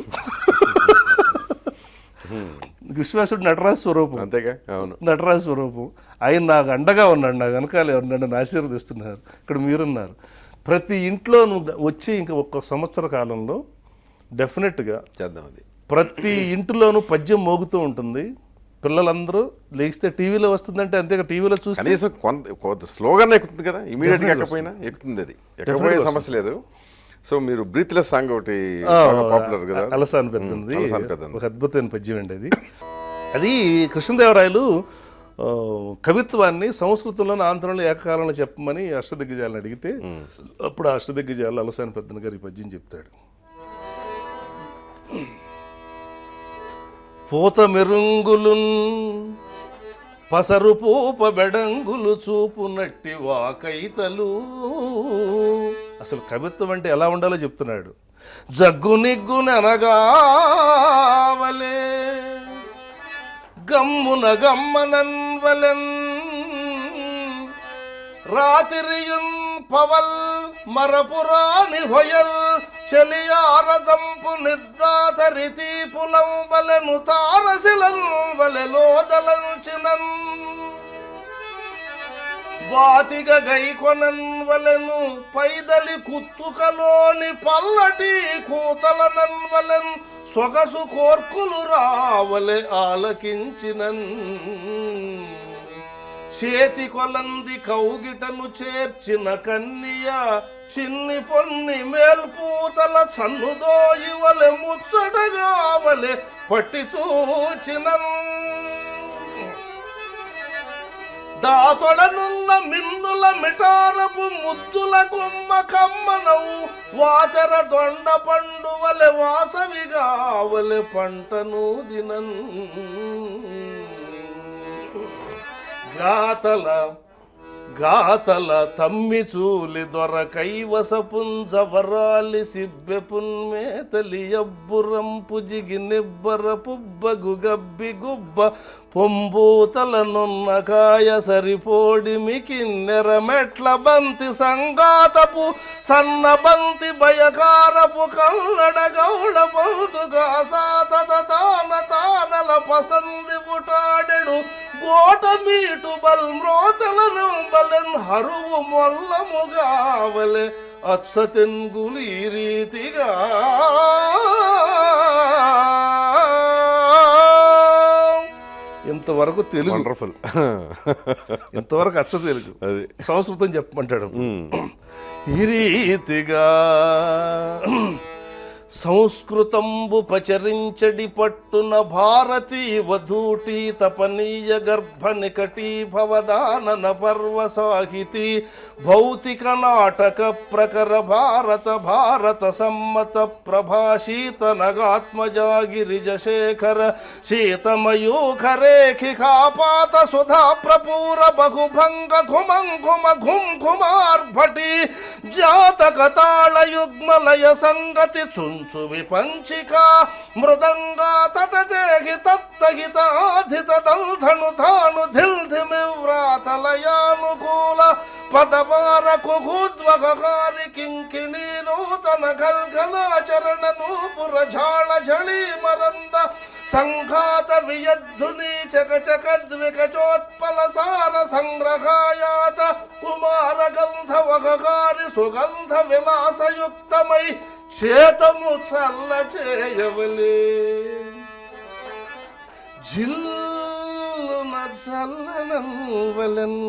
విశ్వేశ్వరుడు నటరాజ స్వరూపం అంతేగా అవును నటరాజ స్వరూపం ఆయన నాకు అండగా ఉన్నాడు నా వెనకాల ఉన్నాడు నన్ను ఆశీర్వదిస్తున్నారు ఇక్కడ మీరున్నారు ప్రతి ఇంట్లో నువ్వు వచ్చి ఇంకా ఒక్క సంవత్సర కాలంలో డెఫినెట్గా చేద్దాం అది ప్రతి ఇంటిలోనూ పద్యం మోగుతూ ఉంటుంది పిల్లలందరూ లేస్తే టీవీలో వస్తుందంటే అంతేగా టీవీలో చూస్తే కనీసం కొంత కొంత స్లోగానే ఎక్కుతుంది కదా ఇమీడియట్ గా ఎక్కపోయినా ఎక్కుతుంది అది ఎక్కపోయే సమస్య లేదు సో మీరు బ్రీత్లెస్ సాంగ్ ఒకటి పాపులర్ కదా అలసాని పెద్దది అలసాని పెద్దది. ఒక అద్భుతమైన పద్యం అండి అది అది కృష్ణదేవరాయలు ఆ, కవిత్వాన్ని సంస్కృతంలోని ఆంధ్రంలో ఏకకాలంలో చెప్పమని అష్టదిగ్గజాలను అడిగితే అప్పుడు ఆ అష్టదిగ్గజాలు అలసాని పెద్దన గారి ఈ పద్యం చెప్తాడు పూత మెరుంగులున్ పసరు పూప బెడంగులు చూపునట్టి వాకైతలు అసలు కవిత్వం అంటే ఎలా ఉండాలో చెప్తున్నాడు జగ్గు నిగ్గుననగావలే గమ్మున గమ్మనన్వలెన్ రాతిరియున్ పవల్ మరపురాని హొయల్ చెలియార జంపు నిద్దాతరితి పులం వలెను తారసిలం వలెలోదలంచినన్ వాతిగ గైకొనన్ వలెను పైదలి కుత్తుకలోని పల్లటి కూతలనన్ వలెన్ సొగసు కోర్కులు రావలె ఆలకించినన్ చేతి కొలంది కౌగిటను చేర్చిన కన్నియ చిన్ని పొన్ని మేల్పూతల సన్నుదోయి వలె ముచ్చటగావలె పట్టి చూచినన్ దాతొడనున్న మిన్నుల మిటారపు ముద్దుల కొమ్మ కమ్మనవు వాచర దొండ పండు వలె వాసవిగావలె పంటను దినన్ గాతల గాతల తమ్మి చూలి దొర కైవస పుంజవరాలి సిబ్బె పున్మేతలి ఎబ్బురంపు జిగి నిబ్బర పుబ్బగు గబ్బి గుబ్బ పొంబూతల నున్న కాయ సరిపోడి మికిన్నెర మెట్ల బంతి సంగాతపు సన్న బంతి భయకారపు కల్లడ గౌడ పంతుగా సాతత తాన తానల పసంది బుటాడెడు గోట మీటు బల్ మ్రోతలను బలెన్ హరువు మొల్లముగావలె అచ్చ తెంగులు ఈ రీతిగా ఇంతవరకు తెలుగు వండర్ఫుల్ ఇంతవరకు అచ్చ తెలుగు అది సంస్కృతం చెప్పమంటాడు ఈ రీతిగా సంస్కృతంబు పచరించడి పట్టున భారతీ వధూటి తపనీయ గర్భ నికటీ భవదానన పర్వ సాహితి భౌతిక నాటక ప్రకర భారత భారత సమ్మత ప్రభాషీత నగాత్మజాగిరిజ శేఖర శీతమయూఖరేఖికాపాత సుధా ప్రపూర బహుభంగ ఘుమం ఘుమ ఘుం ఘుమార్భటి జాతక తాళయుగ్మలయ సంగతి చుంచు విపంచిక మృదంగా తతదేహి తత్తహితాధిత దల్ధను ధాను ధిల్ధిమి వ్రాతలయానుకూల పదవార కుహూద్వగారి కింకిణీ నూతన గల్గలాచరణ నూపుర ఝాళ ఝళీ మరంద సంఘాత వియద్ధుని చక చకద్వికచోత్పల సార సంగ్రహాయాత కుమార గంధ వగగారి సుగంధ విలాసయుక్తమై చేతము చల్ల చేయవలే జిల్లున చల్లనవలెన్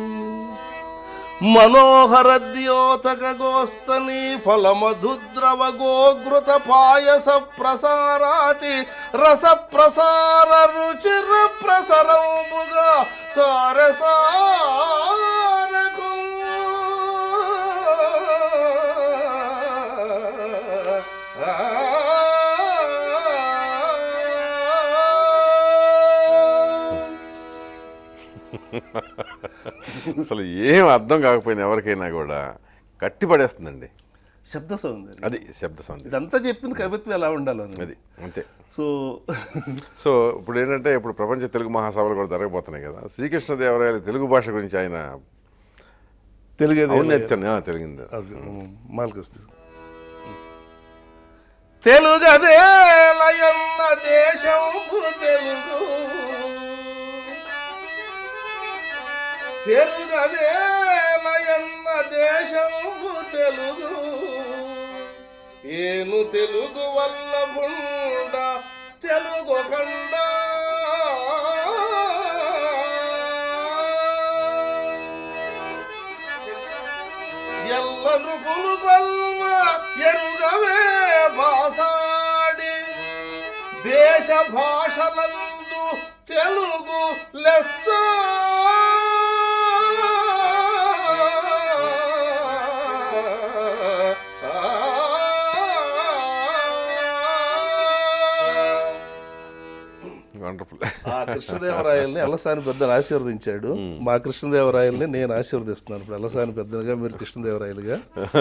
మనోహర ద్యోతక గోస్తని ఫలమధుద్రవ గోఘృత పాయస ప్రసారాతి రస ప్రసార రుచిర ప్రసరంబుగా సార సారకు అసలు ఏం అర్థం కాకపోయినా ఎవరికైనా కూడా కట్టి పడేస్తుందండి శబ్ద సౌందర్యం అది శబ్ద సౌందర్యం ఇదంతా చెప్పింది కవిత్వం ఎలా ఉండాలని అది అంతే సో సో ఇప్పుడు ఏంటంటే ఇప్పుడు ప్రపంచ తెలుగు మహాసభలు కూడా జరగబోతున్నాయి కదా శ్రీకృష్ణదేవరాయలు తెలుగు భాష గురించి ఆయన తెలుగు ఔన్నత్యం ఆ, తెలిగింది మాల్కొస్తుంది తెలుగదేలయన్న దేశం తెలుగు తెలుగదేలయన్న దేశం తెలుగు ఏను తెలుగు వల్ల బుండ తెలుగు కండ ఎల్లను పులుగల్వ ఎరుగవే భాసాడి దేశ భాషలందు తెలుగు లెస్స వండర్ఫుల్ ఆ కృష్ణదేవరాయల్ని అల్లసాని పెద్దను ఆశీర్వదించాడు మా కృష్ణదేవరాయల్ని నేను ఆశీర్వదిస్తున్నాను ఇప్పుడు అల్లసాని పెద్దగా మీరు కృష్ణదేవరాయలుగా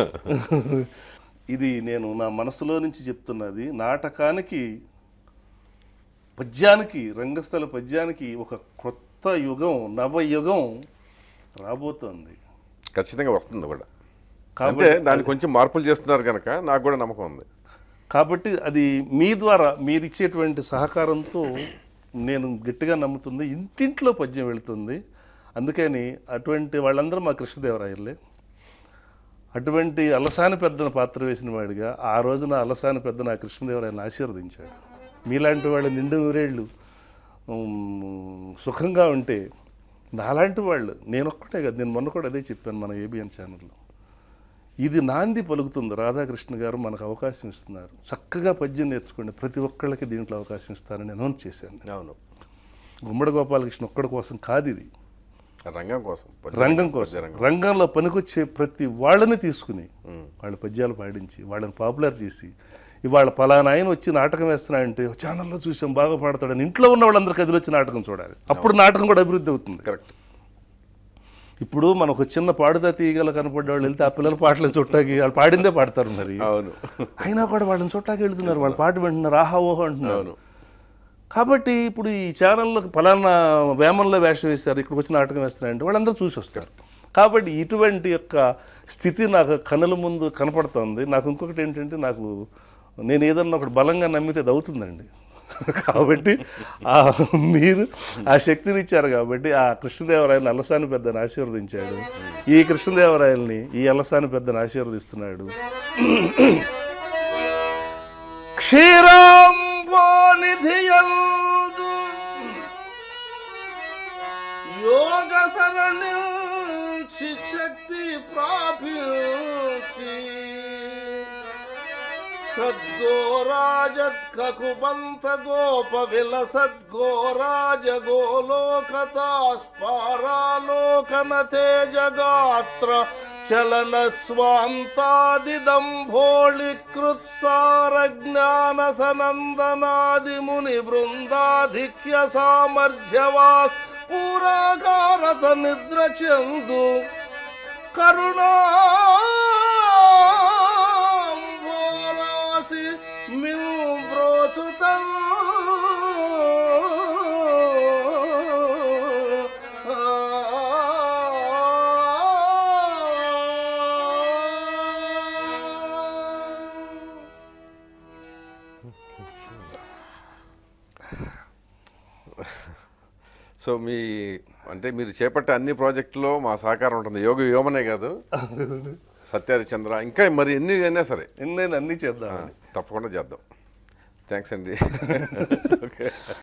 ఇది నేను నా మనసులో నుంచి చెప్తున్నది నాటకానికి పద్యానికి రంగస్థల పద్యానికి ఒక కొత్త యుగం నవయుగం రాబోతోంది ఖచ్చితంగా వస్తుంది కూడా కాబట్టి అంటే దాన్ని కొంచెం మార్పులు చేస్తున్నారు కనుక నాకు కూడా నమ్మకం ఉంది కాబట్టి అది మీ ద్వారా మీరు ఇచ్చేటువంటి సహకారంతో నేను గట్టిగా నమ్ముతుంది ఇంటింట్లో పద్యం వెళుతుంది అందుకని అటువంటి వాళ్ళందరూ మా కృష్ణదేవరాయలే అటువంటి అలసాని పెద్దన పాత్ర వేసిన వాడిగా ఆ రోజున అలసాని పెద్ద నా కృష్ణదేవరాయలను ఆశీర్వదించాడు మీలాంటి వాళ్ళు నిండు నూరేళ్ళు ఉమ్, సుఖంగా ఉంటే నాలాంటి వాళ్ళు నేను ఒక్కటే కదా నేను మొన్న కూడా అదే చెప్పాను మన ఏబిఎన్ ఛానల్లో ఇది నాంది పలుకుతుంది రాధాకృష్ణ గారు మనకు అవకాశం ఇస్తున్నారు చక్కగా పద్యం నేర్చుకోండి ప్రతి ఒక్కళ్ళకి దీంట్లో అవకాశం ఇస్తారని అనౌన్స్ చేశాను అవును గుమ్మడి గోపాలకృష్ణ ఒక్కడి కోసం కాదు ఇది రంగం కోసం రంగం కోసం రంగంలో పనికొచ్చే ప్రతి వాళ్ళని తీసుకుని వాళ్ళ పద్యాలు పాడించి వాళ్ళని పాపులర్ చేసి ఇవాళ పలానా ఆయన వచ్చి నాటకం వేస్తున్నాయంటే ఛానల్లో చూసాం బాగా పాడతాడని ఇంట్లో ఉన్న వాళ్ళందరూ కదిలి వచ్చి నాటకం చూడాలి అప్పుడు నాటకం కూడా అభివృద్ధి అవుతుంది కరెక్ట్ ఇప్పుడు మనకు చిన్న పాడుదా తీయగల కనపడ్డ వాళ్ళు వెళ్తే ఆ పిల్లల పాటలు చుట్టాకి వాళ్ళు పాడిందే పాడతారు మరి అవును అయినా కూడా వాళ్ళని చుట్టాకి వెళ్తున్నారు వాళ్ళ పాట వింటున్నారు ఆహా ఓహో అంటున్నారు అవును కాబట్టి ఇప్పుడు ఈ ఛానల్లో ఫలానా వేమంలో వేషం వేస్తారు ఇక్కడికి వచ్చి నాటకం వేస్తున్నారంటే వాళ్ళందరూ చూసి వస్తారు కాబట్టి ఇటువంటి యొక్క స్థితి నాకు కనుల ముందు కనపడుతుంది నాకు ఇంకొకటి ఏంటంటే నాకు నేను ఏదన్నా ఒకటి బలంగా నమ్మితే అది అవుతుందండి కాబట్టి ఆ మీరు ఆ శక్తిని ఇచ్చారు కాబట్టి ఆ కృష్ణదేవరాయలని అలసాని పెద్దని ఆశీర్వదించాడు ఈ కృష్ణదేవరాయల్ని ఈ అలసాని పెద్దని ఆశీర్వదిస్తున్నాడు క్షీరాంబోనిధియందు యోగ సరణి శక్తి ప్రాపించి సద్గోరాజత్ కకుబంత గోప విలసద్గోరాజ గోలోకతాస్పారాలోకన తేజగాత్ర చలన స్వాంతాదిదంభోళి కృత్సార జ్ఞాన సనందనాది ముని బృందాధిక్య సామర్థ్యవా పూరాకారత నిద్ర చందు కరుణాంబోరాసి మిమ్రోచుతం సో మీ అంటే మీరు చేపట్టే అన్ని ప్రాజెక్టులో మా సహకారం ఉంటుంది యోగ వ్యోమనే కాదు సత్యహరిచంద్ర ఇంకా మరి ఎన్ని అయినా సరే నేను అన్నీ చేద్దాం తప్పకుండా చేద్దాం థ్యాంక్స్ అండి ఓకే